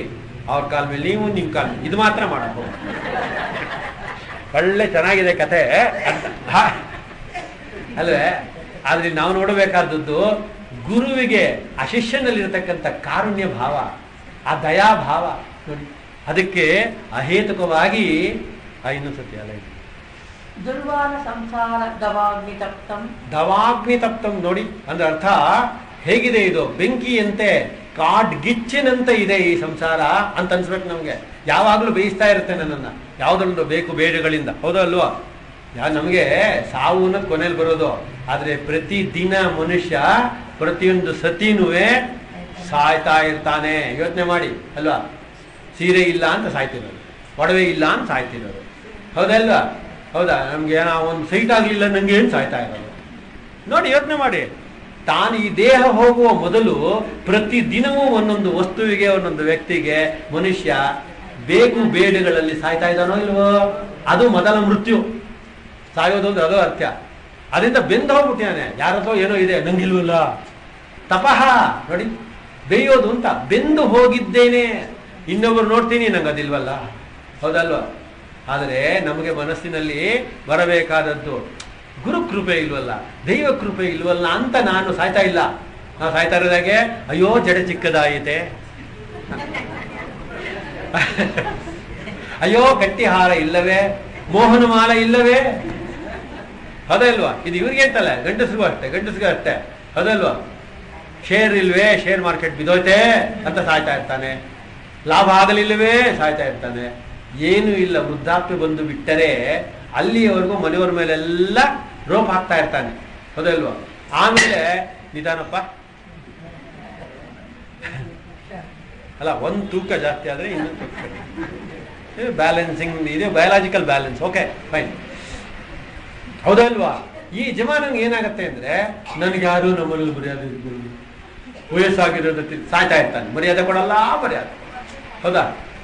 ಅವ್ರ ಕಾಲ ಮೇಲೆ ನೀವು ನಿಮ್ಮ ಕಾಲ ಮೇಲೆ ಇದು ಮಾತ್ರ ಮಾಡಬೇಕು ಒಳ್ಳೆ ಚೆನ್ನಾಗಿದೆ ಕತೆ ಅಂತ ಹಾ. ಅಲ್ವೇ ಆದ್ರೆ ನಾವು ನೋಡಬೇಕಾದದ್ದು ಗುರುವಿಗೆ ಆ ಶಿಷ್ಯನಲ್ಲಿರತಕ್ಕಂಥ ಕಾರುಣ್ಯ ಭಾವ ಆ ದಯಾ ಭಾವ ನೋಡಿ ಅದಕ್ಕೆ ಅಹೇತುಕವಾಗಿ ಆ ಇನ್ನೊಂದು ಸತಿ ಅಲ್ಲ ಇದು ದುರ್ವಾರ ಸಂಸಾರ ದವಾಗ್ನಿ ತಪ್ತಂ ದವಾಗ್ನಿ ತಪ್ತಂ ನೋಡಿ ಅಂದ್ರೆ ಅರ್ಥ ಹೇಗಿದೆ ಇದು ಬೆಂಕಿಯಂತೆ ಕಾಡ್ ಗಿಚ್ಚಿನಂತೆ ಇದೆ ಈ ಸಂಸಾರ ಅಂತ ಅನ್ಸ್ಬೇಕು ನಮ್ಗೆ ಯಾವಾಗ್ಲೂ ಬೇಯಿಸ್ತಾ ಇರುತ್ತೆ ನನ್ನನ್ನ ಯಾವ್ದೊಂದು ಬೇಕು ಬೇಡಗಳಿಂದ ಹೌದಾ ಅಲ್ವಾ ಯಾ ನಮಗೆ ಸಾವು ಅನ್ನೋದು ಕೊನೆಯಲ್ಲಿ ಬರೋದು ಆದ್ರೆ ಪ್ರತಿ ದಿನ ಮನುಷ್ಯ ಪ್ರತಿಯೊಂದು ಸತಿನೂ ಸಾಯ್ತಾ ಇರ್ತಾನೆ ಯೋಚನೆ ಮಾಡಿ ಅಲ್ವಾ ಸೀರೆ ಇಲ್ಲ ಅಂತ ಸಾಯ್ತಿರೋದು ಒಡವೆ ಇಲ್ಲ ಅಂತ ಸಾಯ್ತಿರೋದು ಹೌದಲ್ವಾ ಹೌದಾ ನಮ್ಗೆ ಏನೋ ಒಂದು ಸೈಟ್ ಆಗ್ಲಿಲ್ಲ ನಂಗೆ ಏನು ಸಾಯ್ತಾ ಇರೋದು ನೋಡಿ ಯೋಚನೆ ಮಾಡಿ ತಾನು ಈ ದೇಹ ಹೋಗುವ ಮೊದಲು ಪ್ರತಿ ದಿನವೂ ಒಂದೊಂದು ವಸ್ತುವಿಗೆ ಒಂದೊಂದು ವ್ಯಕ್ತಿಗೆ ಮನುಷ್ಯ ಬೇಕು ಬೇಡಗಳಲ್ಲಿ ಸಾಯ್ತಾ ಇದ್ದಾನೋ ಇಲ್ವೋ ಅದು ಮೊದಲ ಮೃತ್ಯು ಸಾಯೋದು ಅಂದ್ರೆ ಅದು ಅರ್ಥ ಅದರಿಂದ ಬೆಂದು ಹೋಗ್ಬಿಟ್ಟಿಯಾನೆ ಯಾರದೋ ಏನೋ ಇದೆ ನಂಗಿಲ್ವಲ್ಲ ತಪಃ ನೋಡಿ ಬೇಯೋದು ಅಂತ ಬೆಂದು ಹೋಗಿದ್ದೇನೆ ಇನ್ನೊಬ್ರು ನೋಡ್ತೀನಿ ನಂಗೆ ಅದಿಲ್ವಲ್ಲ ಹೌದಲ್ವಾ ಆದರೆ ನಮಗೆ ಮನಸ್ಸಿನಲ್ಲಿ ಬರಬೇಕಾದದ್ದು ಗುರು ಕೃಪೆ ಇಲ್ವಲ್ಲ ದೈವ ಕೃಪೆ ಇಲ್ವಲ್ಲ ಅಂತ ನಾನು ಸಾಯ್ತಾ ಇಲ್ಲ ನಾವು ಸಾಯ್ತಾ ಇರೋದಾಗೆ ಅಯ್ಯೋ ಜಡೆ ಚಿಕ್ಕದಾಯಿತೆ ಅಯ್ಯೋ ಗಟ್ಟಿಹಾರ ಇಲ್ಲವೇ ಮೋಹನ ಮಾಲ ಇಲ್ಲವೇ ಹೌದಲ್ವಾ ಇದು ಇವ್ರಿಗೆ ಅಂತಲ್ಲ ಗಂಡಸ್ರಿಗೂ ಅಷ್ಟೇ ಗಂಡಸ್ರಿಗೂ ಅಷ್ಟೇ ಹೌದಲ್ವಾ ಶೇರ್ ಇಲ್ವೇ ಶೇರ್ ಮಾರ್ಕೆಟ್ ಬಿದ್ದೋಯ್ತೆ ಅಂತ ಸಾಯ್ತಾ ಇರ್ತಾನೆ ಲಾಭ ಆಗಲಿಲ್ಲವೇ ಸಾಯ್ತಾ ಇರ್ತಾನೆ ಏನು ಇಲ್ಲ ವೃದ್ಧಾಪ್ಯ ಬಂದು ಬಿಟ್ಟರೆ ಅಲ್ಲಿಯವರೆಗೂ ಮನೆಯವ್ರ ಮೇಲೆಲ್ಲ ರೋಪ್ ಹಾಕ್ತಾ ಇರ್ತಾನೆ ಹೌದಲ್ವಾ ಆಮೇಲೆ ನಿಧಾನಪ್ಪ ಅಲ್ಲ ಒಂದು ತೂಕ ಜಾಸ್ತಿ ಆದರೆ ಇನ್ನೊಂದು ತೂಕ ಕಡಿಮೆ ಬ್ಯಾಲೆನ್ಸಿಂಗ್ ಇದೆ ಬಯಾಲಜಿಕಲ್ ಬ್ಯಾಲೆನ್ಸ್ ಓಕೆ ಫೈನ್ ಹೌದಲ್ವಾ ಈ ಜಮಾನಂಗೆ ಏನಾಗತ್ತೆ ಅಂದ್ರೆ ನನಗೆ ಯಾರು ನಮ್ಮಲ್ಲಿ ಮರ್ಯಾದೆ ಇರ್ಬೋದು ವಯಸ್ಸಾಗಿರೋದು ತಿ- ಸಾಯ್ತಾ ಇರ್ತಾನೆ ಮರ್ಯಾದೆ ಕೊಡಲ್ಲ ಮರ್ಯಾದೆ ಹೌದಾ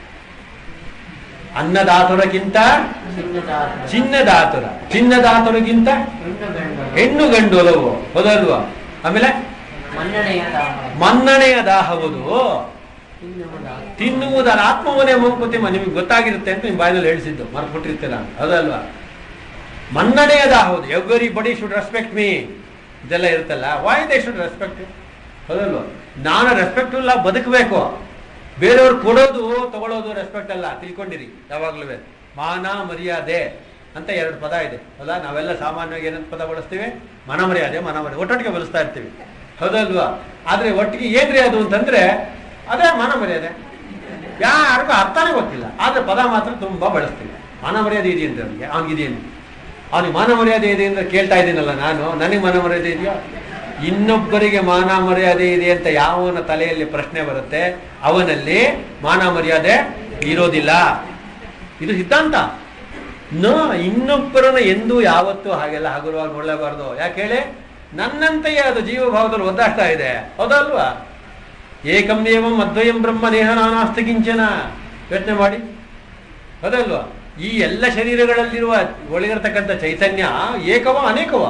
ಅನ್ನದಾತುರಕ್ಕಿಂತ ಚಿನ್ನದಾರ ಚಿನ್ನದಾತುರ ಚಿನ್ನದಾತುರಕ್ಕಿಂತ ಹೆಣ್ಣು ಗಂಡು ಒಲವು ಹೌದಲ್ವಾ ಆಮೇಲೆ ಮನ್ನಣೆಯ ದಾಹ ಮನ್ನಣೆಯ ದಾಹವುದು ತಿನ್ನುವುದ ತಿನ್ನುವುದರ ಆತ್ಮವನೇ ಮಂಕುತಿಮ್ಮ ನಿಮಗೆ ಗೊತ್ತಾಗಿರುತ್ತೆ ಅಂತ ನಿಮ್ಮ ಬಾಯಲ್ಲಿ ಹೇಳಿಸಿದ್ದು ಮರ್ಬಿಟ್ಟಿರ್ತೀರ ಹೌದಲ್ವಾ ಮನ್ನಣೆಯ ದಾಹವುದು everybody should respect me ಇದೆಲ್ಲ ಇರುತ್ತಲ್ಲ ವೈ ದೇ ಶುಡ್ ರೆಸ್ಪೆಕ್ಟ್ ಹೌದಲ್ವಾ ನಾನು ರೆಸ್ಪೆಕ್ಟ್ ಇಲ್ಲ ಬದುಕಬೇಕು ಬೇರೆಯವ್ರು ಕೊಡೋದು ತಗೊಳ್ಳೋದು ರೆಸ್ಪೆಕ್ಟ್ ಅಲ್ಲ ತಿಳ್ಕೊಂಡಿರಿ ಯಾವಾಗ್ಲೂ ಮಾನ ಮರ್ಯಾದೆ ಅಂತ ಎರಡು ಪದ ಇದೆ ಅಲ್ಲ ನಾವೆಲ್ಲ ಸಾಮಾನ್ಯವಾಗಿ ಏನಂತ ಪದ ಬಳಸ್ತೀವಿ ಮನ ಮರ್ಯಾದೆ ಮನ ಮರ್ಯಾದೆ ಒಟ್ಟೊಟ್ಟಿಗೆ ಬಳಸ್ತಾ ಇರ್ತೀವಿ ಹೌದಲ್ವಾ ಆದ್ರೆ ಒಟ್ಟಿಗೆ ಏನ್ರಿ ಅದು ಅಂತಂದ್ರೆ ಅದೇ ಮನ ಮರ್ಯಾದೆ ಯಾರಿಗೂ ಅರ್ಥನೇ ಗೊತ್ತಿಲ್ಲ ಆದ್ರೆ ಪದ ಮಾತ್ರ ತುಂಬಾ ಬಳಸ್ತೀವಿ ಮಾನ ಮರ್ಯಾದೆ ಇದೆ ಅಂತ ಅವನಿಗೆ ಅವನಿಗಿದೆಯೇನು ಅವನಿಗೆ ಮಾನ ಮರ್ಯಾದೆ ಇದೆ ಅಂತ ಕೇಳ್ತಾ ಇದ್ದೀನಲ್ಲ ನಾನು ನನಗೆ ಮಾನ ಮರ್ಯಾದೆ ಇದೆಯೋ ಇನ್ನೊಬ್ಬರಿಗೆ ಮಾನ ಮರ್ಯಾದೆ ಇದೆ ಅಂತ ಯಾವನ ತಲೆಯಲ್ಲಿ ಪ್ರಶ್ನೆ ಬರುತ್ತೆ ಅವನಲ್ಲಿ ಮಾನ ಮರ್ಯಾದೆ ಇರೋದಿಲ್ಲ ಇದು ಸಿದ್ಧಾಂತ ನ ಇನ್ನೊಬ್ಬರನ್ನ ಎಂದೂ ಯಾವತ್ತೂ ಹಾಗೆಲ್ಲ ಹಗುರವಾಗಿ ನೋಡಲೇಬಾರ್ದು ಯಾಕೆ ಹೇಳಿ ನನ್ನಂತೆಯೇ ಅದು ಜೀವಭಾವದಲ್ಲಿ ಒದ್ದಾಡ್ತಾ ಇದೆ ಹೌದಲ್ವಾ ಏಕಂ ಏವಂ ಅದ್ವಯಂ ಬ್ರಹ್ಮ ದೇಹ ನಾನಾಸ್ತಿ ಕಿಂಚನ ಯೋಚನೆ ಮಾಡಿ ಹೌದಲ್ವಾ ಈ ಎಲ್ಲ ಶರೀರಗಳಲ್ಲಿರುವ ಒಳಗಿರತಕ್ಕಂಥ ಚೈತನ್ಯ ಏಕವ ಅನೇಕವ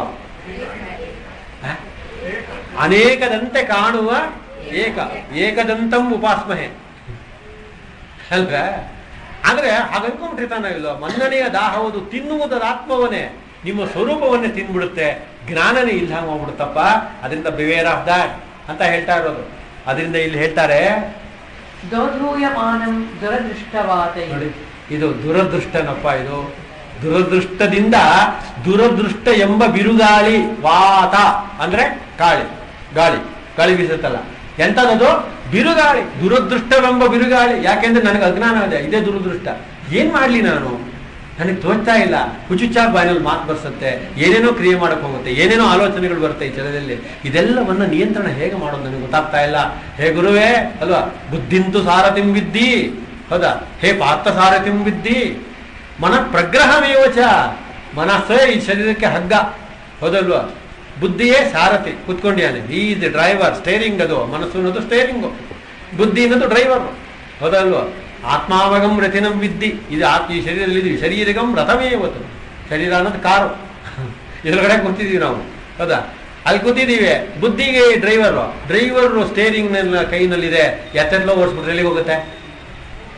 ಹ? ಅನೇಕದಂತೆ ಕಾಣುವ ಏಕ ಏಕದಂತಂ ಉಪಾಸ್ಮಹೆ ಅಲ್ವಾ ಆದ್ರೆ ಹಾಗೆ ಅನ್ಕೊಂಡ್ಬಿಟ್ಟಿರ್ತಾನ ಇಲ್ಲೋ ಮನ್ನಣೆಯ ದಾಹವುದು ತಿನ್ನುವುದರ ಆತ್ಮವನ್ನೇ ನಿಮ್ಮ ಸ್ವರೂಪವನ್ನೇ ತಿನ್ಬಿಡುತ್ತೆ ಜ್ಞಾನನೇ ಇಲ್ಲ ಹೋಗ್ಬಿಡುತ್ತಪ್ಪ ಅದರಿಂದ ಬಿವೇರ್ ಆಫ್ ದಾಟ್ ಅಂತ ಹೇಳ್ತಾ ಇರೋದು ಅದರಿಂದ ಇಲ್ಲಿ ಹೇಳ್ತಾರೆ ದೋಧೂಯಮಾನಂ ದುರದೃಷ್ಟವಾತೈ ನೋಡಿ ಇದು ದುರದೃಷ್ಟನಪ್ಪ ಇದು ದುರದೃಷ್ಟದಿಂದ ದುರದೃಷ್ಟ ಎಂಬ ಬಿರುಗಾಳಿ ವಾತ ಅಂದ್ರೆ ಗಾಳಿ ಗಾಳಿ ಗಾಳಿ ಬೀಸುತ್ತಲ್ಲ ಎಂತದದು ಬಿರುಗಾಳಿ ದುರದೃಷ್ಟವೆಂಬ ಬಿರುಗಾಳಿ ಯಾಕೆಂದ್ರೆ ನನಗೆ ಅಜ್ಞಾನ ಇದೆ ಇದೇ ದುರದೃಷ್ಟ ಏನ್ ಮಾಡ್ಲಿ ನಾನು ನನಗೆ ತೋಚ್ತಾ ಇಲ್ಲ ಹುಚುಚ್ಚಾಗಿ ಬಾಯಲ್ಲಿ ಮಾತು ಬರ್ಸುತ್ತೆ ಏನೇನೋ ಕ್ರಿಯೆ ಮಾಡಕ್ ಹೋಗುತ್ತೆ ಏನೇನೋ ಆಲೋಚನೆಗಳು ಬರುತ್ತೆ ಈ ಚಲದಲ್ಲಿ ಇದೆಲ್ಲವನ್ನ ನಿಯಂತ್ರಣ ಹೇಗೆ ಮಾಡೋದು ನನಗೆ ಗೊತ್ತಾಗ್ತಾ ಇಲ್ಲ ಹೇ ಗುರುವೇ ಅಲ್ವಾ ಬುದ್ಧಿಂತು ಸಾರಥಿಂ ವಿದ್ದಿ ಹೌದಾ ಹೇ ಪಾರ್ಥ ಸಾರಥಿಂ ವಿದ್ದಿ ಮನ ಪ್ರಗ್ರಹಮೇವಚ ಮನಸ್ಸೇ ಈ ಶರೀರಕ್ಕೆ ಹಗ್ಗ ಹೌದಲ್ವಾ ಬುದ್ಧಿಯೇ ಸಾರಥಿ ಕುತ್ಕೊಂಡಿಯಾನೆ ಈ ಇಸ್ ಡ್ರೈವರ್ ಸ್ಟೇರಿಂಗ್ ಅದು ಮನಸ್ಸು ಅನ್ನೋದು ಸ್ಟೇರಿಂಗು ಬುದ್ಧಿ ಅನ್ನೋದು ಡ್ರೈವರ್ ಹೌದಲ್ವಾ ಆತ್ಮಾವಗಂ ರಥಿನಂ ವಿದ್ದಿ ಇದು ಆತ್ ಈ ಶರೀರದಲ್ಲಿ ಇದು ಶರೀರಗಂ ರಥವೇ ಇವತ್ತು ಶರೀರ ಅನ್ನೋದು ಕಾರು ಎದುರುಗಡೆ ಕೂತಿದೀವಿ ನಾವು ಹೌದಾ ಅಲ್ಲಿ ಕೂತಿದ್ದೀವಿ ಬುದ್ಧಿಗೆ ಡ್ರೈವರ್ ಡ್ರೈವರ್ ಸ್ಟೇರಿಂಗ್ ಕೈನಲ್ಲಿದೆ ಎತ್ತೆಲ್ಲ ಓಡಿಸ್ಬಿಟ್ರೆ ಎಲ್ಲಿಗೆ ಹೋಗುತ್ತೆ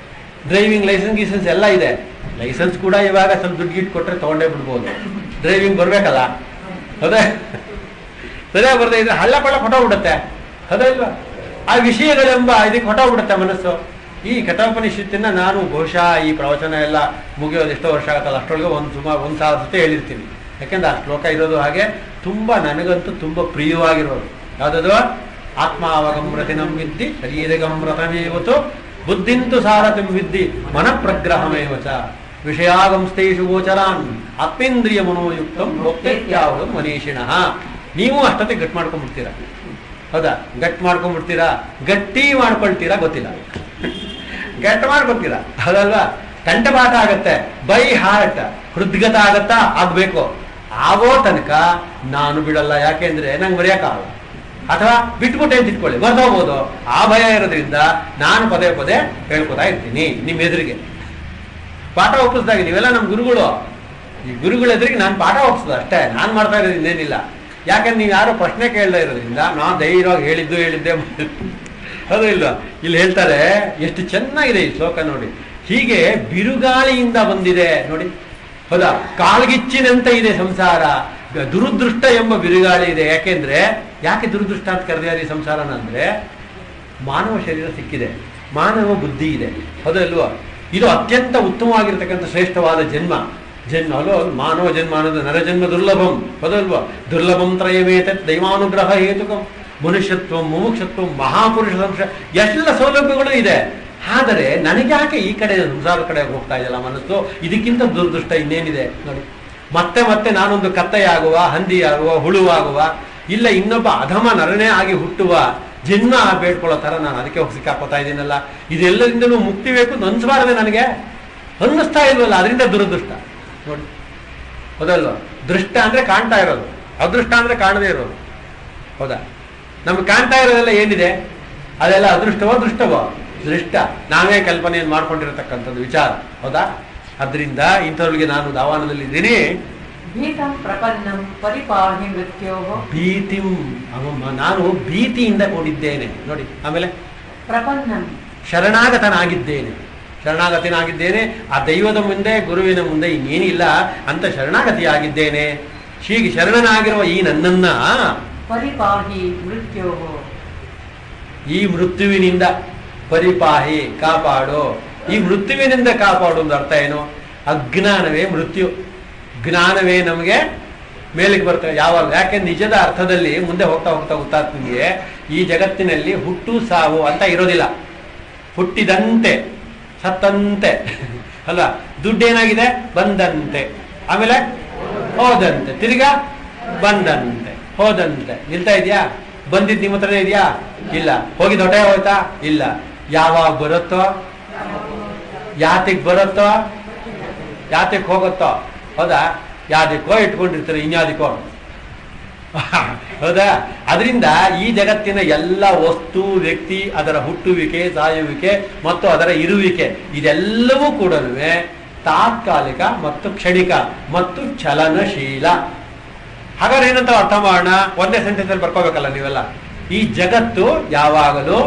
ಡ್ರೈವಿಂಗ್ ಲೈಸೆನ್ಸ್ ಗೀಸೆನ್ಸ್ ಎಲ್ಲ ಇದೆ ಲೈಸೆನ್ಸ್ ಕೂಡ ಇವಾಗ ಸ್ವಲ್ಪ ದುಡ್ಡು ಗಿಟ್ಟು ಕೊಟ್ಟರೆ ತೊಗೊಂಡೇ ಬಿಡ್ಬೋದು ಡ್ರೈವಿಂಗ್ ಬರಬೇಕಲ್ಲ ಅದೇ ಸರಿಯಾಗಿ ಬರ್ದೇ ಇದ್ರೆ ಹಳ್ಳ ಪಳ್ಳ ಹೊಟ್ಟೋಗ್ಬಿಡುತ್ತೆ ಅದೇ ಇಲ್ವಾ ಆ ವಿಷಯಗಳೆಂಬ ಇದಕ್ಕೆ ಹೊಟ್ಟೋಗ್ಬಿಡುತ್ತೆ ಮನಸ್ಸು ಈ ಕಠೋಪನಿಷತ್ತಿನ ನಾನು ಬಹುಶಃ ಈ ಪ್ರವಚನ ಎಲ್ಲ ಮುಗಿಯೋದು ಎಷ್ಟೋ ವರ್ಷ ಆಗತ್ತಲ್ಲ ಅಷ್ಟರೊಳಗೆ ಒಂದು ಸುಮಾರು ಒಂದು ಸಾವಿರ ಜೊತೆ ಹೇಳಿರ್ತೀನಿ ಯಾಕೆಂದ್ರೆ ಆ ಶ್ಲೋಕ ಇರೋದು ಹಾಗೆ ತುಂಬ ನನಗಂತೂ ತುಂಬ ಪ್ರಿಯವಾಗಿರೋದು ಯಾವುದದು ಆತ್ಮಾವಗಂ ರತಿನಂ ವಿದ್ದಿ ಶರೀರಗಂ ರಥಮೇವತು ಬುದ್ಧಿಂತು ಸಾರಥಂ ವಿದ್ದಿ ಮನಃಪ್ರಗ್ರಹಮೇವ ಚ ವಿಷಯಾಗಂಸ್ತೇಷು ಗೋಚರಾನ್ ಆತ್ಮೇಂದ್ರಿಯ ಮನೋಯುಕ್ತಂ ಭೋಕ್ತೇತ್ಯಾವಗಂ ಮನೀಷಿಣಃ ನೀವು ಅಷ್ಟೊತ್ತಿಗೆ ಗಟ್ ಮಾಡ್ಕೊಂಡ್ಬಿಡ್ತೀರಾ ಹೌದಾ ಗಟ್ ಮಾಡ್ಕೊಂಡ್ಬಿಡ್ತೀರಾ ಗಟ್ಟಿ ಮಾಡ್ಕೊಳ್ತೀರಾ ಗೊತ್ತಿಲ್ಲ ಗಟ್ ಮಾಡ್ಕೊತೀರಾ ಹೌದಲ್ವಾ ಕಂಠಪಾಠ ಆಗತ್ತೆ ಬೈ ಹಾರ್ಟ್ ಹೃದ್ಗತ ಆಗತ್ತಾ ಆಗ್ಬೇಕು ಆಗೋ ತನಕ ನಾನು ಬಿಡಲ್ಲ ಯಾಕೆಂದ್ರೆ ನಂಗೆ ಮರೆಯಕ್ಕಾಗಲ್ಲ ಅಥವಾ ಬಿಟ್ಬಿಟ್ಟೆ ಅಂತ ಇಟ್ಕೊಳ್ಳಿ ಬರ್ದೋಗ್ಬೋದು ಆ ಭಯ ಇರೋದ್ರಿಂದ ನಾನು ಪದೇ ಪದೇ ಹೇಳ್ಕೊತಾ ಇರ್ತೀನಿ ನಿಮ್ಮ ಎದುರಿಗೆ ಪಾಠ ಒಪ್ಪಿಸ್ದಾಗ ನೀವೆಲ್ಲ ನಮ್ಮ ಗುರುಗಳು ಈ ಗುರುಗಳ ಎದುರಿಗೆ ನಾನು ಪಾಠ ಒಪ್ಪಿಸ್ದು ಅಷ್ಟೇ ನಾನು ಮಾಡ್ತಾ ಇರೋದು ಇನ್ನೇನಿಲ್ಲ ಯಾಕಂದ್ರೆ ನೀವು ಯಾರು ಪ್ರಶ್ನೆ ಕೇಳದೇ ಇರೋದ್ರಿಂದ ನಾನು ಧೈರ್ಯವಾಗಿ ಹೇಳಿದ್ದು ಹೇಳಿದ್ದೆ ಅದು ಇಲ್ಲ ಇಲ್ಲಿ ಹೇಳ್ತಾರೆ ಎಷ್ಟು ಚೆನ್ನಾಗಿದೆ ಈ ಶ್ಲೋಕ ನೋಡಿ ಹೀಗೆ ಬಿರುಗಾಳಿಯಿಂದ ಬಂದಿದೆ ನೋಡಿ ಹೌದಾ ಕಾಲ್ಗಿಚ್ಚಿನಂತ ಇದೆ ಸಂಸಾರ ಗ- ದುರುದೃಷ್ಟ ಎಂಬ ಬಿರುಗಾಳಿ ಇದೆ ಯಾಕೆಂದ್ರೆ ಯಾಕೆ ದುರುದೃಷ್ಟ ಅಂತ ಕರೆದಿದ್ದಾರೆ ಈ ಸಂಸಾರನ ಅಂದ್ರೆ ಮಾನವ ಶರೀರ ಸಿಕ್ಕಿದೆ ಮಾನವ ಬುದ್ಧಿ ಇದೆ ಹೌದಲ್ವಾ ಇದು ಅತ್ಯಂತ ಉತ್ತಮವಾಗಿರ್ತಕ್ಕಂಥ ಶ್ರೇಷ್ಠವಾದ ಜನ್ಮ ಜನ್ಮ ಅಲ್ವಾ ಮಾನವ ಜನ್ಮ ಅನ್ನೋದು ನರಜನ್ಮ ದುರ್ಲಭಂ ಹೌದಲ್ವಾ ದುರ್ಲಭಂ ತ್ರಯವೇತ ದೈವಾನುಗ್ರಹ ಹೇತುಕಂ ಮನುಷ್ಯತ್ವ ಮುಮುಕ್ಷತ್ವ ಮಹಾಪುರುಷ ಸಂಶ ಎಲ್ಲ ಸೌಲಭ್ಯಗಳು ಇದೆ ಆದರೆ ನನಗೆ ಯಾಕೆ ಈ ಕಡೆ ಸಂಸಾರದ ಕಡೆ ಹೋಗ್ತಾ ಇದೆಯಲ್ಲ ಮನಸ್ಸು ಇದಕ್ಕಿಂತ ದುರ್ದೃಷ್ಟ ಇನ್ನೇನಿದೆ ನೋಡಿ ಮತ್ತೆ ಮತ್ತೆ ನಾನೊಂದು ಕತ್ತೆಯಾಗುವ ಹಂದಿಯಾಗುವ ಹುಳುವಾಗುವ ಇಲ್ಲ ಇನ್ನೊಬ್ಬ ಅಧಮ ನರನೇ ಆಗಿ ಹುಟ್ಟುವ ಜನ್ಮ ಬೇಡ್ಕೊಳ್ಳೋ ತರ ನಾನು ಅದಕ್ಕೆ ಹೋಗಿ ಸಿಕ್ಕಾಕೋತಾ ಇದ್ದೀನಲ್ಲ ಇದೆಲ್ಲರಿಂದಲೂ ಮುಕ್ತಿ ಬೇಕು ಅಂತ ಅನ್ಸ್ಬಾರ್ದೆ ನನಗೆ ಅನ್ನಿಸ್ತಾ ಇಲ್ವಲ್ಲ ಅದರಿಂದ ದುರದೃಷ್ಟ ನೋಡಿ ಹೌದಲ್ವಾ ದೃಷ್ಟ ಅಂದ್ರೆ ಕಾಣ್ತಾ ಇರೋದು ಅದೃಷ್ಟ ಅಂದ್ರೆ ಕಾಣದೇ ಇರೋದು ಹೌದಾ ನಮ್ಗೆ ಕಾಣ್ತಾ ಇರೋದೆಲ್ಲ ಏನಿದೆ ಅದೆಲ್ಲ ಅದೃಷ್ಟವೋ ದೃಷ್ಟವೋ ದೃಷ್ಟ ನಾವೇ ಕಲ್ಪನೆಯನ್ನು ಮಾಡ್ಕೊಂಡಿರತಕ್ಕಂಥದ್ದು ವಿಚಾರ ಹೌದಾ ಅದರಿಂದ ಇಂಥವ್ರಿಗೆ ನಾನು ದಾವಾನದಲ್ಲಿ ಇದ್ದೀನಿ ಭೀತಂ ಪ್ರಪನ್ನಂ ಪರಿಪಾಹಿ ಮೃತ್ಯೋಃ ಭೀತಿಂ ಅವಮ್ಮ ನಾನು ಭೀತಿಯಿಂದ ಕೂಡಿದ್ದೇನೆ ನೋಡಿ ಆಮೇಲೆ ಪ್ರಪನ್ನಂ ಶರಣಾಗತನಾಗಿದ್ದೇನೆ ಶರಣಾಗತನಾಗಿದ್ದೇನೆ ಆ ದೈವದ ಮುಂದೆ ಗುರುವಿನ ಮುಂದೆ ಇನ್ನೇನಿಲ್ಲ ಅಂತ ಶರಣಾಗತಿಯಾಗಿದ್ದೇನೆ ಹೀಗೆ ಶರಣನಾಗಿರುವ ಈ ನನ್ನನ್ನ ಪರಿಪಾಹಿ ಮೃತ್ಯೋಃ ಈ ಮೃತ್ಯುವಿನಿಂದ ಪರಿಪಾಹಿ ಕಾಪಾಡು ಈ ಮೃತ್ಯುವಿನಿಂದ ಕಾಪಾಡು ಒಂದು ಅರ್ಥ ಏನು ಅಜ್ಞಾನವೇ ಮೃತ್ಯು ಜ್ಞಾನವೇ ನಮಗೆ ಮೇಲಕ್ಕೆ ಬರ್ತವೆ ಯಾವಾಗ ಯಾಕೆ ನಿಜದ ಅರ್ಥದಲ್ಲಿ ಮುಂದೆ ಹೋಗ್ತಾ ಹೋಗ್ತಾ ಗೊತ್ತಾಗ್ತದೆ ನಿಮಗೆ ಈ ಜಗತ್ತಿನಲ್ಲಿ ಹುಟ್ಟು ಸಾವು ಅಂತ ಇರೋದಿಲ್ಲ ಹುಟ್ಟಿದಂತೆ ಸತ್ತಂತೆ ಅಲ್ವಾ ದುಡ್ಡೇನಾಗಿದೆ ಬಂದಂತೆ ಆಮೇಲೆ ಹೋದಂತೆ ತಿರ್ಗಾ ಬಂದಂತೆ ಹೋದಂತೆ ನಿಲ್ತಾ ಇದೆಯಾ ಬಂದಿದ್ದು ನಿಮ್ಮ ಹತ್ರನೇ ಇದೆಯಾ ಇಲ್ಲ ಹೋಗಿ ದೊಡ್ಡ ಹೋಯ್ತಾ ಇಲ್ಲ ಯಾವಾಗ ಬರುತ್ತೋ ಯಾತಿಗೆ ಬರುತ್ತೋ ಯಾತಕ್ಕೆ ಹೋಗುತ್ತೋ ಹೌದಾ ಯಾವ್ದಕ್ಕೋ ಇಟ್ಕೊಂಡಿರ್ತಾರೆ ಇನ್ಯಾವುದಕ್ಕೋ ಹೌದಾ ಅದರಿಂದ ಈ ಜಗತ್ತಿನ ಎಲ್ಲ ವಸ್ತು ವ್ಯಕ್ತಿ ಅದರ ಹುಟ್ಟುವಿಕೆ ಸಾಯುವಿಕೆ ಮತ್ತು ಅದರ ಇರುವಿಕೆ ಇದೆಲ್ಲವೂ ಕೂಡ ತಾತ್ಕಾಲಿಕ ಮತ್ತು ಕ್ಷಣಿಕ ಮತ್ತು ಚಲನಶೀಲ ಹಾಗಾದ್ರೆ ಏನಂತ ಅರ್ಥ ಮಾಡೋಣ ಒಂದೇ ಸೆಂಟೆನ್ಸ್ ಅಲ್ಲಿ ಬರ್ಕೋಬೇಕಲ್ಲ ನೀವೆಲ್ಲ ಈ ಜಗತ್ತು ಯಾವಾಗಲೂ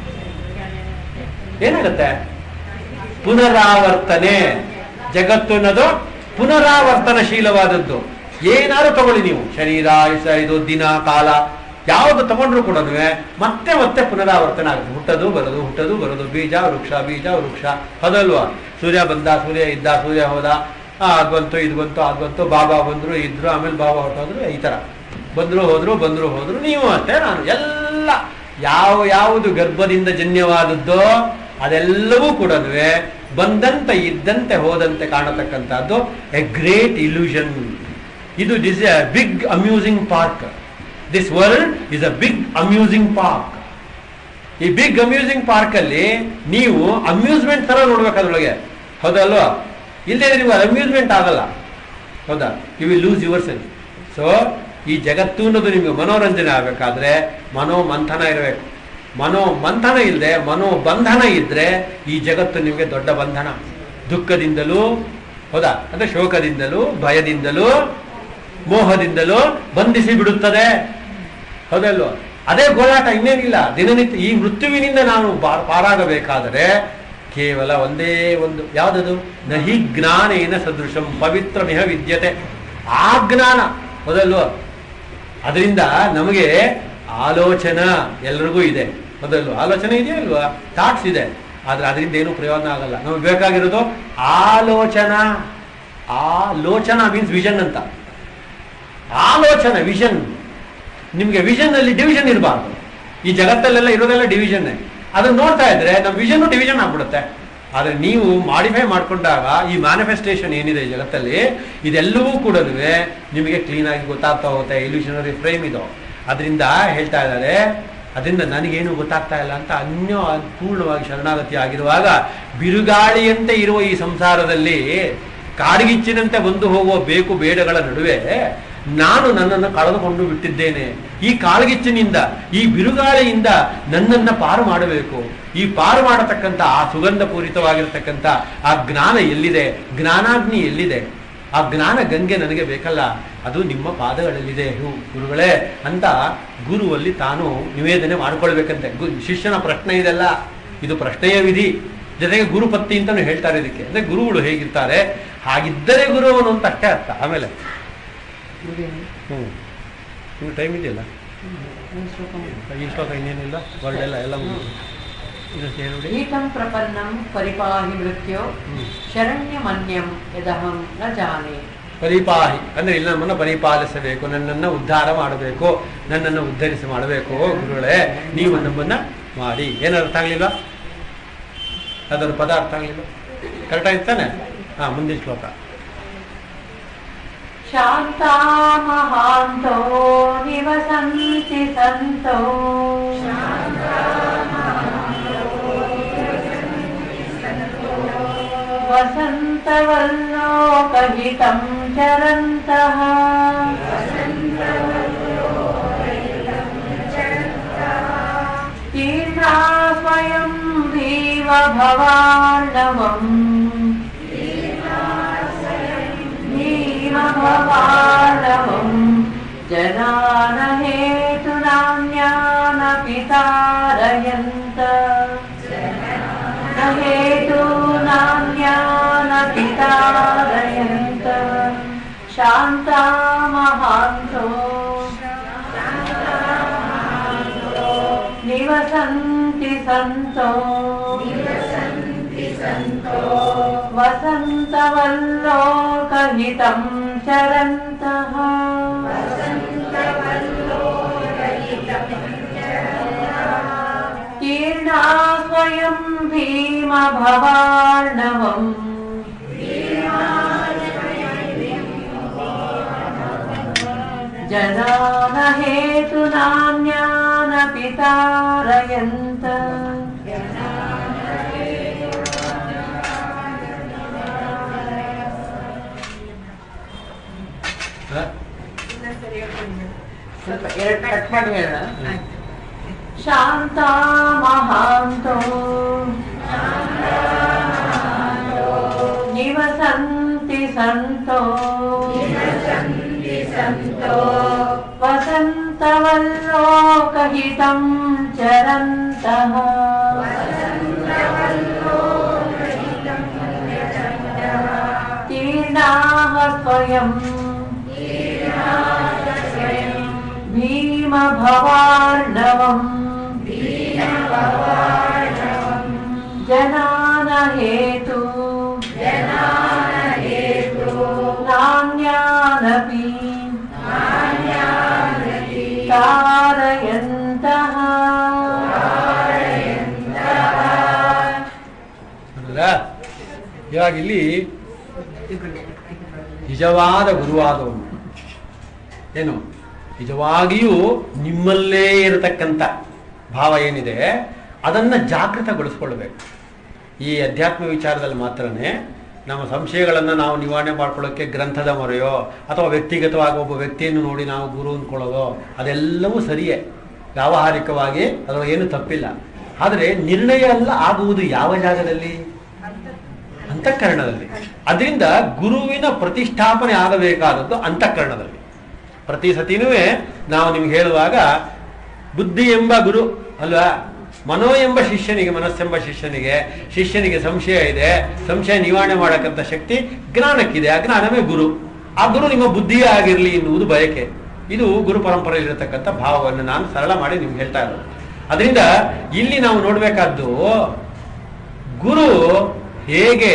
ಏನಾಗುತ್ತೆ ಪುನರಾವರ್ತನೆ ಜಗತ್ತು ಅನ್ನೋದು ಪುನರಾವರ್ತನಶೀಲವಾದದ್ದು ಏನಾದ್ರು ತಗೊಳ್ಳಿ ನೀವು ಶರೀರ ಆಯುಷ ಇದು ದಿನ ಕಾಲ ಯಾವುದು ತಗೊಂಡ್ರು ಕೂಡ ಮತ್ತೆ ಮತ್ತೆ ಪುನರಾವರ್ತನೆ ಆಗುತ್ತೆ ಹುಟ್ಟದು ಬರೋದು ಹುಟ್ಟದು ಬರೋದು ಬೀಜ ವೃಕ್ಷ ಬೀಜ ವೃಕ್ಷ ಅದಲ್ವಾ ಸೂರ್ಯ ಬಂದ ಸೂರ್ಯ ಇದ್ದ ಸೂರ್ಯ ಹೋದ ಆ, ಅದ್ ಬಂತು ಇದು ಬಂತು ಅದ್ ಬಂತು ಬಾಬಾ ಬಂದ್ರು ಇದ್ರು ಆಮೇಲೆ ಬಾಬಾ ಹೊರಟೋದ್ರು ಈ ತರ ಬಂದ್ರು ಹೋದ್ರು ಬಂದ್ರು ಹೋದ್ರು ನೀವು ಅಷ್ಟೇ ನಾನು ಎಲ್ಲ ಯಾವ ಯಾವುದು ಗರ್ಭದಿಂದ ಜನ್ಯವಾದದ್ದೋ ಅದೆಲ್ಲವೂ ಕೂಡ ಬಂದಂತೆ ಇದ್ದಂತೆ ಹೋದಂತೆ ಕಾಣತಕ್ಕಂಥದ್ದು ಎ ಗ್ರೇಟ್ ಇಲ್ಯೂಷನ್ ಇದು this a big amusing park this world is a big amusing park ಈ ಬಿಗ್ ಅಮ್ಯೂಸಿಂಗ್ ಪಾರ್ಕ್ ಅಲ್ಲಿ ನೀವು ಅಮ್ಯೂಸ್ಮೆಂಟ್ ತರ ನೋಡ್ಬೇಕು ಅದ್ರೊಳಗೆ ಹೌದಲ್ವಾ ಇಲ್ಲದೆ ನೀವು ಅಮ್ಯೂಸ್ಮೆಂಟ್ ಆಗಲ್ಲ ಹೌದಾ you will lose yourself so ಈ ಜಗತ್ತು ಅನ್ನೋದು ನಿಮಗೆ ಮನೋರಂಜನೆ ಆಗಬೇಕಾದ್ರೆ ಮನೋ ಮಂಥನ ಇರಬೇಕು ಮನೋ ಮಂಥನ ಇಲ್ಲದೆ ಮನೋ ಬಂಧನ ಇದ್ರೆ ಈ ಜಗತ್ತು ನಿಮಗೆ ದೊಡ್ಡ ಬಂಧನ ದುಃಖದಿಂದಲೂ ಹೌದಾ ಅಂದ್ರೆ ಶೋಕದಿಂದಲೂ ಭಯದಿಂದಲೂ ಮೋಹದಿಂದಲೂ ಬಂಧಿಸಿ ಬಿಡುತ್ತದೆ ಹೌದಲ್ವ ಅದೇ ಗೋಳಾಟ ಇನ್ನೇನಿಲ್ಲ ದಿನನಿತ್ಯ ಈ ಮೃತ್ಯುವಿನಿಂದ ನಾನು ಬಾ- ಪಾರಾಗಬೇಕಾದರೆ ಕೇವಲ ಒಂದೇ ಒಂದು ಯಾವುದದು ನಹಿ ಜ್ಞಾನೇನ ಸದೃಶಂ ಪವಿತ್ರಮಿಹ ವಿದ್ಯತೆ ಆ ಜ್ಞಾನ ಮೊದಲು ಅದರಿಂದ ನಮಗೆ ಆಲೋಚನಾ ಎಲ್ರಿಗೂ ಇದೆ ಮೊದಲು ಆಲೋಚನೆ ಇದೆಯಾ ಇಲ್ವಾ ಥಾಟ್ಸ್ ಇದೆ ಆದ್ರೆ ಅದರಿಂದ ಏನು ಪ್ರಯೋಜನ ಆಗಲ್ಲ ನಮಗೆ ಬೇಕಾಗಿರೋದು ಆಲೋಚನಾ ಆಲೋಚನಾ ಮೀನ್ಸ್ ವಿಷನ್ ಅಂತ ಆಲೋಚನೆ ವಿಷನ್ ನಿಮಗೆ ವಿಷನ್ ಅಲ್ಲಿ ಡಿವಿಷನ್ ಇರಬಾರ್ದು ಈ ಜಗತ್ತಲ್ಲೆಲ್ಲ ಇರೋದೆಲ್ಲ ಡಿವಿಷನ್ನೇ ಅದನ್ನ ನೋಡ್ತಾ ಇದ್ರೆ ನಮ್ಮ ವಿಷನ್ ಡಿವಿಷನ್ ಆಗ್ಬಿಡುತ್ತೆ ಆದ್ರೆ ನೀವು ಮಾಡಿಫೈ ಮಾಡ್ಕೊಂಡಾಗ ಈ ಮ್ಯಾನಿಫೆಸ್ಟೇಷನ್ ಏನಿದೆ ಈ ಜಗತ್ತಲ್ಲಿ ಇದೆಲ್ಲವೂ ಕೂಡ ನಿಮಗೆ ಕ್ಲೀನ್ ಆಗಿ ಗೊತ್ತಾಗ್ತಾ ಹೋಗುತ್ತೆ ಇಲ್ಯೂಷನರಿ ಫ್ರೇಮ್ ಇದು ಅದರಿಂದ ಹೇಳ್ತಾ ಇದ್ದಾರೆ ಅದರಿಂದ ನನಗೇನು ಗೊತ್ತಾಗ್ತಾ ಇಲ್ಲ ಅಂತ ಅನ್ಯ ಪೂರ್ಣವಾಗಿ ಶರಣಾಗತಿ ಆಗಿರುವಾಗ ಬಿರುಗಾಳಿಯಂತೆ ಇರುವ ಈ ಸಂಸಾರದಲ್ಲಿ ಕಾಡ್ಗಿಚ್ಚಿನಂತೆ ಬಂದು ಹೋಗುವ ಬೇಕು ಬೇಡಗಳ ನಡುವೆ ನಾನು ನನ್ನನ್ನು ಕಳೆದುಕೊಂಡು ಬಿಟ್ಟಿದ್ದೇನೆ ಈ ಕಾಳ್ಗಿಚ್ಚಿನಿಂದ ಈ ಬಿರುಗಾಳಿಯಿಂದ ನನ್ನನ್ನ ಪಾರು ಮಾಡಬೇಕು ಈ ಪಾರು ಮಾಡತಕ್ಕಂಥ ಆ ಸುಗಂಧ ಪೂರಿತವಾಗಿರತಕ್ಕಂಥ ಆ ಜ್ಞಾನ ಎಲ್ಲಿದೆ ಜ್ಞಾನಾಗ್ನಿ ಎಲ್ಲಿದೆ ಆ ಜ್ಞಾನ ಗಂಗೆ ನನಗೆ ಬೇಕಲ್ಲ ಅದು ನಿಮ್ಮ ಪಾದಗಳಲ್ಲಿದೆ ಹು ಗುರುಗಳೇ ಅಂತ ಗುರುವಲ್ಲಿ ತಾನು ನಿವೇದನೆ ಮಾಡ್ಕೊಳ್ಬೇಕಂತೆ ಗು ಶಿಷ್ಯನ ಪ್ರಶ್ನೆ ಇದೆಲ್ಲ ಇದು ಪ್ರಶ್ನೆಯ ವಿಧಿ ಜೊತೆಗೆ ಗುರುಪತ್ತಿ ಅಂತಾನು ಹೇಳ್ತಾರೆ ಇದಕ್ಕೆ ಅಂದ್ರೆ ಗುರುಗಳು ಹೇಗಿರ್ತಾರೆ ಹಾಗಿದ್ದರೆ ಗುರುವನು ಅಂತ ಅಷ್ಟೇ ಅರ್ಥ ಆಮೇಲೆ ಹ್ಮ್ ನೀವು ಟೈಮ್ ಇದೆಯಲ್ಲ ಈ ಶ್ಲೋಕ ಇನ್ನೇನಿಲ್ಲ ವರ್ಡ್ ಎಲ್ಲ ಎಲ್ಲ ಮುಗಿದು ಇನ್ನೊಂದು ಹೇಳಿ ಭೀತಂ ಪ್ರಪನ್ನಂ ಪರಿಪಾಹಿ ಮೃತ್ಯೋ ಹ್ಮ್. ಶರಣ್ಯಮನ್ಯಂ ಯದಹಂ ನ ಜಾನೆ ಪರಿಪಾಹಿ ಅಂದ್ರೆ ಇಲ್ಲಿ ನಮ್ಮನ್ನ ಪರಿಪಾಲಿಸಬೇಕು ನನ್ನನ್ನ ಉದ್ಧಾರ ಮಾಡಬೇಕು ನನ್ನನ್ನು ಉದ್ಧರಿಸಿ ಮಾಡಬೇಕು ಗುರುಗಳೇ ನೀವು ನಮ್ಮನ್ನ ಮಾಡಿ ಏನು ಅರ್ಥ ಆಗ್ಲಿಲ್ಲ ಅದರ ಪದ ಅರ್ಥ ಆಗ್ಲಿಲ್ಲ ಕರೆಕ್ಟ್ ಆಯ್ತು ತಾನೆ ಹಾ ಮುಂದಿನ ಶ್ಲೋಕ ಶಾಂತಾ ಮಹಾಂತೋ ನಿವಸಂತಿ ಸಂತೋ ವಸಂತವಲ್ಲೋಕಹಿತಂ ಚರಂತಃ ತೀರ್ಣಾ ಸ್ವಯಂ ದೇವ ಭವಾರ್ಣವಂ भीमभवानवं जनान हेतुनान्यानपि तारयन्त न हेतूनान्यानपि तारयन्त शान्ता महान्तो निवसन्ति सन्तो वसन्तवल्लोकहितं चरन्तः तीर्णा स्वयं भीमभवार्णवम् जनान हेतुनान्यानपि तारयन्त ಹ? ಸ್ವಲ್ಪ ಎರಡು ಕಟ್ ಮಾಡಿ ಹೇಳ ಶಾಂತ ಮಹಾಂತೋ ನಿವಸಂತಿ ಸಂತೋ ವಸಂತವಲ್ಲೋಕಹಿತಂ ಚರಂತಃ ತೀರ್ಣಾಃ ಸ್ವಯಂ भीमभवार्णवम् जनान हेतु नान्यानपि तारयन्तः ನೋಡಿದ್ರಾ? ಇವಾಗ ಇಲ್ಲಿ ನಿಜವಾದ ಗುರುವಾದವನು ಏನು ನಿಜವಾಗಿಯೂ ನಿಮ್ಮಲ್ಲೇ ಇರತಕ್ಕಂಥ ಭಾವ ಏನಿದೆ ಅದನ್ನ ಜಾಗೃತಗೊಳಿಸ್ಕೊಳ್ಬೇಕು ಈ ಅಧ್ಯಾತ್ಮ ವಿಚಾರದಲ್ಲಿ ಮಾತ್ರನೇ ನಮ್ಮ ಸಂಶಯಗಳನ್ನು ನಾವು ನಿವಾರಣೆ ಮಾಡ್ಕೊಳ್ಳೋಕ್ಕೆ ಗ್ರಂಥದ ಮೊರೆಯೋ ಅಥವಾ ವ್ಯಕ್ತಿಗತವಾಗಿ ಒಬ್ಬ ವ್ಯಕ್ತಿಯನ್ನು ನೋಡಿ ನಾವು ಗುರು ಅಂದ್ಕೊಳ್ಳೋದೋ ಅದೆಲ್ಲವೂ ಸರಿಯೇ ವ್ಯಾವಹಾರಿಕವಾಗಿ ಅದರ ಏನು ತಪ್ಪಿಲ್ಲ ಆದರೆ ನಿರ್ಣಯ ಎಲ್ಲ ಆಗುವುದು ಯಾವ ಜಾಗದಲ್ಲಿ ಅಂತಃಕರಣದಲ್ಲಿ ಅದರಿಂದ ಗುರುವಿನ ಪ್ರತಿಷ್ಠಾಪನೆ ಆಗಬೇಕಾದದ್ದು ಅಂತಃಕರಣದಲ್ಲಿ ಪ್ರತಿ ಸತಿನೂ ನಾವು ನಿಮ್ಗೆ ಹೇಳುವಾಗ ಬುದ್ಧಿ ಎಂಬ ಗುರು ಅಲ್ವಾ ಮನೋ ಎಂಬ ಶಿಷ್ಯನಿಗೆ ಮನಸ್ಸೆಂಬ ಶಿಷ್ಯನಿಗೆ ಶಿಷ್ಯನಿಗೆ ಸಂಶಯ ಇದೆ ಸಂಶಯ ನಿವಾರಣೆ ಮಾಡಕ್ಕಂಥ ಶಕ್ತಿ ಜ್ಞಾನಕ್ಕಿದೆ ಆ ಜ್ಞಾನವೇ ಗುರು ಆ ಗುರು ನಿಮ್ಮ ಬುದ್ಧಿಯೇ ಆಗಿರಲಿ ಎನ್ನುವುದು ಬಯಕೆ ಇದು ಗುರು ಪರಂಪರೆಯಲ್ಲಿರತಕ್ಕಂಥ ಭಾವವನ್ನು ನಾನು ಸರಳ ಮಾಡಿ ನಿಮ್ಗೆ ಹೇಳ್ತಾ ಇರೋದು ಅದರಿಂದ ಇಲ್ಲಿ ನಾವು ನೋಡಬೇಕಾದ್ದು ಗುರು ಹೇಗೆ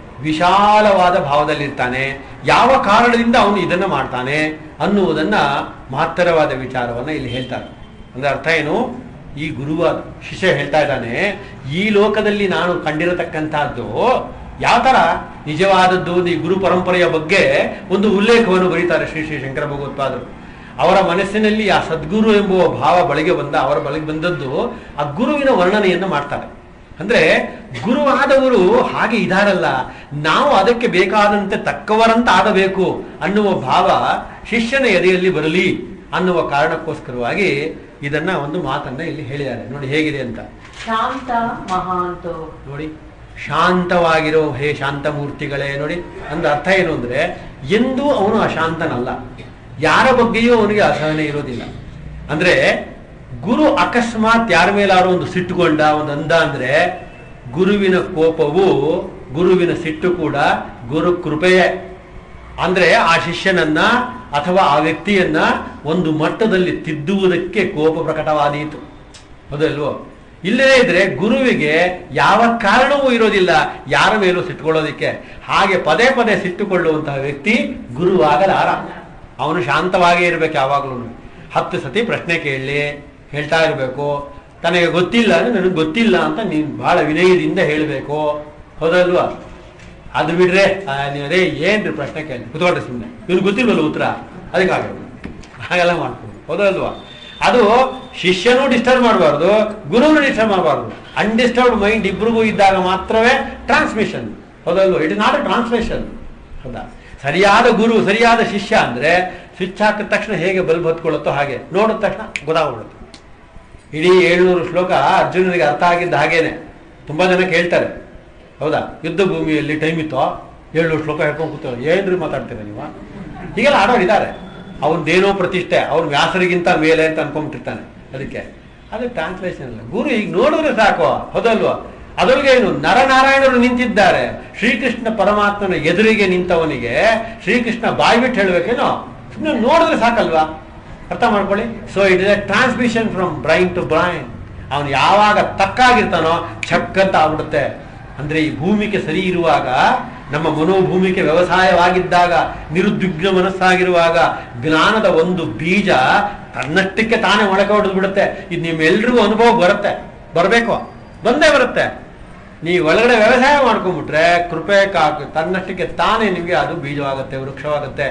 ವಿಶಾಲವಾದ ಭಾವದಲ್ಲಿರ್ತಾನೆ ಯಾವ ಕಾರಣದಿಂದ ಅವನು ಇದನ್ನ ಮಾಡ್ತಾನೆ ಅನ್ನುವುದನ್ನ ಮಹತ್ತರವಾದ ವಿಚಾರವನ್ನ ಇಲ್ಲಿ ಹೇಳ್ತಾರೆ ಅಂದ್ರೆ ಅರ್ಥ ಏನು ಈ ಗುರುವ ಶಿಷ್ಯ ಹೇಳ್ತಾ ಇದ್ದಾನೆ ಈ ಲೋಕದಲ್ಲಿ ನಾನು ಕಂಡಿರತಕ್ಕಂತಹದ್ದು ಯಾವ ತರ ನಿಜವಾದದ್ದು ಈ ಗುರು ಪರಂಪರೆಯ ಬಗ್ಗೆ ಒಂದು ಉಲ್ಲೇಖವನ್ನು ಬರೀತಾರೆ ಶ್ರೀ ಶ್ರೀ ಶಂಕರ ಭಗವತ್ಪಾದರು ಅವರ ಮನಸ್ಸಿನಲ್ಲಿ ಆ ಸದ್ಗುರು ಎಂಬುವ ಭಾವ ಬಳಿಗೆ ಬಂದ ಅವರ ಬಳಿಗೆ ಬಂದದ್ದು ಆ ಗುರುವಿನ ವರ್ಣನೆಯನ್ನು ಮಾಡ್ತಾರೆ ಅಂದ್ರೆ ಗುರುವಾದವರು ಹಾಗೆ ಇದಾರಲ್ಲ ನಾವು ಅದಕ್ಕೆ ಬೇಕಾದಂತೆ ತಕ್ಕವರಂತ ಆಗಬೇಕು ಅನ್ನುವ ಭಾವ ಶಿಷ್ಯನ ಎದೆಯಲ್ಲಿ ಬರಲಿ ಅನ್ನುವ ಕಾರಣಕ್ಕೋಸ್ಕರವಾಗಿ ಇದನ್ನ ಒಂದು ಮಾತನ್ನ ಇಲ್ಲಿ ಹೇಳಿದ್ದಾರೆ ನೋಡಿ ಹೇಗಿದೆ ಅಂತ ಶಾಂತ ಮಹಾಂತೋ ನೋಡಿ ಶಾಂತವಾಗಿರೋ ಹೇ ಶಾಂತ ಮೂರ್ತಿಗಳೇ ನೋಡಿ ಅಂದ್ರೆ ಅರ್ಥ ಏನು ಅಂದ್ರೆ ಎಂದೂ ಅವನು ಅಶಾಂತನಲ್ಲ ಯಾರ ಬಗ್ಗೆಯೂ ಅವನಿಗೆ ಅಸಹನೆ ಇರೋದಿಲ್ಲ ಅಂದ್ರೆ ಗುರು ಅಕಸ್ಮಾತ್ ಯಾರ ಮೇಲಾರು ಒಂದು ಸಿಟ್ಟುಕೊಂಡ ಒಂದು ಅಂದ ಅಂದ್ರೆ ಗುರುವಿನ ಕೋಪವು ಗುರುವಿನ ಸಿಟ್ಟು ಕೂಡ ಗುರು ಕೃಪೆಯೇ ಅಂದ್ರೆ ಆ ಶಿಷ್ಯನನ್ನ ಅಥವಾ ಆ ವ್ಯಕ್ತಿಯನ್ನ ಒಂದು ಮಟ್ಟದಲ್ಲಿ ತಿದ್ದುವುದಕ್ಕೆ ಕೋಪ ಪ್ರಕಟವಾದೀತು ಹೌದಲ್ವೋ ಇಲ್ಲದೇ ಇದ್ರೆ ಗುರುವಿಗೆ ಯಾವ ಕಾರಣವೂ ಇರೋದಿಲ್ಲ ಯಾರ ಮೇಲೂ ಸಿಟ್ಟುಕೊಳ್ಳೋದಿಕ್ಕೆ ಹಾಗೆ ಪದೇ ಪದೇ ಸಿಟ್ಟುಕೊಳ್ಳುವಂತಹ ವ್ಯಕ್ತಿ ಗುರುವಾಗಲಾರ ಅವನು ಶಾಂತವಾಗೇ ಇರ್ಬೇಕು ಯಾವಾಗಲೂ ಹತ್ತು ಸತಿ ಪ್ರಶ್ನೆ ಕೇಳಲಿ ಹೇಳ್ತಾ ಇರಬೇಕು ತನಗೆ ಗೊತ್ತಿಲ್ಲ ಅಂದ್ರೆ ನನಗೆ ಗೊತ್ತಿಲ್ಲ ಅಂತ ನೀನು ಬಹಳ ವಿನಯದಿಂದ ಹೇಳಬೇಕು ಹೌದಲ್ವಾ ಅದು ಬಿಡ್ರೆ ಆ, ನೀವು ಅದೇ ಏನ್ರಿ ಪ್ರಶ್ನೆ ಕೇಳಿ ಕುತ್ಕೊಳ್ರಿ ಸುಮ್ಮನೆ ಇವ್ನು ಗೊತ್ತಿಲ್ವಲ್ಲ ಉತ್ತರ ಅದಕ್ಕಾಗ ಹಾಗೆಲ್ಲ ಮಾಡ್ಕೊಂಡು ಹೌದಲ್ವಾ ಅದು ಶಿಷ್ಯನೂ ಡಿಸ್ಟರ್ಬ್ ಮಾಡಬಾರ್ದು ಗುರುವನ್ನು ಡಿಸ್ಟರ್ಬ್ ಮಾಡಬಾರ್ದು ಅನ್ಡಿಸ್ಟರ್ಬ್ಡ್ ಮೈಂಡ್ ಇಬ್ರಿಗೂ ಇದ್ದಾಗ ಮಾತ್ರವೇ ಟ್ರಾನ್ಸ್ಮಿಷನ್ ಹೌದಲ್ವಾ it is not a translation ಹೌದಾ ಸರಿಯಾದ ಗುರು ಸರಿಯಾದ ಶಿಷ್ಯ ಅಂದ್ರೆ ಸ್ವಿಚ್ ಹಾಕಿದ ತಕ್ಷಣ ಹೇಗೆ ಬಲ್ಬ್ ಹೊತ್ಕೊಳ್ಳುತ್ತೋ ಹಾಗೆ ನೋಡಿದ ತಕ್ಷಣ ಗೊತ್ತಾಗ್ಬಿಡುತ್ತೆ ಇಡೀ ಏಳ್ನೂರು ಶ್ಲೋಕ ಅರ್ಜುನನಿಗೆ ಅರ್ಥ ಆಗಿದ್ದ ಹಾಗೇನೆ ತುಂಬಾ ಜನ ಕೇಳ್ತಾರೆ ಹೌದಾ ಯುದ್ಧ ಭೂಮಿಯಲ್ಲಿ ಟೈಮ್ ಇತ್ತೋ ಏಳ್ನೂರು ಶ್ಲೋಕ ಹೇಳ್ಕೊಂಡು ಕೂತ ಏನ್ರಿ ಮಾತಾಡ್ತೀರ ನೀವು ಹೀಗೆಲ್ಲ ಆಡೋರು ಇದ್ದಾರೆ ಅವನದೇನೋ ಪ್ರತಿಷ್ಠೆ ಅವ್ನು ವ್ಯಾಸರಿಗಿಂತ ಮೇಲೆ ಅಂತ ಅನ್ಕೊಂಡ್ಬಿಟ್ಟಿರ್ತಾನೆ ಅದಕ್ಕೆ ಅದು ಟ್ರಾನ್ಸ್ಲೇಷನ್ ಅಲ್ಲ ಗುರು ಈಗ ನೋಡಿದ್ರೆ ಸಾಕು ಹೌದಲ್ವಾ ಅದರೊಳಗೆ ಏನು ನರನಾರಾಯಣರು ನಿಂತಿದ್ದಾರೆ ಶ್ರೀಕೃಷ್ಣ ಪರಮಾತ್ಮನ ಎದುರಿಗೆ ನಿಂತವನಿಗೆ ಶ್ರೀಕೃಷ್ಣ ಬಾಯಿ ಬಿಟ್ಟು ಹೇಳ್ಬೇಕೇನೋ ಸುಮ್ಮನೆ ನೋಡಿದ್ರೆ ಸಾಕಲ್ವಾ ಅರ್ಥ ಮಾಡ್ಕೊಳ್ಳಿ so it is a transmission from brain to brain ಅವನು ಯಾವಾಗ ತಕ್ಕಾಗಿರ್ತಾನೋ ಛಕ್ ಅಂತ ಆಗ್ಬಿಡುತ್ತೆ ಅಂದ್ರೆ ಈ ಭೂಮಿಗೆ ಸರಿ ಇರುವಾಗ ನಮ್ಮ ಮನೋಭೂಮಿಗೆ ವ್ಯವಸಾಯವಾಗಿದ್ದಾಗ ನಿರುದ್ವಿಗ್ನ ಮನಸ್ಸಾಗಿರುವಾಗ ಜ್ಞಾನದ ಒಂದು ಬೀಜ ತನ್ನಷ್ಟಕ್ಕೆ ತಾನೇ ಮೊಳಕೆ ಹೊಡೆದು ಬಿಡುತ್ತೆ ಇದು ನಿಮ್ಮೆಲ್ರಿಗೂ ಅನುಭವ ಬರುತ್ತೆ ಬರಬೇಕು ಬಂದೇ ಬರುತ್ತೆ ನೀವು ಒಳಗಡೆ ವ್ಯವಸಾಯ ಮಾಡ್ಕೊಂಡ್ಬಿಟ್ರೆ ಕೃಪೆ ಕಾಕು ತನ್ನಷ್ಟಕ್ಕೆ ತಾನೇ ನಿಮಗೆ ಅದು ಬೀಜವಾಗುತ್ತೆ ವೃಕ್ಷವಾಗುತ್ತೆ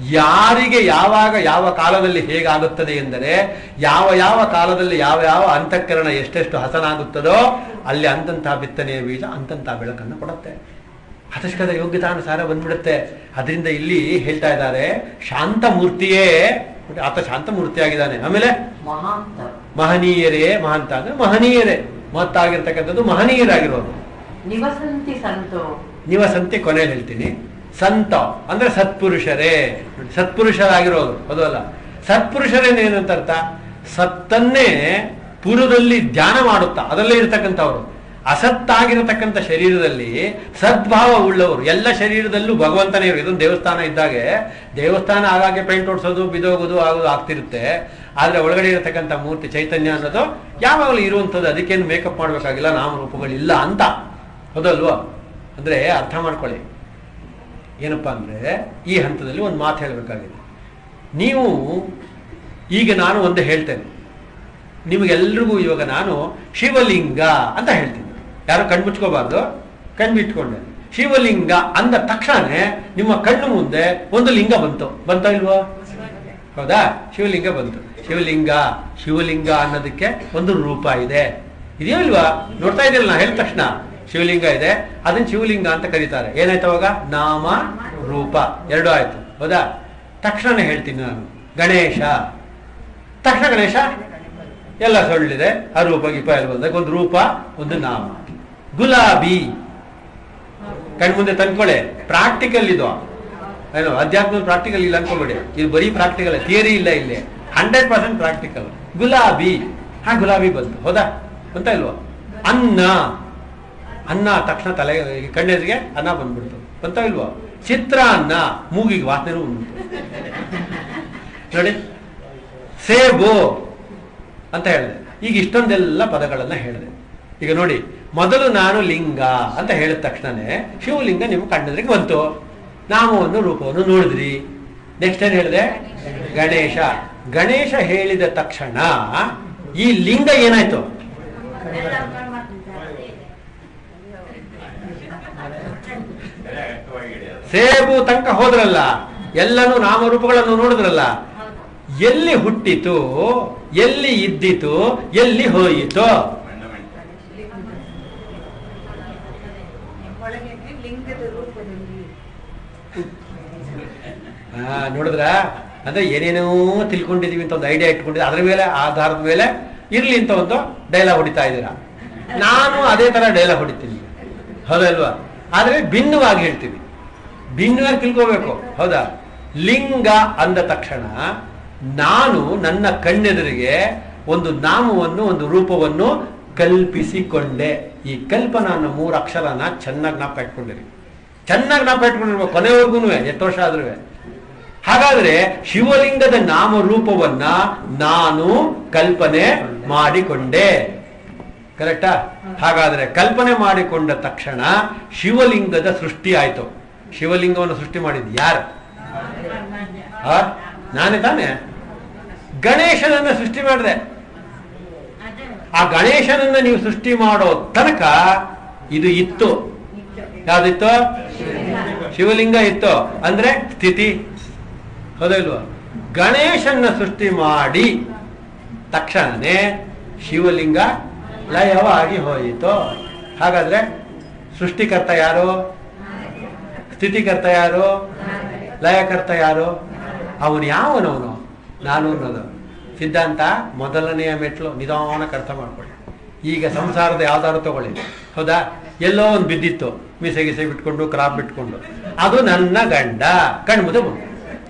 ಯಾರಿಗೆ ಯಾವಾಗ ಯಾವ ಕಾಲದಲ್ಲಿ ಹೇಗಾಗುತ್ತದೆ ಎಂದರೆ ಯಾವ ಯಾವ ಕಾಲದಲ್ಲಿ ಯಾವ ಯಾವ ಅಂತಃಕರಣ ಎಷ್ಟೆಷ್ಟು ಹಸನಾಗುತ್ತದೋ ಅಲ್ಲಿ ಅಂತಂತಹ ಬಿತ್ತನೆಯ ಬೀಜ ಅಂತಂತಹ ಬೆಳಕನ್ನು ಕೊಡುತ್ತೆ ಅದಷ್ಟದ ಯೋಗ್ಯತಾನುಸಾರ ಬಂದ್ಬಿಡುತ್ತೆ ಅದರಿಂದ ಇಲ್ಲಿ ಹೇಳ್ತಾ ಇದ್ದಾರೆ ಶಾಂತ ಮೂರ್ತಿಯೇ ನೋಡಿ, ಆತ ಶಾಂತ ಮೂರ್ತಿಯಾಗಿದ್ದಾನೆ ಆಮೇಲೆ ಮಹಾಂತ ಮಹನೀಯರೇ ಮಹಾಂತ ಅಂದ್ರೆ ಮಹನೀಯರೇ ಮಹತ್ತಾಗಿರ್ತಕ್ಕಂಥದ್ದು ಮಹನೀಯರಾಗಿರೋದು ನಿವಸಂತಿ ಸಂತೋ ನಿವಸಂತಿ ಕೊನೆಯಲ್ಲಿ ಹೇಳ್ತೀನಿ ಸಂತ ಅಂದ್ರೆ ಸತ್ಪುರುಷರೇ ನೋಡಿ, ಸತ್ಪುರುಷರಾಗಿರೋದು ಹೌದಲ್ಲ ಸತ್ಪುರುಷರೇನೇನಂತ ಅರ್ಥ ಸತ್ತನ್ನೇ ಪುರದಲ್ಲಿ ಧ್ಯಾನ ಮಾಡುತ್ತಾ ಅದರಲ್ಲೇ ಇರತಕ್ಕಂಥವ್ರು ಅಸತ್ತಾಗಿರತಕ್ಕಂಥ ಶರೀರದಲ್ಲಿ ಸದ್ಭಾವ ಉಳ್ಳವರು ಎಲ್ಲ ಶರೀರದಲ್ಲೂ ಭಗವಂತನೇ ಇರು ಇದೊಂದು ದೇವಸ್ಥಾನ ಇದ್ದಾಗೆ ದೇವಸ್ಥಾನ ಆಗಾಗ್ಗೆ ಪೇಂಟ್ ಹೊಡ್ಸೋದು ಬಿದೋಗೋದು ಆಗೋದು ಆಗ್ತಿರುತ್ತೆ ಆದ್ರೆ ಒಳಗಡೆ ಇರತಕ್ಕಂಥ ಮೂರ್ತಿ ಚೈತನ್ಯ ಅನ್ನೋದು ಯಾವಾಗಲೂ ಇರುವಂಥದ್ದು ಅದಕ್ಕೇನು ಮೇಕಪ್ ಮಾಡಬೇಕಾಗಿಲ್ಲ ನಾಮರೂಪಗಳಿಲ್ಲ ಅಂತ ಹೌದಲ್ವಾ ಅಂದ್ರೆ ಅರ್ಥ ಮಾಡ್ಕೊಳ್ಳಿ ಏನಪ್ಪಾ ಅಂದ್ರೆ ಈ ಹಂತದಲ್ಲಿ ಒಂದು ಮಾತು ಹೇಳಬೇಕಾಗಿದೆ ನೀವು ಈಗ ನಾನು ಒಂದು ಹೇಳ್ತೇನೆ ನಿಮಗೆಲ್ರಿಗೂ ಇವಾಗ ನಾನು ಶಿವಲಿಂಗ ಅಂತ ಹೇಳ್ತೀನಿ ಯಾರು ಕಣ್ಮುಚ್ಕೋಬಾರ್ದು ಕಣ್ಬಿಟ್ಕೊಂಡೆ ಶಿವಲಿಂಗ ಅಂದ ತಕ್ಷಣ ನಿಮ್ಮ ಕಣ್ಣು ಮುಂದೆ ಒಂದು ಲಿಂಗ ಬಂತು ಬಂತೋ ಇಲ್ವೋ ಹೌದಾ ಶಿವಲಿಂಗ ಬಂತು ಶಿವಲಿಂಗ ಶಿವಲಿಂಗ ಅನ್ನೋದಕ್ಕೆ ಒಂದು ರೂಪ ಇದೆ ಇದೆಯೋ ಇಲ್ವಾ ನೋಡ್ತಾ ಇದೆಯಲ್ಲ ನಾ ಹೇಳಿದ ತಕ್ಷಣ ಶಿವಲಿಂಗ ಇದೆ ಅದನ್ನ ಶಿವಲಿಂಗ ಅಂತ ಕರೀತಾರೆ ಏನಾಯ್ತು ಅವಾಗ ನಾಮ ರೂಪ ಎರಡು ಆಯ್ತು ಹೌದಾ ತಕ್ಷಣ ಹೇಳ್ತೀನಿ ನಾನು ಗಣೇಶ ತಕ್ಷಣ ಗಣೇಶ ಎಲ್ಲ ಸೊಳ್ಳಿದೆ ಆ ರೂಪ ಗೀಪ ಎಲ್ಲ ಬಂದಾಗ ಒಂದು ರೂಪ ಒಂದು ನಾಮ ಗುಲಾಬಿ ಕಣ್ಮುಂದೆ ತಂದ್ಕೊಳ್ಳಿ ಪ್ರಾಕ್ಟಿಕಲ್ ಇದು ಏನು ಅಧ್ಯಾತ್ಮದ ಪ್ರಾಕ್ಟಿಕಲ್ ಇಲ್ಲ ಅನ್ಕೋಬೇಡಿ ಇದು ಬರೀ ಪ್ರಾಕ್ಟಿಕಲ್ ಥಿಯರಿ ಇಲ್ಲ ಇಲ್ಲಿ ಹಂಡ್ರೆಡ್ ಪರ್ಸೆಂಟ್ ಪ್ರಾಕ್ಟಿಕಲ್ ಗುಲಾಬಿ ಹಾ ಗುಲಾಬಿ ಬಂತು ಹೌದಾ ಅಂತ ಇಲ್ವಾ ಅನ್ನ ಅನ್ನ ತಕ್ಷಣ ತಲೆ ಕಣ್ಣೆದುರಿಗೆ ಅನ್ನ ಬಂದ್ಬಿಡ್ತು ಅಂತ ಇಲ್ವಾ ಚಿತ್ರಾನ್ನ ಮೂಗಿಗೆ ವಾಸನೆ ಬಂದ್ಬಿಡ್ತು ನೋಡಿ ಸೇಬು ಅಂತ ಹೇಳಿದೆ ಈಗ ಇಷ್ಟೊಂದೆಲ್ಲ ಪದಗಳನ್ನ ಹೇಳಿದೆ ಈಗ ನೋಡಿ ಮೊದಲು ನಾನು ಲಿಂಗ ಅಂತ ಹೇಳಿದ ತಕ್ಷಣನೇ ಶಿವಲಿಂಗ ನಿಮ್ಮ ಕಣ್ಣೆದುರಿಗೆ ಬಂತು ನಾಮವನ್ನು ರೂಪವನ್ನು ನೋಡಿದ್ರಿ ನೆಕ್ಸ್ಟ್ ಏನ್ ಹೇಳಿದೆ ಗಣೇಶ ಗಣೇಶ ಹೇಳಿದ ತಕ್ಷಣ ಈ ಲಿಂಗ ಏನಾಯ್ತು ಸೇಬು ತನಕ ಹೋದ್ರಲ್ಲ ಎಲ್ಲನೂ ನಾಮರೂಪಗಳನ್ನು ನೋಡಿದ್ರಲ್ಲ ಎಲ್ಲಿ ಹುಟ್ಟಿತು ಎಲ್ಲಿ ಇದ್ದಿತು ಎಲ್ಲಿ ಹೋಯಿತು ಒಳಗೆ ಲಿಂಗದ ರೂಪದಲ್ಲಿ ಆ, ನೋಡಿದ್ರ ಅಂದ್ರೆ ಏನೇನೋ ತಿಳ್ಕೊಂಡಿದೀವಿ ಅಂತ ಒಂದು ಐಡಿಯಾ ಇಟ್ಕೊಂಡಿದ್ದೆ ಅದ್ರ ಮೇಲೆ ಆಧಾರದ ಮೇಲೆ ಇರ್ಲಿ ಅಂತ ಒಂದು ಡೈಲಾಗ್ ಹೊಡಿತಾ ಇದ್ದೀರಾ ನಾನು ಅದೇ ತರ ಡೈಲಾಗ್ ಹೊಡಿತೀನಿ ಹೌದಲ್ವಾ ಆದ್ರೆ ಭಿನ್ನವಾಗಿ ಹೇಳ್ತೀವಿ ಭಿನ್ನವಾಗಿ ತಿಳ್ಕೋಬೇಕು ಹೌದಾ ಲಿಂಗ ಅಂದ ತಕ್ಷಣ ನಾನು ನನ್ನ ಕಣ್ಣೆದುರಿಗೆ ಒಂದು ನಾಮವನ್ನು ಒಂದು ರೂಪವನ್ನು ಕಲ್ಪಿಸಿಕೊಂಡೆ ಈ ಕಲ್ಪನಾ ಅನ್ನೋ ಮೂರು ಅಕ್ಷರನ ಚೆನ್ನಾಗಿ ಜ್ಞಾಪಕ ಇಟ್ಕೊಂಡಿರಿ ಚೆನ್ನಾಗಿ ಜ್ಞಾಪಕ ಇಟ್ಕೊಂಡಿರ್ಬೇಕು ಕೊನೆವರೆಗೂ ಎಷ್ಟು ವರ್ಷ ಆದ್ರೂ ಹಾಗಾದ್ರೆ ಶಿವಲಿಂಗದ ನಾಮರೂಪವನ್ನ ನಾನು ಕಲ್ಪನೆ ಮಾಡಿಕೊಂಡೆ ಕರೆಕ್ಟಾ ಹಾಗಾದ್ರೆ ಕಲ್ಪನೆ ಮಾಡಿಕೊಂಡ ತಕ್ಷಣ ಶಿವಲಿಂಗದ ಸೃಷ್ಟಿ ಆಯ್ತು ಶಿವಲಿಂಗವನ್ನು ಸೃಷ್ಟಿ ಮಾಡಿದ್ ಯಾರು ಆ? ನಾನೇ ತಾನೇ ಗಣೇಶನನ್ನ ಸೃಷ್ಟಿ ಮಾಡಿದೆ ಆ ಗಣೇಶನನ್ನ ನೀವು ಸೃಷ್ಟಿ ಮಾಡೋ ತನಕ ಇದು ಇತ್ತು ಯಾವ್ದಿತ್ತು ಶಿವಲಿಂಗ ಇತ್ತು ಅಂದ್ರೆ ಸ್ಥಿತಿ ಹೌದಲ್ವಾ ಗಣೇಶನ್ನ ಸೃಷ್ಟಿ ಮಾಡಿ ತಕ್ಷಣನೇ ಶಿವಲಿಂಗ ಲಯವಾಗಿ ಹೋಯಿತು ಹಾಗಾದ್ರೆ ಸೃಷ್ಟಿಕರ್ತ ಯಾರು ಸ್ಥಿತಿಕರ್ತ ಯಾರು ಲಯಕರ್ತ ಯಾರು ಅವನು ಯಾವನವನು ನಾನು ಅನ್ನೋದು ಸಿದ್ಧಾಂತ ಮೊದಲನೆಯ ಮೆಟ್ಲು ನಿಧಾನಕ್ಕೆ ಅರ್ಥ ಮಾಡ್ಕೊಳ್ಳಿ ಈಗ ಸಂಸಾರದ ಯಾವ್ದಾದ್ರು ತಗೊಳ್ಳಿ ಹೌದಾ ಎಲ್ಲೋ ಒಂದು ಬಿದ್ದಿತ್ತು ಮೀಸೆ ಗೀಸೆ ಬಿಟ್ಕೊಂಡು ಕ್ರಾಪ್ ಬಿಟ್ಕೊಂಡು ಅದು ನನ್ನ ಗಂಡ ಕಣ್ಮುದೆ ಬಂತು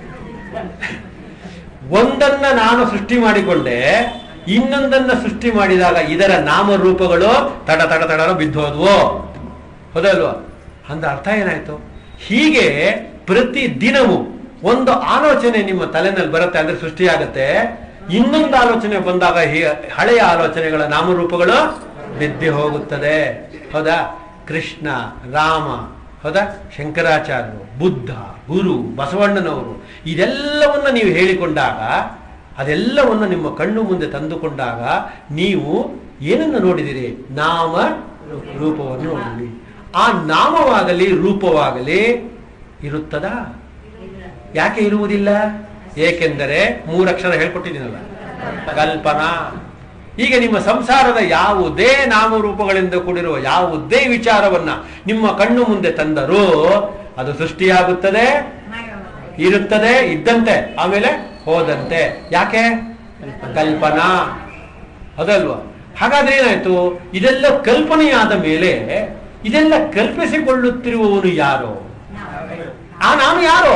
ಒಂದನ್ನ ನಾನು ಸೃಷ್ಟಿ ಮಾಡಿಕೊಂಡೆ ಇನ್ನೊಂದನ್ನ ಸೃಷ್ಟಿ ಮಾಡಿದಾಗ ಇದರ ನಾಮರೂಪಗಳು ತಡ ತಡ ತಡ ಬಿದ್ದೋದ್ವು ಹೌದಲ್ವಾ ಅಂದ ಅರ್ಥ ಏನಾಯ್ತು ಹೀಗೆ ಪ್ರತಿ ದಿನವೂ ಒಂದು ಆಲೋಚನೆ ನಿಮ್ಮ ತಲೆನಲ್ಲಿ ಬರುತ್ತೆ ಅಂದ್ರೆ ಸೃಷ್ಟಿಯಾಗತ್ತೆ ಇನ್ನೊಂದು ಆಲೋಚನೆ ಬಂದಾಗ ಹಿ- ಹಳೆಯ ಆಲೋಚನೆಗಳ ನಾಮರೂಪಗಳು ಬಿದ್ದಿ ಹೋಗುತ್ತದೆ ಹೌದಾ ಕೃಷ್ಣ ರಾಮ ಹೌದಾ ಶಂಕರಾಚಾರ್ಯರು ಬುದ್ಧ ಗುರು ಬಸವಣ್ಣನವರು ಇದೆಲ್ಲವನ್ನ ನೀವು ಹೇಳಿಕೊಂಡಾಗ ಅದೆಲ್ಲವನ್ನು ನಿಮ್ಮ ಕಣ್ಣು ಮುಂದೆ ತಂದುಕೊಂಡಾಗ ನೀವು ಏನನ್ನು ನೋಡಿದಿರಿ ನಾಮ ರೂಪವನ್ನು ನೋಡಿರಿ ಆ ನಾಮವಾಗಲಿ ರೂಪವಾಗಲಿ ಇರುತ್ತದಾ ಯಾಕೆ ಇರುವುದಿಲ್ಲ ಏಕೆಂದರೆ ಮೂರಕ್ಷರ ಹೇಳ್ಕೊಟ್ಟಿದ್ದೀನಲ್ಲ ಕಲ್ಪನಾ ಈಗ ನಿಮ್ಮ ಸಂಸಾರದ ಯಾವುದೇ ನಾಮರೂಪಗಳಿಂದ ಕೂಡಿರುವ ಯಾವುದೇ ವಿಚಾರವನ್ನ ನಿಮ್ಮ ಕಣ್ಣು ಮುಂದೆ ತಂದರೂ ಅದು ಸೃಷ್ಟಿಯಾಗುತ್ತದೆ ಇರುತ್ತದೆ ಇದ್ದಂತೆ ಆಮೇಲೆ ಹೋದಂತೆ ಯಾಕೆ ಕಲ್ಪನಾ ಅದಲ್ವಾ ಹಾಗಾದ್ರೆ ಏನಾಯ್ತು ಇದೆಲ್ಲ ಕಲ್ಪನೆಯಾದ ಮೇಲೆ ಇದೆಲ್ಲ ಕಲ್ಪಿಸಿಕೊಳ್ಳುತ್ತಿರುವವನು ಯಾರು ಆ ನಾನು ಯಾರು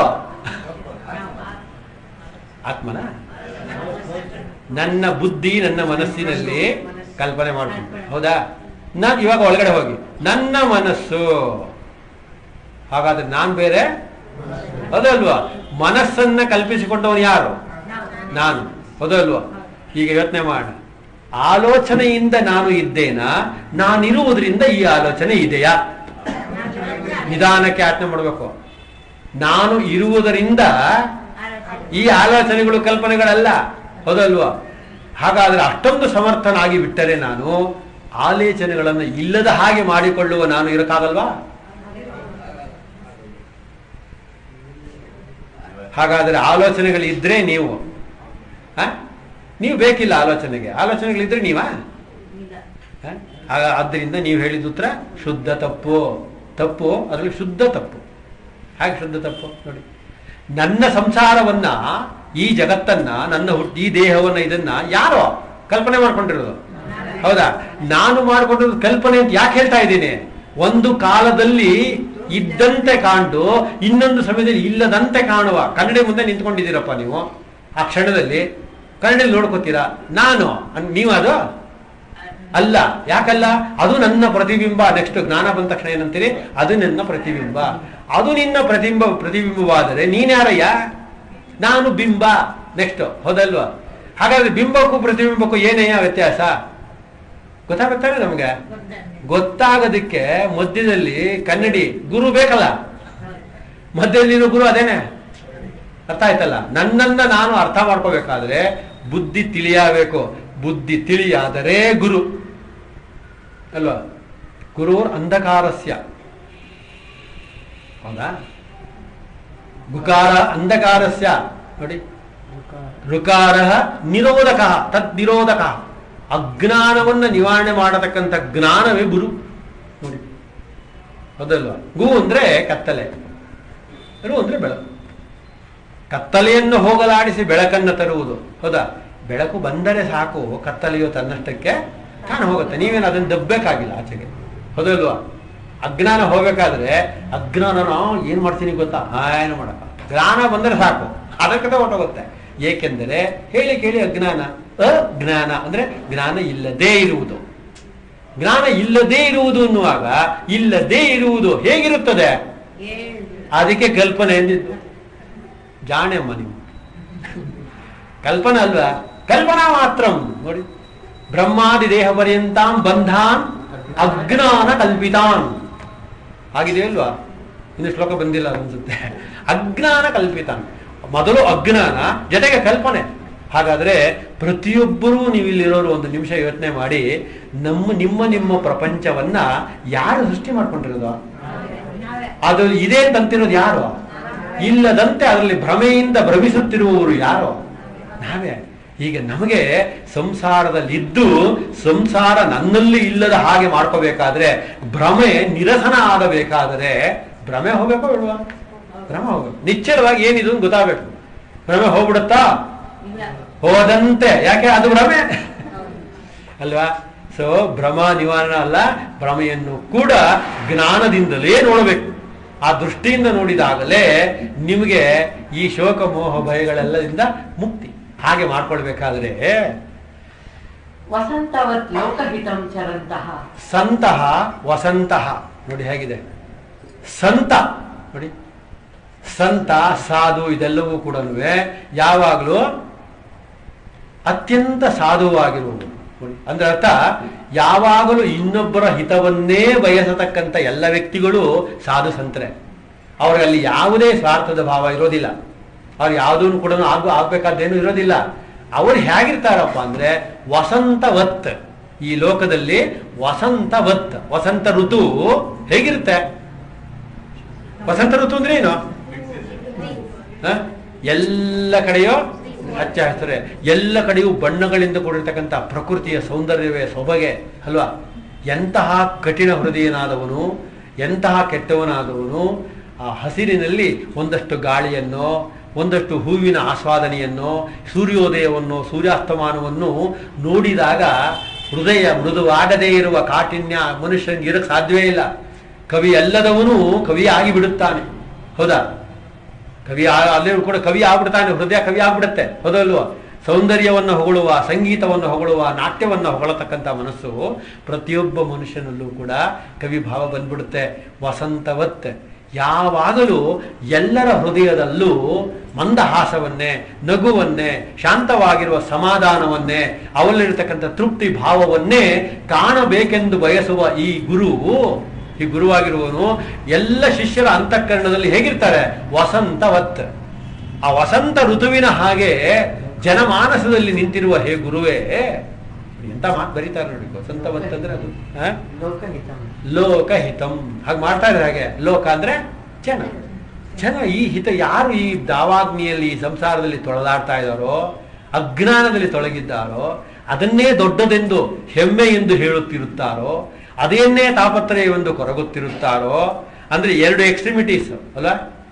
ಆತ್ಮನ ನನ್ನ ಬುದ್ಧಿ ನನ್ನ ಮನಸ್ಸಿನಲ್ಲಿ ಕಲ್ಪನೆ ಮಾಡ್ಕೊಂಡು ಹೌದಾ ನಾನು ಇವಾಗ ಒಳಗಡೆ ಹೋಗಿ ನನ್ನ ಮನಸ್ಸು ಹಾಗಾದ್ರೆ ನಾನು ಬೇರೆ ಹೌದಲ್ವಾ ಮನಸ್ಸನ್ನ ಕಲ್ಪಿಸಿಕೊಂಡವನು ಯಾರು ನಾನು ಹೌದಲ್ವಾ ಈಗ ಯೋಚನೆ ಮಾಡ ಆಲೋಚನೆಯಿಂದ ನಾನು ಇದ್ದೇನಾ ನಾನಿರುವುದರಿಂದ ಈ ಆಲೋಚನೆ ಇದೆಯಾ ನಿಧಾನಕ್ಕೆ ಯೋಚನೆ ಮಾಡಬೇಕು ನಾನು ಇರುವುದರಿಂದ ಈ ಆಲೋಚನೆಗಳು ಕಲ್ಪನೆಗಳಲ್ಲ ಹೌದಲ್ವಾ ಹಾಗಾದ್ರೆ ಅಷ್ಟೊಂದು ಸಮರ್ಥನಾಗಿ ಬಿಟ್ಟರೆ ನಾನು ಆಲೋಚನೆಗಳನ್ನು ಇಲ್ಲದ ಹಾಗೆ ಮಾಡಿಕೊಳ್ಳುವ ನಾನು ಇರಕ್ಕಾಗಲ್ವಾ ಹಾಗಾದ್ರೆ ಆಲೋಚನೆಗಳಿದ್ರೆ ನೀವು ಆ? ನೀವು ಬೇಕಿಲ್ಲ ಆಲೋಚನೆಗೆ ಆಲೋಚನೆಗಳಿದ್ರೆ ನೀವಾ ಆ? ಆ- ಆದ್ದರಿಂದ ನೀವು ಹೇಳಿದ ಉತ್ತರ ಶುದ್ಧ ತಪ್ಪು ತಪ್ಪು ಅದರಲ್ಲಿ ಶುದ್ಧ ತಪ್ಪು ಹಾಗೆ ಶುದ್ಧ ತಪ್ಪು ನೋಡಿ ನನ್ನ ಸಂಸಾರವನ್ನ ಈ ಜಗತ್ತನ್ನ ನನ್ನ ಹುಟ್- ಈ ದೇಹವನ್ನ ಇದನ್ನ ಯಾರೋ ಕಲ್ಪನೆ ಮಾಡ್ಕೊಂಡಿರೋದು ಹೌದಾ ನಾನು ಮಾಡ್ಕೊಂಡಿರೋದು ಕಲ್ಪನೆ ಅಂತ ಯಾಕೆ ಹೇಳ್ತಾ ಇದ್ದೀನಿ ಒಂದು ಕಾಲದಲ್ಲಿ ಇದ್ದಂತೆ ಕಾಣು ಇನ್ನೊಂದು ಸಮಯದಲ್ಲಿ ಇಲ್ಲದಂತೆ ಕಾಣುವ ಕನ್ನಡಿ ಮುಂದೆ ನಿಂತ್ಕೊಂಡಿದ್ದೀರಪ್ಪ ನೀವು ಆ ಕ್ಷಣದಲ್ಲಿ ಕನ್ನಡಿಯಲ್ಲಿ ನೋಡ್ಕೋತೀರಾ ನಾನು ಅನ್- ನೀವು ಅದು ಅಲ್ಲ ಯಾಕಲ್ಲ ಅದು ನನ್ನ ಪ್ರತಿಬಿಂಬ ನೆಕ್ಸ್ಟ್ ಜ್ಞಾನ ಬಂದ ತಕ್ಷಣ ಏನಂತೀರಿ ಅದು ನನ್ನ ಪ್ರತಿಬಿಂಬ ಅದು ನಿನ್ನ ಪ್ರತಿಬಿಂಬ ಪ್ರತಿಬಿಂಬವಾದರೆ ನೀನ್ಯಾರಯ್ಯ ನಾನು ಬಿಂಬ ನೆಕ್ಸ್ಟ್ ಹೌದಲ್ವಾ ಹಾಗಾದ್ರೆ ಬಿಂಬಕ್ಕೂ ಪ್ರತಿಬಿಂಬಕ್ಕೂ ಏನಯ್ಯ ವ್ಯತ್ಯಾಸ ಗೊತ್ತಾಗುತ್ತಾನೆ ನಮ್ಗೆ ಗೊತ್ತಾಗೋದಕ್ಕೆ ಮಧ್ಯದಲ್ಲಿ ಕನ್ನಡಿ ಗುರು ಬೇಕಲ್ಲ ಮಧ್ಯದಲ್ಲಿರೋ ಗುರು ಅದೇನೆ ಅರ್ಥ ಆಯ್ತಲ್ಲ ನನ್ನನ್ನ ನಾನು ಅರ್ಥ ಮಾಡ್ಕೋಬೇಕಾದ್ರೆ ಬುದ್ಧಿ ತಿಳಿಯಬೇಕು ಬುದ್ಧಿ ತಿಳಿಯಾದರೆ ಗುರು ಅಲ್ವಾ ಗುರುರ್ ಅಂಧಕಾರಸ್ಯ ಹೌದಾ ಗುಕಾರ ಅಂಧಕಾರಸ್ಯ ನೋಡಿ ಋಕಾರ ನಿರೋಧಕ ತದ್ ನಿರೋಧಕ ಅಜ್ಞಾನವನ್ನ ನಿವಾರಣೆ ಮಾಡತಕ್ಕಂಥ ಜ್ಞಾನವೇ ಗುರು ನೋಡಿ ಹೌದಲ್ವಾ ಗು ಅಂದ್ರೆ ಕತ್ತಲೆ ರು ಅಂದ್ರೆ ಬೆಳಕು ಕತ್ತಲೆಯನ್ನು ಹೋಗಲಾಡಿಸಿ ಬೆಳಕನ್ನು ತರುವುದು ಹೌದಾ ಬೆಳಕು ಬಂದರೆ ಸಾಕು ಕತ್ತಲೆಯು ತನ್ನಷ್ಟಕ್ಕೆ ಕಾಣ ಹೋಗುತ್ತೆ ನೀವೇನು ಅದನ್ನು ದಬ್ಬಬೇಕಾಗಿಲ್ಲ ಆಚೆಗೆ ಹೌದಲ್ವಾ ಅಜ್ಞಾನ ಹೋಗ್ಬೇಕಾದ್ರೆ ಅಜ್ಞಾನ ನಾವು ಏನ್ ಮಾಡ್ತೀನಿ ಗೊತ್ತಾ ಆ, ಏನು ಮಾಡಕ್ಕ ಜ್ಞಾನ ಬಂದರೆ ಸಾಕು ಅದಕ್ಕೆ ಹೊಟ್ಟೋಗುತ್ತೆ ಏಕೆಂದರೆ ಹೇಳಿ ಕೇಳಿ ಅಜ್ಞಾನ ಅಜ್ಞಾನ ಅಂದ್ರೆ ಜ್ಞಾನ ಇಲ್ಲದೇ ಇರುವುದು ಜ್ಞಾನ ಇಲ್ಲದೇ ಇರುವುದು ಅನ್ನುವಾಗ ಇಲ್ಲದೇ ಇರುವುದು ಹೇಗಿರುತ್ತದೆ ಅದಕ್ಕೆ ಕಲ್ಪನೆ ಎಂದಿದ್ದು ಜಾಣೆ ಅಮ್ಮ ನೀವು ಕಲ್ಪನಾ ಅಲ್ವಾ ಕಲ್ಪನಾ ಮಾತ್ರ ನೋಡಿ ಬ್ರಹ್ಮಾದಿ ದೇಹ ಪರ್ಯಂತಾಂ ಬಂಧಾನ್ ಅಜ್ಞಾನ ಕಲ್ಪಿತಾನ್ ಆಗಿದೆ ಅಲ್ವಾ ಇನ್ನು ಶ್ಲೋಕ ಬಂದಿಲ್ಲ ಅನ್ಸುತ್ತೆ ಅಜ್ಞಾನ ಕಲ್ಪಿತಾನ್ ಮೊದಲು ಅಜ್ಞಾನ ಜೊತೆಗೆ ಕಲ್ಪನೆ ಹಾಗಾದ್ರೆ ಪ್ರತಿಯೊಬ್ಬರೂ ನೀವು ಇಲ್ಲಿರೋರು ಒಂದು ನಿಮಿಷ ಯೋಚನೆ ಮಾಡಿ ನಮ್ಮ ನಿಮ್ಮ ನಿಮ್ಮ ಪ್ರಪಂಚವನ್ನ ಯಾರು ಸೃಷ್ಟಿ ಮಾಡ್ಕೊಂಡಿರೋದು ಅದು ಇದೆ ಅಂತಂತಿರೋದು ಯಾರು ಇಲ್ಲದಂತೆ ಅದರಲ್ಲಿ ಭ್ರಮೆಯಿಂದ ಭ್ರಮಿಸುತ್ತಿರುವವರು ಯಾರು ನಾವೇ ಈಗ ನಮಗೆ ಸಂಸಾರದಲ್ಲಿದ್ದು ಸಂಸಾರ ನನ್ನಲ್ಲಿ ಇಲ್ಲದ ಹಾಗೆ ಮಾಡ್ಕೋಬೇಕಾದ್ರೆ ಭ್ರಮೆ ನಿರಸನ ಆಗಬೇಕಾದರೆ ಭ್ರಮೆ ಹೋಗ್ಬೇಕೋ ಬೇಡವಾ ಭ್ರಮ ಹೋಗ್ಬೇಕು ನಿಶ್ಚಲವಾಗಿ ಏನಿದು ಅಂತ ಗೊತ್ತಾಗಬೇಕು ಭ್ರಮೆ ಹೋಗ್ಬಿಡುತ್ತಾ ಹೋದಂತೆ ಯಾಕೆ ಅದು ಭ್ರಮೆ ಅಲ್ವಾ ಸೊ ಭ್ರಮ ನಿವಾರಣ ಅಲ್ಲ ಭ್ರಮೆಯನ್ನು ಕೂಡ ಜ್ಞಾನದಿಂದಲೇ ನೋಡಬೇಕು ಆ ದೃಷ್ಟಿಯಿಂದ ನೋಡಿದಾಗಲೇ ನಿಮಗೆ ಈ ಶೋಕ ಮೋಹ ಭಯಗಳೆಲ್ಲದಿಂದ ಮುಕ್ತಿ ಹಾಗೆ ಮಾಡ್ಕೊಳ್ಬೇಕಾದ್ರೆ ವಸಂತವತ್ ಲೋಕಹಿತಂ ಚರಂತಹ ಸಂತಹ ವಸಂತಹ ನೋಡಿ ಹೇಗಿದೆ ಸಂತ ನೋಡಿ ಸಂತ ಸಾಧು ಇದೆಲ್ಲವೂ ಕೂಡ ಯಾವಾಗಲೂ ಅತ್ಯಂತ ಸಾಧುವಾಗಿರುವುದು ನೋಡಿ ಅಂದ್ರೆ ಅರ್ಥ ಯಾವಾಗಲೂ ಇನ್ನೊಬ್ಬರ ಹಿತವನ್ನೇ ಬಯಸತಕ್ಕಂಥ ಎಲ್ಲ ವ್ಯಕ್ತಿಗಳು ಸಾಧು ಸಂತರೆ ಅವರಲ್ಲಿ ಯಾವುದೇ ಸ್ವಾರ್ಥದ ಭಾವ ಇರೋದಿಲ್ಲ ಅವ್ರು ಯಾವುದನ್ನು ಕೂಡ ಆಗು ಆಗ್ಬೇಕಾದ್ದೇನು ಇರೋದಿಲ್ಲ ಅವ್ರು ಹೇಗಿರ್ತಾರಪ್ಪ ಅಂದ್ರೆ ವಸಂತವತ್ ಈ ಲೋಕದಲ್ಲಿ ವಸಂತವತ್ ವಸಂತ ಋತು ಹೇಗಿರುತ್ತೆ ವಸಂತ ಋತು ಅಂದ್ರೆ ಏನು ಹ? ಎಲ್ಲ ಕಡೆಯೋ ಹಚ್ಚ ಹಸಿರೆ ಎಲ್ಲ ಕಡೆಯೂ ಬಣ್ಣಗಳಿಂದ ಕೂಡಿರ್ತಕ್ಕಂಥ ಪ್ರಕೃತಿಯ ಸೌಂದರ್ಯವೇ ಸೊಬಗೆ ಅಲ್ವಾ ಎಂತಹ ಕಠಿಣ ಹೃದಯನಾದವನು ಎಂತಹ ಕೆಟ್ಟವನಾದವನು ಆ ಹಸಿರಿನಲ್ಲಿ ಒಂದಷ್ಟು ಗಾಳಿಯನ್ನು ಒಂದಷ್ಟು ಹೂವಿನ ಆಸ್ವಾದನೆಯನ್ನು ಸೂರ್ಯೋದಯವನ್ನು ಸೂರ್ಯಾಸ್ತಮಾನವನ್ನು ನೋಡಿದಾಗ ಹೃದಯ ಮೃದುವಾಗದೇ ಇರುವ ಕಾಠಿಣ್ಯ ಮನುಷ್ಯನಿಗೆ ಇರಕ್ಕೆ ಸಾಧ್ಯವೇ ಇಲ್ಲ ಕವಿ ಎಲ್ಲದವನು ಕವಿ ಆಗಿ ಬಿಡುತ್ತಾನೆ ಹೌದಾ ಕವಿ ಆ- ಅಲ್ಲಿ ಕೂಡ ಕವಿ ಆಗ್ಬಿಡ್ತಾನೆ ಹೃದಯ ಕವಿ ಆಗ್ಬಿಡುತ್ತೆ ಹೌದಲ್ವಾ ಸೌಂದರ್ಯವನ್ನು ಹೊಗಳುವ ಸಂಗೀತವನ್ನು ಹೊಗಳುವ ನಾಟ್ಯವನ್ನು ಹೊಗಳತಕ್ಕಂಥ ಮನಸ್ಸು ಪ್ರತಿಯೊಬ್ಬ ಮನುಷ್ಯನಲ್ಲೂ ಕೂಡ ಕವಿ ಭಾವ ಬಂದ್ಬಿಡುತ್ತೆ ವಸಂತವತ್ ಯಾವಾಗಲೂ ಎಲ್ಲರ ಹೃದಯದಲ್ಲೂ ಮಂದಹಾಸವನ್ನೇ ನಗುವನ್ನೇ ಶಾಂತವಾಗಿರುವ ಸಮಾಧಾನವನ್ನೇ ಅವರಲ್ಲಿರ್ತಕ್ಕಂಥ ತೃಪ್ತಿ ಭಾವವನ್ನೇ ಕಾಣಬೇಕೆಂದು ಬಯಸುವ ಈ ಗುರು ಈ ಗುರುವಾಗಿರುವವನು ಎಲ್ಲ ಶಿಷ್ಯರ ಅಂತಃಕರಣದಲ್ಲಿ ಹೇಗಿರ್ತಾರೆ ವಸಂತವತ್ ಆ ವಸಂತ ಋತುವಿನ ಹಾಗೆ ಜನಮಾನಸದಲ್ಲಿ ನಿಂತಿರುವ ಹೇ ಗುರುವೇ ಎಂತ ಮಾತು ಬರೀತಾರೆ ನೋಡಿ ವಸಂತವತ್ ಅಂದ್ರೆ ಅದು ಆ? ಲೋಕಹಿತಂ ಲೋಕಹಿತಂ ಹಾಗೆ ಮಾಡ್ತಾ ಇದ್ದಾರೆ ಹಾಗೆ ಲೋಕ ಅಂದ್ರೆ ಜನ ಜನ ಈ ಹಿತ ಯಾರು ಈ ದಾವಾಗ್ನಿಯಲ್ಲಿ ಈ ಸಂಸಾರದಲ್ಲಿ ತೊಳೆದಾಡ್ತಾ ಇದ್ದಾರೋ ಅಜ್ಞಾನದಲ್ಲಿ ತೊಳಗಿದ್ದಾರೋ ಅದನ್ನೇ ದೊಡ್ಡದೆಂದು ಹೆಮ್ಮೆ ಎಂದು ಹೇಳುತ್ತಿರುತ್ತಾರೋ ಅದೇನ್ನೇ ತಾಪತ್ರಯವೆಂದು ಕೊರಗುತ್ತಿರುತ್ತಾರೋ ಅಂದ್ರೆ ಎರಡು ಎಕ್ಸ್ಟ್ರಿಮಿಟೀಸ್ ಅಲ್ಲ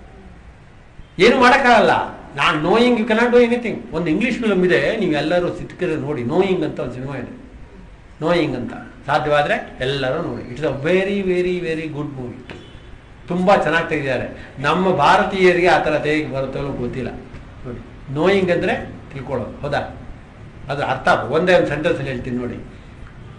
ಏನು ಮಾಡೋಕ್ಕಾಗಲ್ಲ ನಾನು knowing you cannot do anything ಒಂದು ಇಂಗ್ಲಿಷ್ ಫಿಲಮ್ ಇದೆ ನೀವೆಲ್ಲರೂ ಸಿಕ್ಕಿದ್ರೆ ನೋಡಿ ನೋಯಿಂಗ್ ಅಂತ ಒಂದು ಸಿನಿಮಾ ಇದೆ ನೋಯಿಂಗ್ ಅಂತ ಸಾಧ್ಯವಾದರೆ ಎಲ್ಲರೂ ನೋಡಿ it's a very very very good movie ತುಂಬ ಚೆನ್ನಾಗಿ ತೆಗೆದಿದ್ದಾರೆ ನಮ್ಮ ಭಾರತೀಯರಿಗೆ ಆ ಥರ ತೆಗೆ ಬರುತ್ತೋ ಗೊತ್ತಿಲ್ಲ ನೋಡಿ ನೋಯಿಂಗ್ ಅಂದರೆ ತಿಳ್ಕೊಳ್ಳೋದು ಹೌದಾ ಅದು ಅರ್ಥ ಒಂದೇ ಒಂದು ಸೆಂಟೆನ್ಸಲ್ಲಿ ಹೇಳ್ತೀನಿ ನೋಡಿ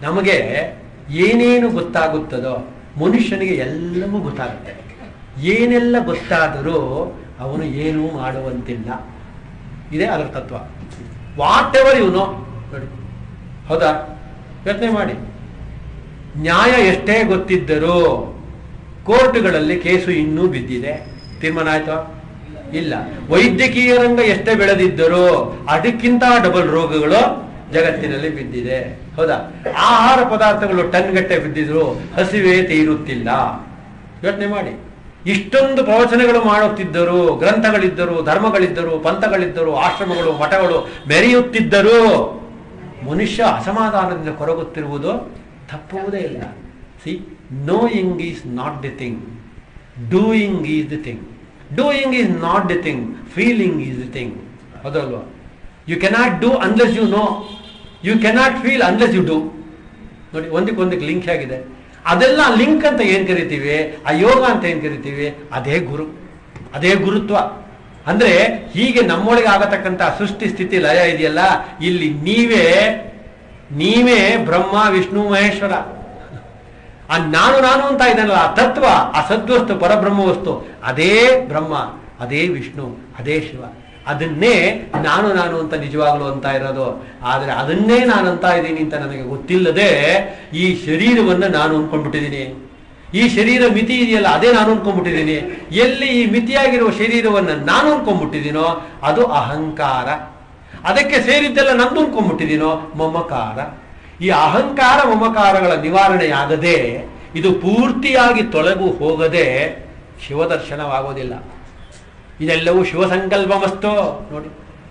ನಮಗೆ ಏನೇನು ಗೊತ್ತಾಗುತ್ತದೋ ಮನುಷ್ಯನಿಗೆ ಎಲ್ಲವೂ ಗೊತ್ತಾಗುತ್ತೆ ಏನೆಲ್ಲ ಗೊತ್ತಾದರೂ ಅವನು ಏನೂ ಮಾಡುವಂತಿಲ್ಲ ಇದೇ ಅದರ ತತ್ವ ವಾಟ್ ಎವರ್ ಯು ನೋ ನೋಡಿ ಹೌದಾ ಯೋಚನೆ ಮಾಡಿ ನ್ಯಾಯ ಎಷ್ಟೇ ಗೊತ್ತಿದ್ದರೂ ಕೋರ್ಟ್ಗಳಲ್ಲಿ ಕೇಸು ಇನ್ನೂ ಬಿದ್ದಿದೆ ತೀರ್ಮಾನ ಆಯ್ತು ಇಲ್ಲ ವೈದ್ಯಕೀಯ ರಂಗ ಎಷ್ಟೇ ಬೆಳೆದಿದ್ದರೂ ಅದಕ್ಕಿಂತ ಡಬಲ್ ರೋಗಗಳು ಜಗತ್ತಿನಲ್ಲಿ ಬಿದ್ದಿದೆ ಹೌದಾ ಆಹಾರ ಪದಾರ್ಥಗಳು ಟನ್ಗಟ್ಟೆ ಬಿದ್ದಿದ್ರು ಹಸಿವೆ ತೀರುತ್ತಿಲ್ಲ ಯೋಚನೆ ಮಾಡಿ ಇಷ್ಟೊಂದು ಪ್ರವಚನಗಳು ಮಾಡುತ್ತಿದ್ದರು ಗ್ರಂಥಗಳಿದ್ದರು ಧರ್ಮಗಳಿದ್ದರು ಪಂಥಗಳಿದ್ದರು ಆಶ್ರಮಗಳು ಮಠಗಳು ಮೆರೆಯುತ್ತಿದ್ದರೂ ಮನುಷ್ಯ ಅಸಮಾಧಾನದಿಂದ ಕೊರಗುತ್ತಿರುವುದು ತಪ್ಪುವುದೇ ಇಲ್ಲ see knowing is not the thing doing is the thing doing is not the thing feeling is the thing ಹೌದಲ್ವಾ you cannot do unless you know you cannot feel unless you do ನೋಡಿ ಒಂದಕ್ಕೊಂದಕ್ಕೆ link ಆಗಿದೆ ಅದೆಲ್ಲ link ಅಂತ ಏನ್ ಕರಿತೀವಿ ಆ ಯೋಗ ಅಂತ ಏನ್ ಕರಿತೀವಿ ಅದೇ ಗುರು ಅದೇ ಗುರುತ್ವ ಅಂದ್ರೆ ಹೀಗೆ ನಮ್ಮೊಳಗೆ ಆಗತಕ್ಕಂತ ಸೃಷ್ಟಿ ಸ್ಥಿತಿ ಲಯ ಇದೆಯಲ್ಲ ಇಲ್ಲಿ ನೀವೇ ನೀವೇ ಬ್ರಹ್ಮ ವಿಷ್ಣು ಮಹೇಶ್ವರ ಆ ನಾನು ನಾನು ಅಂತ ಇದ್ದಾನಲ್ಲ ಆ ತತ್ವ ಆ ಸದ್ವಸ್ತು ಪರಬ್ರಹ್ಮ ವಸ್ತು ಅದೇ ಬ್ರಹ್ಮ ಅದೇ ವಿಷ್ಣು ಅದೇ ಶಿವ ಅದನ್ನೇ ನಾನು ನಾನು ಅಂತ ನಿಜವಾಗ್ಲು ಅಂತ ಇರೋದು ಆದರೆ ಅದನ್ನೇ ನಾನು ಅಂತ ಇದ್ದೀನಿ ಅಂತ ನನಗೆ ಗೊತ್ತಿಲ್ಲದೆ ಈ ಶರೀರವನ್ನು ನಾನು ಅನ್ಕೊಂಡ್ಬಿಟ್ಟಿದ್ದೀನಿ ಈ ಶರೀರ ಮಿತಿ ಇದೆಯಲ್ಲ ಅದೇ ನಾನು ಅನ್ಕೊಂಡ್ಬಿಟ್ಟಿದ್ದೀನಿ ಎಲ್ಲಿ ಈ ಮಿತಿಯಾಗಿರುವ ಶರೀರವನ್ನು ನಾನು ಅನ್ಕೊಂಡ್ಬಿಟ್ಟಿದ್ದೀನೋ ಅದು ಅಹಂಕಾರ ಅದಕ್ಕೆ ಸೇರಿದ್ದೆಲ್ಲ ನಂದು ಅನ್ಕೊಂಡ್ಬಿಟ್ಟಿದ್ದೀನೋ ಮಮಕಾರ ಈ ಅಹಂಕಾರ ಮಮಕಾರಗಳ ನಿವಾರಣೆಯಾಗದೆ ಇದು ಪೂರ್ತಿಯಾಗಿ ತೊಲಗು ಹೋಗದೆ ಶಿವದರ್ಶನವಾಗೋದಿಲ್ಲ ಇದೆಲ್ಲವೂ ಶಿವಸಂಕಲ್ಪಮಸ್ತೋ ನೋಡಿ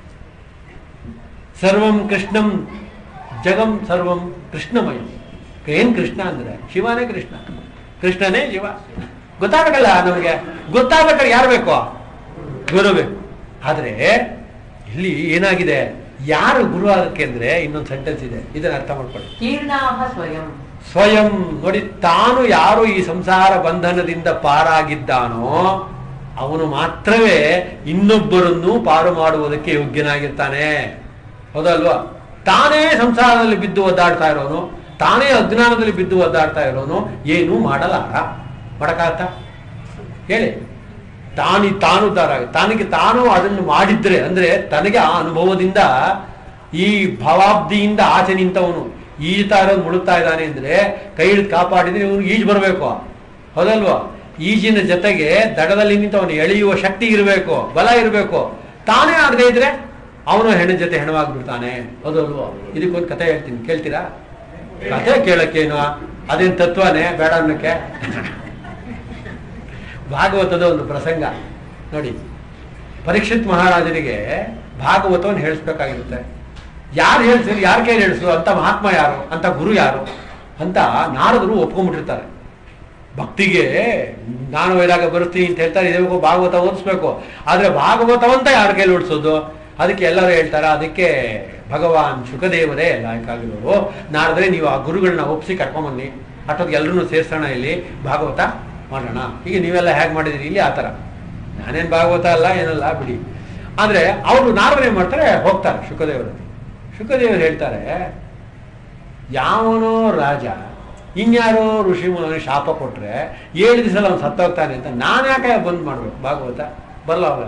ಸರ್ವಂ ಕೃಷ್ಣಂ ಜಗಂ ಸರ್ವಂ ಕೃಷ್ಣಮಯ ಏನ್ ಕೃಷ್ಣ ಅಂದ್ರೆ ಶಿವನೇ ಕೃಷ್ಣ ಕೃಷ್ಣನೇ ಶಿವ ಗೊತ್ತಾಗಬೇಕಲ್ಲ ನಮಗೆ ಗೊತ್ತಾಗಬೇಕಾದ್ರೆ ಯಾರು ಬೇಕು ಗುರು ಬೇಕು ಆದ್ರೆ ಇಲ್ಲಿ ಏನಾಗಿದೆ ಯಾರು ಗುರು ಆಗಕ್ಕೆ ಅಂದ್ರೆ ಇನ್ನೊಂದು ಸೆಂಟೆನ್ಸ್ ಇದೆ ಇದನ್ನ ಅರ್ಥ ಮಾಡ್ಕೊಳ್ಳಿ ತೀರ್ಣಾಹ ಸ್ವಯಂ ಸ್ವಯಂ ನೋಡಿ ತಾನು ಯಾರು ಈ ಸಂಸಾರ ಬಂಧನದಿಂದ ಪಾರಾಗಿದ್ದಾನೋ ಅವನು ಮಾತ್ರವೇ ಇನ್ನೊಬ್ಬರನ್ನು ಪಾರು ಮಾಡುವುದಕ್ಕೆ ಯೋಗ್ಯನಾಗಿರ್ತಾನೆ ಹೌದಲ್ವಾ ತಾನೇ ಸಂಸಾರದಲ್ಲಿ ಬಿದ್ದು ಒದ್ದಾಡ್ತಾ ಇರೋನು ತಾನೇ ಅಜ್ಞಾನದಲ್ಲಿ ಬಿದ್ದು ಒದ್ದಾಡ್ತಾ ಇರೋನು ಏನೂ ಮಾಡಲಾರ ಮಾಡಕ್ಕಾಗತ್ತಾ ಹೇಳಿ ತಾನಿ ತಾನು ದಾರ ತನಗೆ ತಾನು ಅದನ್ನು ಮಾಡಿದ್ರೆ ಅಂದ್ರೆ ತನಗೆ ಆ ಅನುಭವದಿಂದ ಈ ಭವಾಬ್ದಿಯಿಂದ ಆಚೆ ನಿಂತವನು ಈಜ್ತಾ ಇರೋದು ಮುಳುಗ್ತಾ ಇದ್ದಾನೆ ಅಂದ್ರೆ ಕೈ ಹಿಡಿದು ಕಾಪಾಡಿದ್ರೆ ಇವನು ಈಜು ಬರಬೇಕು ಹೌದಲ್ವಾ ಈಜಿನ ಜೊತೆಗೆ ದಡದಲ್ಲಿ ನಿಂತವನು ಎಳೆಯುವ ಶಕ್ತಿ ಇರಬೇಕು ಬಲ ಇರಬೇಕು ತಾನೇ ಆಗದೆ ಇದ್ರೆ ಅವನು ಹೆಣ್ಣ ಜೊತೆ ಹೆಣವಾಗ್ಬಿಡ್ತಾನೆ ಹೌದಲ್ವಾ ಇದಕ್ಕೊಂದು ಕತೆ ಹೇಳ್ತೀನಿ ಕೇಳ್ತೀರಾ ಕತೆ ಕೇಳಕ್ಕೇನು ಅದೇನ್ ತತ್ವನೇ ಬೇಡ ಅನ್ನಕ್ಕೆ ಭಾಗವತದ ಒಂದು ಪ್ರಸಂಗ ನೋಡಿ ಪರೀಕ್ಷಿತ್ ಮಹಾರಾಜನಿಗೆ ಭಾಗವತವನ್ನು ಹೇಳಿಸ್ಬೇಕಾಗಿರುತ್ತೆ ಯಾರು ಹೇಳ್ಸಿದ್ರು ಯಾರ ಕೈಲಿ ಹೇಳಿಸ್ರು ಅಂತ ಮಹಾತ್ಮ ಯಾರು ಅಂತ ಗುರು ಯಾರು ಅಂತ ನಾರದರು ಒಪ್ಕೊಂಡ್ಬಿಟ್ಟಿರ್ತಾರೆ ಭಕ್ತಿಗೆ ನಾನು ವೈರಾಗ ಬರ್ತೀನಿ ಅಂತ ಹೇಳ್ತಾರೆ ಇದಕ್ಕೂ ಭಾಗವತ ಓದಿಸ್ಬೇಕು ಆದ್ರೆ ಭಾಗವತವಂತ ಯಾರ ಕೈಲಿ ಓಡಿಸೋದು ಅದಕ್ಕೆ ಎಲ್ಲರೂ ಹೇಳ್ತಾರೆ ಅದಕ್ಕೆ ಭಗವಾನ್ ಶುಕದೇವರೇ ಲಾಯಕ್ಕಾಗಿರೋರು ನಾರದ್ರೆ ನೀವು ಆ ಗುರುಗಳನ್ನ ಒಪ್ಪಿಸಿ ಕರ್ಕೊಂಬನ್ನಿ ಅಷ್ಟೊತ್ತಿಗೆ ಎಲ್ಲರೂ ಸೇರ್ಸೋಣ ಇಲ್ಲಿ ಭಾಗವತ ಮಾಡೋಣ ಈಗ ನೀವೆಲ್ಲ ಹೇಗೆ ಮಾಡಿದಿರಿ ಇಲ್ಲಿ ಆ ಥರ ನಾನೇನು ಭಾಗವತ ಅಲ್ಲ ಏನಲ್ಲ ಬಿಡಿ ಆದರೆ ಅವರು ನಾರದ್ರು ಏನ್ ಮಾಡ್ತಾರೆ ಹೋಗ್ತಾರೆ ಶುಕದೇವರು ಶುಕದೇವರು ಹೇಳ್ತಾರೆ ಯಾವನೋ ರಾಜ ಇನ್ಯಾರೋ ಋಷಿ ಮುನಿ ಶಾಪ ಕೊಟ್ರೆ ಏಳು ದಿವಸ ಅವ್ನು ಸತ್ತೋಗ್ತಾನೆ ಅಂತ ನಾನು ಯಾಕೆ ಬಂದ್ ಮಾಡ್ಬೇಕು ಭಾಗವತ ಬರಲ್ಲ ಅವಾಗ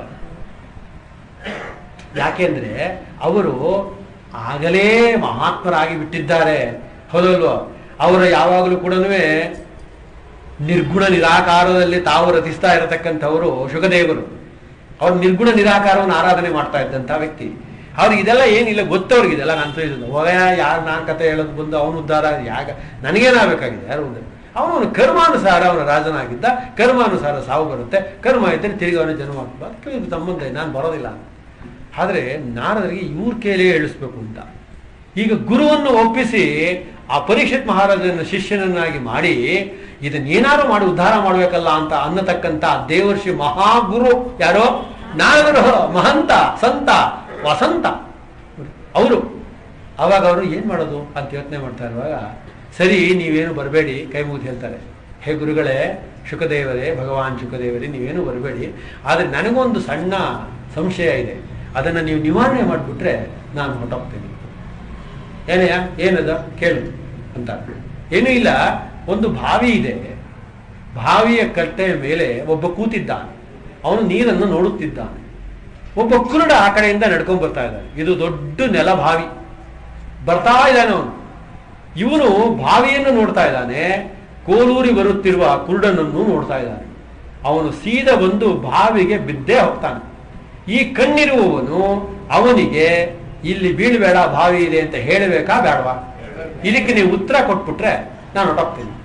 ಯಾಕೆಂದ್ರೆ ಅವರು ಆಗಲೇ ಮಹಾತ್ಮರಾಗಿ ಬಿಟ್ಟಿದ್ದಾರೆ ಹೌದಲ್ವೋ ಅವರ ಯಾವಾಗಲೂ ಕೂಡ ನಿರ್ಗುಣ ನಿರಾಕಾರದಲ್ಲಿ ತಾವು ರಚಿಸ್ತಾ ಇರತಕ್ಕಂಥವರು ಶುಕದೇವರು ಅವ್ರು ನಿರ್ಗುಣ ನಿರಾಕಾರವನ್ನು ಆರಾಧನೆ ಮಾಡ್ತಾ ಇದ್ದಂಥ ವ್ಯಕ್ತಿ ಅವ್ರಿಗೆ ಇದೆಲ್ಲ ಏನಿಲ್ಲ ಗೊತ್ತವ್ರಿಗೆ ಇದೆಲ್ಲ ನಾನು ತಿಳಿಸಿದ್ದು ಹೋಗ ಯಾರು ನಾನು ಕತೆ ಹೇಳೋದು ಬಂದು ಅವನು ಉದ್ಧಾರ ಯಾಗ ನನಗೇನಾಗಬೇಕಾಗಿದೆ ಯಾರು ಉದ್ಧಾರ ಅವನು ಕರ್ಮಾನುಸಾರ ಅವನ ರಾಜನಾಗಿದ್ದ ಕರ್ಮಾನುಸಾರ ಸಾವು ಬರುತ್ತೆ ಕರ್ಮ ಇದ್ದರೆ ತಿರುಗಿ ಅವನ ಜನ್ಮ ಆಗ್ತದೆ ಅದಕ್ಕೆ ಇದು ಸಂಬಂಧ ಇದೆ, ನಾನು ಬರೋದಿಲ್ಲ ಅಂತ ಆದರೆ ನಾರದರಿಗೆ ಇವ್ರ ಕೈಲೇ ಹೇಳಿಸ್ಬೇಕು ಅಂತ ಈಗ ಗುರುವನ್ನು ಒಪ್ಪಿಸಿ ಆ ಪರೀಕ್ಷಿತ್ ಮಹಾರಾಜನ ಶಿಷ್ಯನನ್ನಾಗಿ ಮಾಡಿ ಇದನ್ನೇನಾರು ಮಾಡಿ ಉದ್ಧಾರ ಮಾಡಬೇಕಲ್ಲ ಅಂತ ಅನ್ನತಕ್ಕಂಥ ದೇವರ್ಷಿ ಮಹಾಗುರು ಯಾರೋ ನಾರದರು ಮಹಂತ ಸಂತ ವಸಂತ ಅವರು ಅವಾಗ ಅವರು ಏನ್ ಮಾಡೋದು ಅಂತ ಯೋಚನೆ ಮಾಡ್ತಾ ಇರುವಾಗ ಸರಿ ನೀವೇನು ಬರಬೇಡಿ ಕೈ ಮುಗಿದು ಹೇಳ್ತಾರೆ ಹೇ ಗುರುಗಳೇ ಶುಕದೇವರೇ ಭಗವಾನ್ ಶುಕದೇವರೇ ನೀವೇನು ಬರಬೇಡಿ ಆದರೆ ನನಗೊಂದು ಸಣ್ಣ ಸಂಶಯ ಇದೆ ಅದನ್ನು ನೀವು ನಿವಾರಣೆ ಮಾಡಿಬಿಟ್ರೆ ನಾನು ಹೊಟ್ಟೋಗ್ತೇನೆ ಏನಯ್ಯ ಏನದ ಕೇಳು ಅಂತ ಏನೂ ಇಲ್ಲ ಒಂದು ಬಾವಿ ಇದೆ ಬಾವಿಯ ಕಟ್ಟೆಯ ಮೇಲೆ ಒಬ್ಬ ಕೂತಿದ್ದಾನೆ ಅವನು ನೀರನ್ನು ನೋಡುತ್ತಿದ್ದಾನೆ ಒಬ್ಬ ಕುರುಡ ಆ ಕಡೆಯಿಂದ ನಡ್ಕೊಂಡ್ ಬರ್ತಾ ಇದ್ದಾನೆ ಇದು ದೊಡ್ಡ ನೆಲ ಬಾವಿ ಬರ್ತಾ ಇದ್ದಾನೆ ಅವನು ಇವನು ಬಾವಿಯನ್ನು ನೋಡ್ತಾ ಇದ್ದಾನೆ ಕೋಲೂರಿ ಬರುತ್ತಿರುವ ಕುರುಡನನ್ನು ನೋಡ್ತಾ ಇದ್ದಾನೆ ಅವನು ಸೀದಾ ಬಂದು ಬಾವಿಗೆ ಬಿದ್ದೇ ಹೋಗ್ತಾನೆ ಈ ಕಣ್ಣಿರುವವನು ಅವನಿಗೆ ಇಲ್ಲಿ ಬೀಳ್ಬೇಡ ಬಾವಿ ಇದೆ ಅಂತ ಹೇಳಬೇಕಾ ಬೇಡವಾ ಇದಕ್ಕೆ ನೀವು ಉತ್ತರ ಕೊಟ್ಬಿಟ್ರೆ ನಾನು ಹೊಟ್ಟೋಗ್ತೀನಿ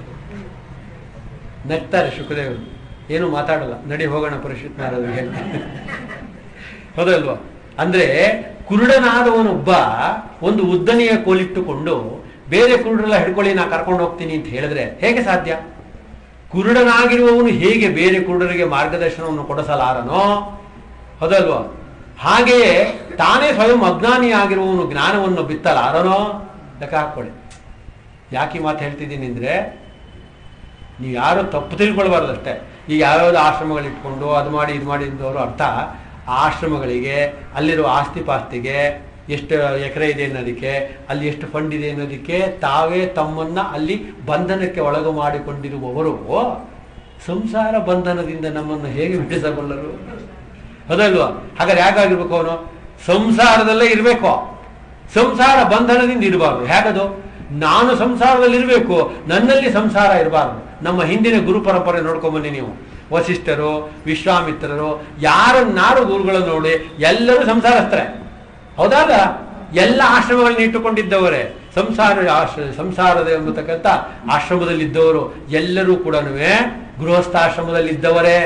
ನಗ್ತಾರೆ ಶುಕದೇವರು ಏನು ಮಾತಾಡಲ್ಲ ನಡಿ ಹೋಗೋಣ ಪರಿಷತ್ ನಾರದರಿಗೆ ಹೌದಲ್ವಾ ಅಂದ್ರೆ ಕುರುಡನಾದವನೊಬ್ಬ ಒಂದು ಉದ್ದನೆಯ ಕೋಲಿಟ್ಟುಕೊಂಡು ಬೇರೆ ಕುರುಡರೆಲ್ಲ ಹಿಡ್ಕೊಳ್ಳಿ ನಾ ಕರ್ಕೊಂಡು ಹೋಗ್ತೀನಿ ಅಂತ ಹೇಳಿದ್ರೆ ಹೇಗೆ ಸಾಧ್ಯ ಕುರುಡನಾಗಿರುವವನು ಹೇಗೆ ಬೇರೆ ಕುರುಡರಿಗೆ ಮಾರ್ಗದರ್ಶನವನ್ನು ಕೊಡಿಸಲಾರನೋ ಹೌದಲ್ವಾ ಹಾಗೆಯೇ ತಾನೇ ಸ್ವಯಂ ಅಜ್ಞಾನಿಯಾಗಿರುವವನು ಜ್ಞಾನವನ್ನು ಬಿತ್ತಲಾರನೋ ಲೆಕ್ಕ ಹಾಕೊಳ್ಳಿ ಯಾಕೆ ಈ ಮಾತು ಹೇಳ್ತಿದ್ದೀನಿ ಅಂದ್ರೆ ನೀವು ಯಾರು ತಪ್ಪು ತಿಳ್ಕೊಳ್ಬಾರ್ದು ಅಷ್ಟೇ ಈಗ ಯಾವ್ಯಾವ್ದು ಆಶ್ರಮಗಳು ಇಟ್ಕೊಂಡು ಅದು ಮಾಡಿ ಇದು ಮಾಡಿ ಅಂದವರು ಅರ್ಥ ಆ ಆಶ್ರಮಗಳಿಗೆ ಅಲ್ಲಿರೋ ಆಸ್ತಿ ಪಾಸ್ತಿಗೆ ಎಷ್ಟು ಎಕರೆ ಇದೆ ಅನ್ನೋದಕ್ಕೆ ಅಲ್ಲಿ ಎಷ್ಟು ಫಂಡ್ ಇದೆ ಅನ್ನೋದಕ್ಕೆ ತಾವೇ ತಮ್ಮನ್ನ ಅಲ್ಲಿ ಬಂಧನಕ್ಕೆ ಒಳಗು ಮಾಡಿಕೊಂಡಿರುವವರು ಸಂಸಾರ ಬಂಧನದಿಂದ ನಮ್ಮನ್ನು ಹೇಗೆ ಬಿಡಿಸಬಲ್ಲರು ಹೌದಲ್ವಾ ಹಾಗಾದ್ರೆ ಯಾಕಾಗಿರ್ಬೇಕು ಅವನು ಸಂಸಾರದಲ್ಲೇ ಇರಬೇಕು ಸಂಸಾರ ಬಂಧನದಿಂದ ಇರಬಾರ್ದು ಹೇಗದು ನಾನು ಸಂಸಾರದಲ್ಲಿ ಇರಬೇಕು ನನ್ನಲ್ಲಿ ಸಂಸಾರ ಇರಬಾರ್ದು ನಮ್ಮ ಹಿಂದಿನ ಗುರು ಪರಂಪರೆ ನೋಡ್ಕೊಂಬನ್ನಿ ನೀವು ವಸಿಷ್ಠರು ವಿಶ್ವಾಮಿತ್ರರು ಯಾರನ್ನಾರು ಗುರುಗಳನ್ನು ನೋಡಿ ಎಲ್ಲರೂ ಸಂಸಾರಸ್ಥರೇ ಹೌದಾಗ ಎಲ್ಲ ಆಶ್ರಮಗಳನ್ನ ಇಟ್ಟುಕೊಂಡಿದ್ದವರೇ ಸಂಸಾರ ಆಶ್ರ ಸಂಸಾರದ ಎಂಬತಕ್ಕಂಥ ಆಶ್ರಮದಲ್ಲಿದ್ದವರು ಎಲ್ಲರೂ ಕೂಡ ಗೃಹಸ್ಥಾಶ್ರಮದಲ್ಲಿದ್ದವರೇ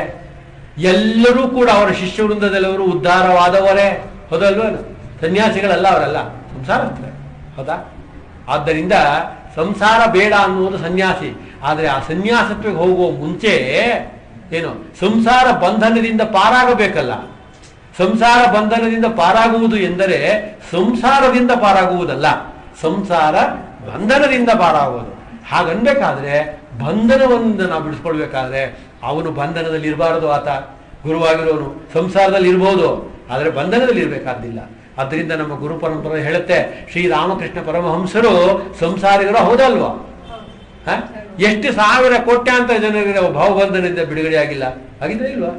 ಎಲ್ಲರೂ ಕೂಡ ಅವರ ಶಿಷ್ಯ ವೃಂದದಲ್ಲವರು ಉದ್ಧಾರವಾದವರೇ ಹೌದಲ್ವ ಸನ್ಯಾಸಿಗಳಲ್ಲ ಅವರೆಲ್ಲ ಸಂಸಾರಸ್ಥರೇ ಹೌದಾ ಆದ್ದರಿಂದ ಸಂಸಾರ ಬೇಡ ಅನ್ನುವುದು ಸನ್ಯಾಸಿ ಆದರೆ ಆ ಸನ್ಯಾಸತ್ವಕ್ಕೆ ಹೋಗುವ ಮುಂಚೆ ಏನು ಸಂಸಾರ ಬಂಧನದಿಂದ ಪಾರಾಗಬೇಕಲ್ಲ ಸಂಸಾರ ಬಂಧನದಿಂದ ಪಾರಾಗುವುದು ಎಂದರೆ ಸಂಸಾರದಿಂದ ಪಾರಾಗುವುದಲ್ಲ ಸಂಸಾರ ಬಂಧನದಿಂದ ಪಾರಾಗುವುದು ಹಾಗನ್ಬೇಕಾದ್ರೆ ಬಂಧನವನ್ನು ನಾವು ಬಿಡಿಸ್ಕೊಳ್ಬೇಕಾದ್ರೆ ಅವನು ಬಂಧನದಲ್ಲಿ ಇರಬಾರದು ಆತ ಗುರುವಾಗಿರೋನು ಸಂಸಾರದಲ್ಲಿ ಇರ್ಬೋದು ಆದರೆ ಬಂಧನದಲ್ಲಿ ಇರಬೇಕಾದ್ದಿಲ್ಲ ಅದರಿಂದ ನಮ್ಮ ಗುರು ಪರಂಪರೆ ಹೇಳುತ್ತೆ ಶ್ರೀರಾಮಕೃಷ್ಣ ಪರಮಹಂಸರು ಸಂಸಾರಿಗರು ಹೌದಲ್ವಾ ಹ? ಎಷ್ಟು ಸಾವಿರ ಕೋಟ್ಯಾಂತರ ಜನರಿಗೆ ಭಾವಬಂಧನದಿಂದ ಬಿಡುಗಡೆಯಾಗಿಲ್ಲ ಆಗಿದ್ರೆ ಇಲ್ವಾ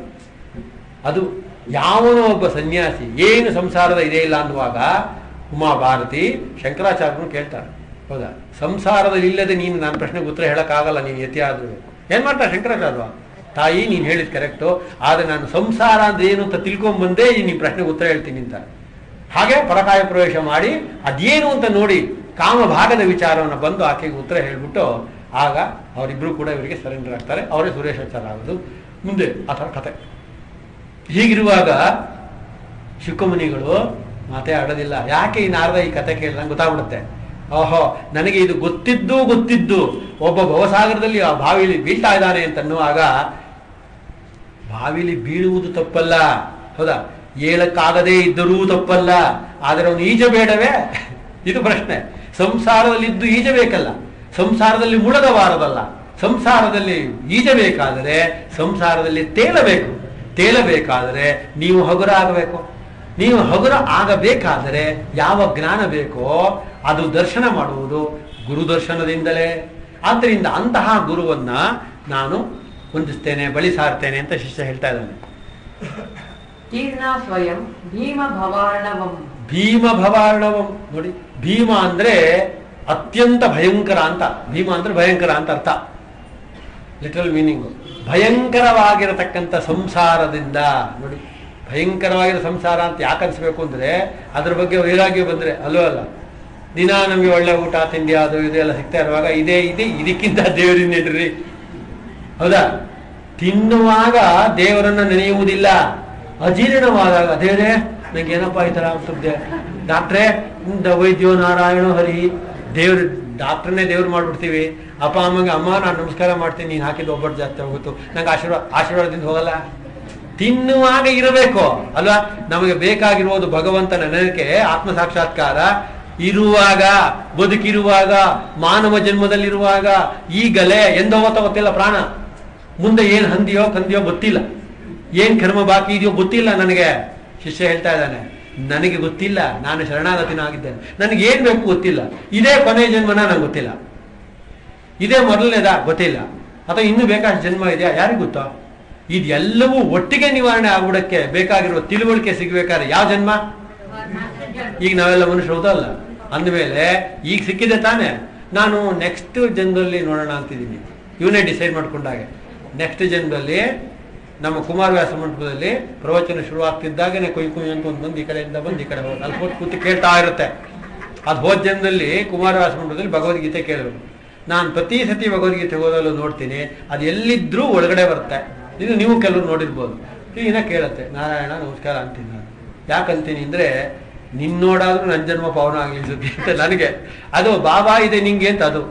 ಅದು ಯಾವನೋ ಒಬ್ಬ ಸನ್ಯಾಸಿ ಏನು ಸಂಸಾರದ ಇದೆ ಇಲ್ಲ ಅನ್ನುವಾಗ ಉಮಾ ಭಾರತಿ ಶಂಕರಾಚಾರ್ಯರು ಕೇಳ್ತಾರೆ ಹೌದಾ ಸಂಸಾರದಲ್ಲಿ ಇಲ್ಲದೆ ನೀನು ನನ್ನ ಪ್ರಶ್ನೆಗೆ ಉತ್ತರ ಹೇಳಕ್ಕಾಗಲ್ಲ ನೀನು ಯತಿ ಆದ್ರೂ ಏನ್ ಮಾಡ್ತಾರೆ ಶಂಕರಾಚಾರ್ಯ ತಾಯಿ ನೀನು ಹೇಳಿದ್ ಕರೆಕ್ಟು ಆದ್ರೆ ನಾನು ಸಂಸಾರ ಅಂದ್ರೆ ಏನು ಅಂತ ತಿಳ್ಕೊಂಬಂದೇ ಈ ನಿನ್ನ ಪ್ರಶ್ನೆಗೆ ಉತ್ತರ ಹೇಳ್ತೀನಿ ಅಂತ ಹಾಗೆ ಪರಕಾಯ ಪ್ರವೇಶ ಮಾಡಿ ಅದೇನು ಅಂತ ನೋಡಿ ಕಾಮ ಭಾಗದ ವಿಚಾರವನ್ನು ಬಂದು ಆಕೆಗೆ ಉತ್ತರ ಹೇಳ್ಬಿಟ್ಟು ಆಗ ಅವರಿಬ್ರು ಕೂಡ ಇವರಿಗೆ ಸರೆಂಡರ್ ಆಗ್ತಾರೆ ಅವರೇ ಸುರೇಶಾಚಾರ ಆಗೋದು ಮುಂದೆ ಆ ಥರ ಕತೆ ಹೀಗಿರುವಾಗ ಶುಕಮುನಿಗಳು ಮಾತೇ ಆಡೋದಿಲ್ಲ ಯಾಕೆ ಈ ನಾರದ ಈ ಕತೆ ಕೇಳಿ ನಂಗೆ ಗೊತ್ತಾಗ್ಬಿಡುತ್ತೆ ಓಹೋ ನನಗೆ ಇದು ಗೊತ್ತಿದ್ದು ಗೊತ್ತಿದ್ದು ಒಬ್ಬ ಭವಸಾಗರದಲ್ಲಿ ಆ ಬಾವಿಲಿ ಬೀಳ್ತಾ ಇದ್ದಾನೆ ಅಂತ ಅನ್ನುವಾಗ ಬಾವಿಲಿ ಬೀಳುವುದು ತಪ್ಪಲ್ಲ ಹೌದಾ ಏಳಕ್ಕಾಗದೇ ಇದ್ದರೂ ತಪ್ಪಲ್ಲ ಆದರೆ ಅವನು ಈಜಬೇಡವೇ ಇದು ಪ್ರಶ್ನೆ ಸಂಸಾರದಲ್ಲಿದ್ದು ಈಜಬೇಕಲ್ಲ ಸಂಸಾರದಲ್ಲಿ ಮುಳಗಬಾರದಲ್ಲ ಸಂಸಾರದಲ್ಲಿ ಈಜಬೇಕಾದರೆ ಸಂಸಾರದಲ್ಲಿ ತೇಲಬೇಕು ತೇಲಬೇಕಾದರೆ ನೀವು ಹಗುರ ಆಗಬೇಕು ನೀವು ಹಗುರ ಆಗಬೇಕಾದರೆ ಯಾವ ಜ್ಞಾನ ಬೇಕೋ ಅದು ದರ್ಶನ ಮಾಡುವುದು ಗುರು ದರ್ಶನದಿಂದಲೇ ಆದ್ದರಿಂದ ಅಂತಹ ಗುರುವನ್ನ ನಾನು ಹೊಂದಿಸ್ತೇನೆ ಬಳಿ ಸಾರ್ತೇನೆ ಅಂತ ಶಿಷ್ಯ ಹೇಳ್ತಾ ಇದ್ದಾನೆ ತೀರ್ಣ ಸ್ವಯಂ ಭೀಮ ಭವಾರ್ಣವಂ ಭೀಮ ಭವಾರ್ಣವಂ ನೋಡಿ ಭೀಮ ಅಂದ್ರೆ ಅತ್ಯಂತ ಭಯಂಕರ ಅಂತ ಭೀಮ ಅಂದ್ರೆ ಭಯಂಕರ ಅಂತ ಅರ್ಥ ಲಿಟರಲ್ ಮೀನಿಂಗು ಭಯಂಕರವಾಗಿರತಕ್ಕಂಥ ಸಂಸಾರದಿಂದ ನೋಡಿ ಭಯಂಕರವಾಗಿರೋ ಸಂಸಾರ ಅಂತ ಯಾಕೆ ಅನ್ಸ್ಬೇಕು ಅಂದ್ರೆ ಅದ್ರ ಬಗ್ಗೆ ವೈರಾಗ್ಯ ಬಂದ್ರೆ ಅಲ್ಲೋ ಅಲ್ಲ ದಿನ ನಮಗೆ ಒಳ್ಳೆ ಊಟ ತಿಂಡಿ ಅದು ಇದು ಎಲ್ಲ ಸಿಗ್ತಾ ಇರುವಾಗ ಇದೇ ಇದೆ ಇದಕ್ಕಿಂತ ದೇವರಿನ್ನೇನ್ರಿ ಹೌದಾ ತಿನ್ನುವಾಗ ದೇವರನ್ನ ನೆನೆಯುವುದಿಲ್ಲ ಅಜೀರ್ಣವಾದಾಗ ದೇವರೇ ನಂಗೆ ಏನಪ್ಪ ಈ ತರ ಆಗ್ತದೆ ಡಾಕ್ಟ್ರೇ ದ ವೈದ್ಯೋ ನಾರಾಯಣ ಹರಿ ದೇವ್ರ ಡಾಕ್ಟ್ರನ್ನೇ ದೇವ್ರು ಮಾಡ್ಬಿಡ್ತೀವಿ ಅಪ್ಪ ಅಮ್ಮಗೆ ಅಮ್ಮ ನಾನು ನಮಸ್ಕಾರ ಮಾಡ್ತೀನಿ ನೀನು ಹಾಕಿದ ಒಬ್ಬಟ್ಟು ಜಾಸ್ತಿ ಹೋಗುತ್ತು ನಂಗೆ ಆಶೀರ್ವಾದ ಆಶೀರ್ವಾದದಿಂದ ಹೋಗಲ್ಲ ತಿನ್ನುವಾಗ ಇರಬೇಕು ಅಲ್ವಾ ನಮಗೆ ಬೇಕಾಗಿರುವುದು ಭಗವಂತನ ನೆನಕೆ ಆತ್ಮ ಸಾಕ್ಷಾತ್ಕಾರ ಇರುವಾಗ ಬದುಕಿರುವಾಗ ಮಾನವ ಜನ್ಮದಲ್ಲಿರುವಾಗ ಈಗಲೇ ಎಂದೋ ಗೊತ್ತಿಲ್ಲ ಪ್ರಾಣ ಮುಂದೆ ಏನ್ ಹಂದಿಯೋ ಕಂದಿಯೋ ಗೊತ್ತಿಲ್ಲ ಏನ್ ಕರ್ಮ ಬಾಕಿ ಇದೆಯೋ ಗೊತ್ತಿಲ್ಲ ನನಗೆ ಶಿಷ್ಯ ಹೇಳ್ತಾ ಇದ್ದಾನೆ ನನಗೆ ಗೊತ್ತಿಲ್ಲ ನಾನು ಶರಣಾಗತಿನಾಗಿದ್ದೇನೆ ನನಗೆ ಏನ್ ಬೇಕು ಗೊತ್ತಿಲ್ಲ ಇದೇ ಕೊನೆಯ ಜನ್ಮನ ನಂಗೆ ಗೊತ್ತಿಲ್ಲ ಇದೇ ಮೊದಲನೇದಾ ಗೊತ್ತಿಲ್ಲ ಅಥವಾ ಇನ್ನೂ ಬೇಕಾದಷ್ಟು ಜನ್ಮ ಇದೆಯಾ ಯಾರಿಗೂ ಗೊತ್ತಾ ಇದೆಲ್ಲವೂ ಒಟ್ಟಿಗೆ ನಿವಾರಣೆ ಆಗ್ಬಿಡಕ್ಕೆ ಬೇಕಾಗಿರುವ ತಿಳುವಳಿಕೆ ಸಿಗ್ಬೇಕಾದ್ರೆ ಯಾವ ಜನ್ಮ ಈಗ ನಾವೆಲ್ಲ ಮನುಷ್ಯರು ಹೌದಲ್ಲ ಅಂದಮೇಲೆ ಈಗ ಸಿಕ್ಕಿದೆ ತಾನೇ ನಾನು ನೆಕ್ಸ್ಟ್ ಜನ್ಮದಲ್ಲಿ ನೋಡೋಣ ಅಂತಿದ್ದೀನಿ ಇವನೇ ಡಿಸೈಡ್ ಮಾಡ್ಕೊಂಡಾಗೆ ನೆಕ್ಸ್ಟ್ ಜನ್ಮದಲ್ಲಿ ನಮ್ಮ ಕುಮಾರವ್ಯಾಸ ಮಂಟಪದಲ್ಲಿ ಪ್ರವಚನ ಶುರುವಾಗ್ತಿದ್ದಾಗನೇ ಕೊಯ್ ಕೊಯ್ ಅಂತ ಒಂದು ಬಂದು ಈ ಕಡೆಯಿಂದ ಬಂದು ಈ ಕಡೆ ಹೋಗಿ ಅಲ್ಲಿ ಹೋಗಿ ಕೂತು ಕೇಳ್ತಾ ಇರುತ್ತೆ ಅದು ಹೋದ ಜನ್ಮದಲ್ಲಿ ಕುಮಾರವ್ಯಾಸ ಮಂಟಪದಲ್ಲಿ ಭಗವದ್ಗೀತೆ ಕೇಳಬೇಕು ನಾನು ಪ್ರತಿ ಸತಿ ಭಗವದ್ಗೀತೆ ಓದಲು ನೋಡ್ತೀನಿ ಅದು ಎಲ್ಲಿದ್ರೂ ಒಳಗಡೆ ಬರುತ್ತೆ ಇದು ನೀವು ಕೆಲವರು ನೋಡಿರ್ಬೋದು ಕ್ಲೀನಾಗಿ ಕೇಳುತ್ತೆ ನಾರಾಯಣ ನಮಸ್ಕಾರ ಅಂತೀನಿ ನಾನು ಯಾಕಂತೀನಿ ಅಂದ್ರೆ ನಿನ್ನೋಡಾದ್ರೂ ನನ್ನ ಜನ್ಮ ಪಾವನ ಆಗ್ಲಿ ಸುದ್ದಿ ಅಂತ ನನಗೆ ಅದು ಬಾಬಾ ಇದೆ ನಿಂಗೆ ಅಂತ ಅದು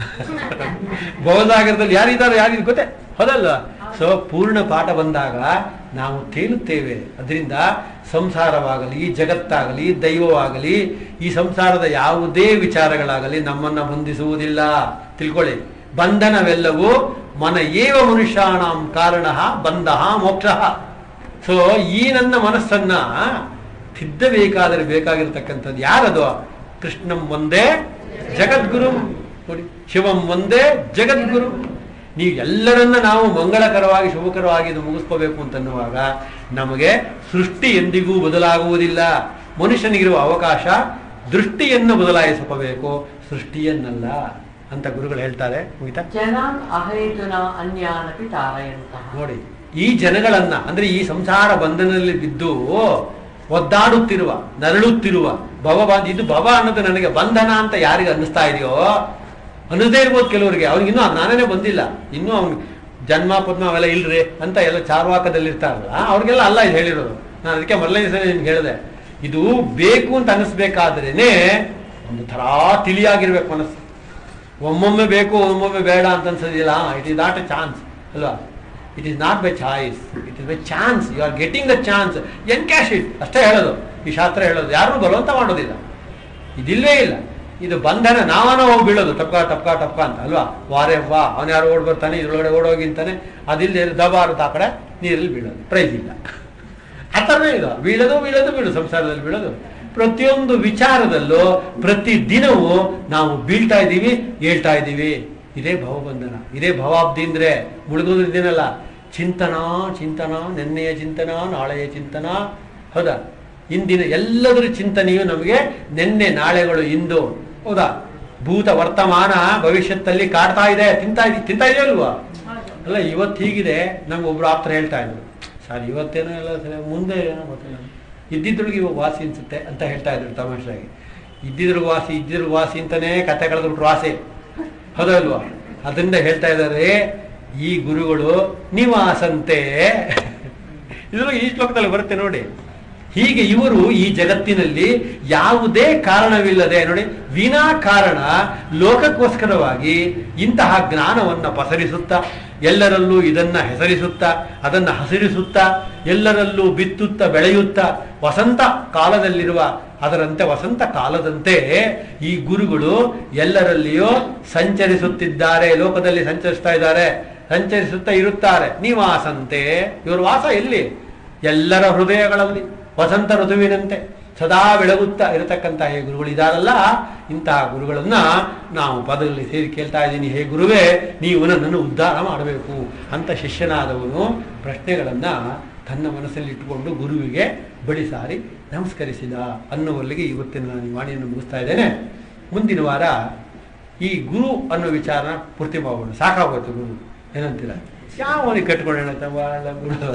ಬಹುಸಾಗರದಲ್ಲಿ ಯಾರಿದ್ದಾರೆ ಯಾರಿಗೂ ಗೊತ್ತೇ ಹೌದಲ್ವಾ ಸೊ ಪೂರ್ಣ ಪಾಠ ಬಂದಾಗ ನಾವು ತೇಲುತ್ತೇವೆ ಅದರಿಂದ ಸಂಸಾರವಾಗಲಿ ಜಗತ್ತಾಗಲಿ ದೈವವಾಗಲಿ ಈ ಸಂಸಾರದ ಯಾವುದೇ ವಿಚಾರಗಳಾಗಲಿ ನಮ್ಮನ್ನ ಬಂಧಿಸುವುದಿಲ್ಲ ತಿಳ್ಕೊಳ್ಳಿ ಬಂಧನವೆಲ್ಲವೂ ಮನ ಏವ ಮನುಷ್ಯಾಣಂ ಕಾರಣ ಬಂಧ ಮೋಕ್ಷ ಸೊ ಈ ನನ್ನ ಮನಸ್ಸನ್ನ ತಿದ್ದಬೇಕಾದರೆ ಬೇಕಾಗಿರ್ತಕ್ಕಂಥದ್ದು ಯಾರದು ಕೃಷ್ಣಂ ಒಂದೇ ಜಗದ್ಗುರು ನೋಡಿ ಶಿವಂ ಒಂದೇ ಜಗದ್ಗುರು ನೀವು ಎಲ್ಲರನ್ನ ನಾವು ಮಂಗಳಕರವಾಗಿ ಶುಭಕರವಾಗಿ ಇದು ಮುಗಿಸ್ಕೋಬೇಕು ಅಂತನ್ನುವಾಗ ನಮಗೆ ಸೃಷ್ಟಿ ಎಂದಿಗೂ ಬದಲಾಗುವುದಿಲ್ಲ ಮನುಷ್ಯನಿಗಿರುವ ಅವಕಾಶ ದೃಷ್ಟಿಯನ್ನು ಬದಲಾಯಿಸಿಕೋಬೇಕು ಸೃಷ್ಟಿಯನ್ನಲ್ಲ ಅಂತ ಗುರುಗಳು ಹೇಳ್ತಾರೆ ಮುಗಿತಾ ಜನಾನ್ ಅಹೇತುನ ಅನ್ಯಾನಪಿ ತಾರಯಂತಹ ನೋಡಿ ಈ ಜನಗಳನ್ನ ಅಂದ್ರೆ ಈ ಸಂಸಾರ ಬಂಧನದಲ್ಲಿ ಬಿದ್ದು ಒದ್ದಾಡುತ್ತಿರುವ ನರಳುತ್ತಿರುವ ಭವಬಾಂಧ ಇದು ಭವ ಅನ್ನೋದು ನನಗೆ ಬಂಧನ ಅಂತ ಯಾರಿಗೆ ಅನ್ನಿಸ್ತಾ ಇದೆಯೋ ಅನ್ನದೇ ಇರ್ಬೋದು ಕೆಲವರಿಗೆ ಅವ್ನಿಗೆ ಇನ್ನೂ ನಾನೇ ಬಂದಿಲ್ಲ ಇನ್ನೂ ಅವ್ನು ಜನ್ಮ ಪದ್ಮ ಅವೆಲ್ಲ ಇಲ್ರಿ ಅಂತ ಎಲ್ಲ ಚಾರ್ವಾಕದಲ್ಲಿ ಇರ್ತಾರಲ್ಲ ಅವ್ರಿಗೆಲ್ಲ ಅಲ್ಲ ಇದು ಹೇಳಿರೋದು ನಾನು ಅದಕ್ಕೆ ಮೊದಲನೇ ದಿವಸ ನಿಮ್ಗೆ ಹೇಳಿದೆ ಇದು ಬೇಕು ಅಂತ ಅನ್ನಿಸ್ಬೇಕಾದ್ರೇನೆ ಒಂದು ಥರ ತಿಳಿಯಾಗಿರ್ಬೇಕು ಮನಸ್ಸು ಒಮ್ಮೊಮ್ಮೆ ಬೇಕು ಒಮ್ಮೊಮ್ಮೆ ಬೇಡ ಅಂತ ಅನ್ಸೋದಿಲ್ಲ it is not a chance ಅಲ್ವಾ it is not by choice it is by chance you are getting the chance encash it ಅಷ್ಟೇ ಹೇಳೋದು ಈ ಶಾಸ್ತ್ರ ಹೇಳೋದು ಯಾರನ್ನೂ ಬಲವಂತ ಮಾಡೋದಿಲ್ಲ ಇದಿಲ್ಲವೇ ಇಲ್ಲ ಇದು ಬಂಧನ ನಾವನ ಹೋಗಿ ಬೀಳೋದು ಟಪ್ಕ ಟಪ್ಕ ಟಪ್ಕ ಅಂತ ಅಲ್ವಾ ವಾರೆ ವಾ ಅವನು ಯಾರು ಓಡ್ ಬರ್ತಾನೆ ಇದ್ರೊಳಗಡೆ ಓಡೋಗಿಂತಾನೆ ಅದಿಲ್ಲದೆ ದಬಾರದ ಆ ಕಡೆ ನೀರಲ್ಲಿ ಬೀಳೋದು ಪ್ರೈಸ್ ಇಲ್ಲ ಆ ಥರನೇ ಇದು ಬೀಳೋದು ಬೀಳೋದು ಬೀಳೋದು ಸಂಸಾರದಲ್ಲಿ ಬೀಳೋದು ಪ್ರತಿಯೊಂದು ವಿಚಾರದಲ್ಲೂ ಪ್ರತಿ ದಿನವೂ ನಾವು ಬೀಳ್ತಾ ಇದ್ದೀವಿ ಹೇಳ್ತಾ ಇದ್ದೀವಿ ಇದೇ ಭವಬಂಧನ ಇದೇ ಭವಾಬ್ದಿ ಅಂದ್ರೆ ಮುಳುಗೋದ್ರ ದಿನಲ್ಲ ಚಿಂತನ ಚಿಂತನ ನೆನ್ನೆಯ ಚಿಂತನ ನಾಳೆಯ ಚಿಂತನ ಹೌದಾ ಇಂದಿನ ಎಲ್ಲದರ ಚಿಂತನೆಯು ನಮಗೆ ನಿನ್ನೆ ನಾಳೆಗಳು ಇಂದು ಹೌದಾ ಭೂತ ವರ್ತಮಾನ ಭವಿಷ್ಯತ್ತಲ್ಲಿ ಕಾಡ್ತಾ ಇದೆ ತಿಂತಾ ಇದ್ ತಿಂತಾ ಇದೆಯಲ್ವಾ ಅಲ್ಲ ಇವತ್ತು ಹೀಗಿದೆ ನಮ್ಗೆ ಒಬ್ರು ಆಪ್ತರ ಹೇಳ್ತಾ ಇದ್ರು ಸರ್ ಇವತ್ತೇನೋ ಎಲ್ಲ ಸರಿ ಮುಂದೆ ಏನೋ ಗೊತ್ತಿಲ್ಲ ಇದ್ದಿದ್ರೊಳಗೆ ಇವಾಗ ವಾಸಿ ಅನ್ಸುತ್ತೆ ಅಂತ ಹೇಳ್ತಾ ಇದ್ರು ತಮಾಷೆಯಾಗಿ ಇದ್ದಿದ್ರಿಗೆ ವಾಸಿ ಇದ್ದಿದ್ರಿಗೆ ವಾಸಿ ಅಂತಾನೆ ಕತೆ ಕಳೆದ್ಬಿಟ್ರು ವಾಸಿ ಹೌದಲ್ವಾ ಅದರಿಂದ ಹೇಳ್ತಾ ಇದ್ದಾರೆ ಈ ಗುರುಗಳು ನಿವಾಸಂತೆ ಇದ್ರೊಳಗೆ ಈ ಶ್ಲೋಕದಲ್ಲಿ ಬರುತ್ತೆ ನೋಡಿ ಹೀಗೆ ಇವರು ಈ ಜಗತ್ತಿನಲ್ಲಿ ಯಾವುದೇ ಕಾರಣವಿಲ್ಲದೆ ನೋಡಿ ವಿನಾ ಕಾರಣ ಲೋಕಕ್ಕೋಸ್ಕರವಾಗಿ ಇಂತಹ ಜ್ಞಾನವನ್ನ ಪಸರಿಸುತ್ತಾ ಎಲ್ಲರಲ್ಲೂ ಇದನ್ನ ಹೆಸರಿಸುತ್ತಾ ಅದನ್ನ ಹಸಿರಿಸುತ್ತಾ ಎಲ್ಲರಲ್ಲೂ ಬಿತ್ತುತ್ತಾ ಬೆಳೆಯುತ್ತಾ ವಸಂತ ಕಾಲದಲ್ಲಿರುವ ಅದರಂತೆ ವಸಂತ ಕಾಲದಂತೆ ಈ ಗುರುಗಳು ಎಲ್ಲರಲ್ಲಿಯೂ ಸಂಚರಿಸುತ್ತಿದ್ದಾರೆ ಲೋಕದಲ್ಲಿ ಸಂಚರಿಸ್ತಾ ಇದ್ದಾರೆ ಸಂಚರಿಸುತ್ತಾ ಇರುತ್ತಾರೆ ನಿವಾಸಂತೆ ಇವರು ವಾಸ ಎಲ್ಲಿ ಎಲ್ಲರ ಹೃದಯಗಳಲ್ಲಿ ವಸಂತ ಋತುವಿನಂತೆ ಸದಾ ಬೆಳಗುತ್ತಾ ಇರತಕ್ಕಂತಹ ಹೇ ಗುರುಗಳು ಇದಾರಲ್ಲ ಇಂತಹ ಗುರುಗಳನ್ನ ನಾವು ಪದದಲ್ಲಿ ಸೇರಿ ಕೇಳ್ತಾ ಇದ್ದೀನಿ ಹೇ ಗುರುವೇ ನೀವು ನನ್ನನ್ನು ಉದ್ಧಾರ ಮಾಡಬೇಕು ಅಂತ ಶಿಷ್ಯನಾದವನು ಪ್ರಶ್ನೆಗಳನ್ನ ತನ್ನ ಮನಸ್ಸಲ್ಲಿ ಇಟ್ಟುಕೊಂಡು ಗುರುವಿಗೆ ಬಳಿ ಸಾರಿ ನಮಸ್ಕರಿಸಿದ ಅನ್ನುವಲ್ಲಿಗೆ ಇವತ್ತಿನ ನಾನು ಈ ವಾಣಿಯನ್ನು ಮುಗಿಸ್ತಾ ಇದ್ದೇನೆ ಮುಂದಿನ ವಾರ ಈ ಗುರು ಅನ್ನೋ ವಿಚಾರ ಪೂರ್ತಿ ಮಾಡೋಣ ಸಾಕಾಗೋಯ್ತು ಗುರು ಏನಂತೀರ ಯಾವನಿಗೆ ಕಟ್ಕೊಳ್ಳೋಣ ಭಾಳ ಗುರು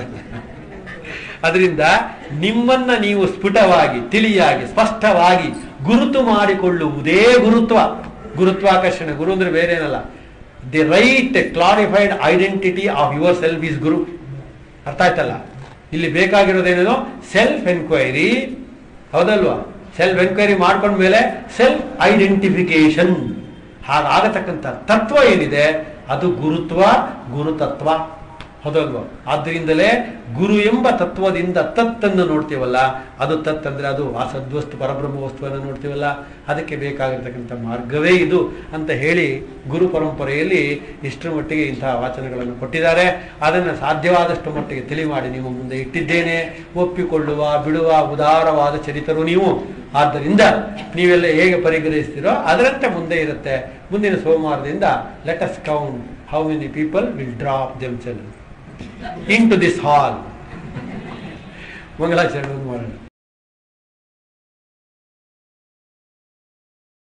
ಅದರಿಂದ ನಿಮ್ಮನ್ನ ನೀವು ಸ್ಫುಟವಾಗಿ ತಿಳಿಯಾಗಿ ಸ್ಪಷ್ಟವಾಗಿ ಗುರುತು ಮಾಡಿಕೊಳ್ಳುವುದೇ ಗುರುತ್ವ ಗುರುತ್ವಾಕರ್ಷಣೆ ಗುರು ಅಂದ್ರೆ ಬೇರೆ ಏನಲ್ಲ the right clarified identity of your self is ಗುರು ಅರ್ಥ ಆಯ್ತಲ್ಲ ಇಲ್ಲಿ ಬೇಕಾಗಿರೋದೇನೇನೋ ಸೆಲ್ಫ್ ಎನ್ಕ್ವೈರಿ ಹೌದಲ್ವಾ ಸೆಲ್ಫ್ ಎನ್ಕ್ವೈರಿ ಮಾಡ್ಕೊಂಡ್ಮೇಲೆ ಸೆಲ್ಫ್ ಐಡೆಂಟಿಫಿಕೇಶನ್ ಹಾಗಾಗತಕ್ಕಂಥ ತತ್ವ ಏನಿದೆ ಅದು ಗುರುತ್ವ ಗುರುತತ್ವ ಹೌದಲ್ವ ಆದ್ದರಿಂದಲೇ ಗುರು ಎಂಬ ತತ್ವದಿಂದ ತತ್ತನ್ನು ನೋಡ್ತೀವಲ್ಲ ಅದು ತತ್ ಅಂದ್ರೆ ಅದು ಆ ಸದ್ವಸ್ತು ಪರಬ್ರಹ್ಮ ವಸ್ತುವನ್ನು ನೋಡ್ತೀವಲ್ಲ ಅದಕ್ಕೆ ಬೇಕಾಗಿರ್ತಕ್ಕಂಥ ಮಾರ್ಗವೇ ಇದು ಅಂತ ಹೇಳಿ ಗುರು ಪರಂಪರೆಯಲ್ಲಿ ಇಷ್ಟರ ಮಟ್ಟಿಗೆ ಇಂತಹ ವಾಚನಗಳನ್ನು ಕೊಟ್ಟಿದ್ದಾರೆ ಅದನ್ನು ಸಾಧ್ಯವಾದಷ್ಟು ಮಟ್ಟಿಗೆ ತಿಳಿ ಮಾಡಿ ನಿಮ್ಮ ಮುಂದೆ ಇಟ್ಟಿದ್ದೇನೆ ಒಪ್ಪಿಕೊಳ್ಳುವ ಬಿಡುವ ಉದಾರವಾದ ಚರಿತರು ನೀವು ಆದ್ದರಿಂದ ನೀವೆಲ್ಲ ಹೇಗೆ ಪರಿಗ್ರಹಿಸ್ತೀರೋ ಅದರಂತೆ ಮುಂದೆ ಇರುತ್ತೆ ಮುಂದಿನ ಸೋಮವಾರದಿಂದ let us count how many people will drop themselves into this hall ಮಂಗಳಾಚರಣೆ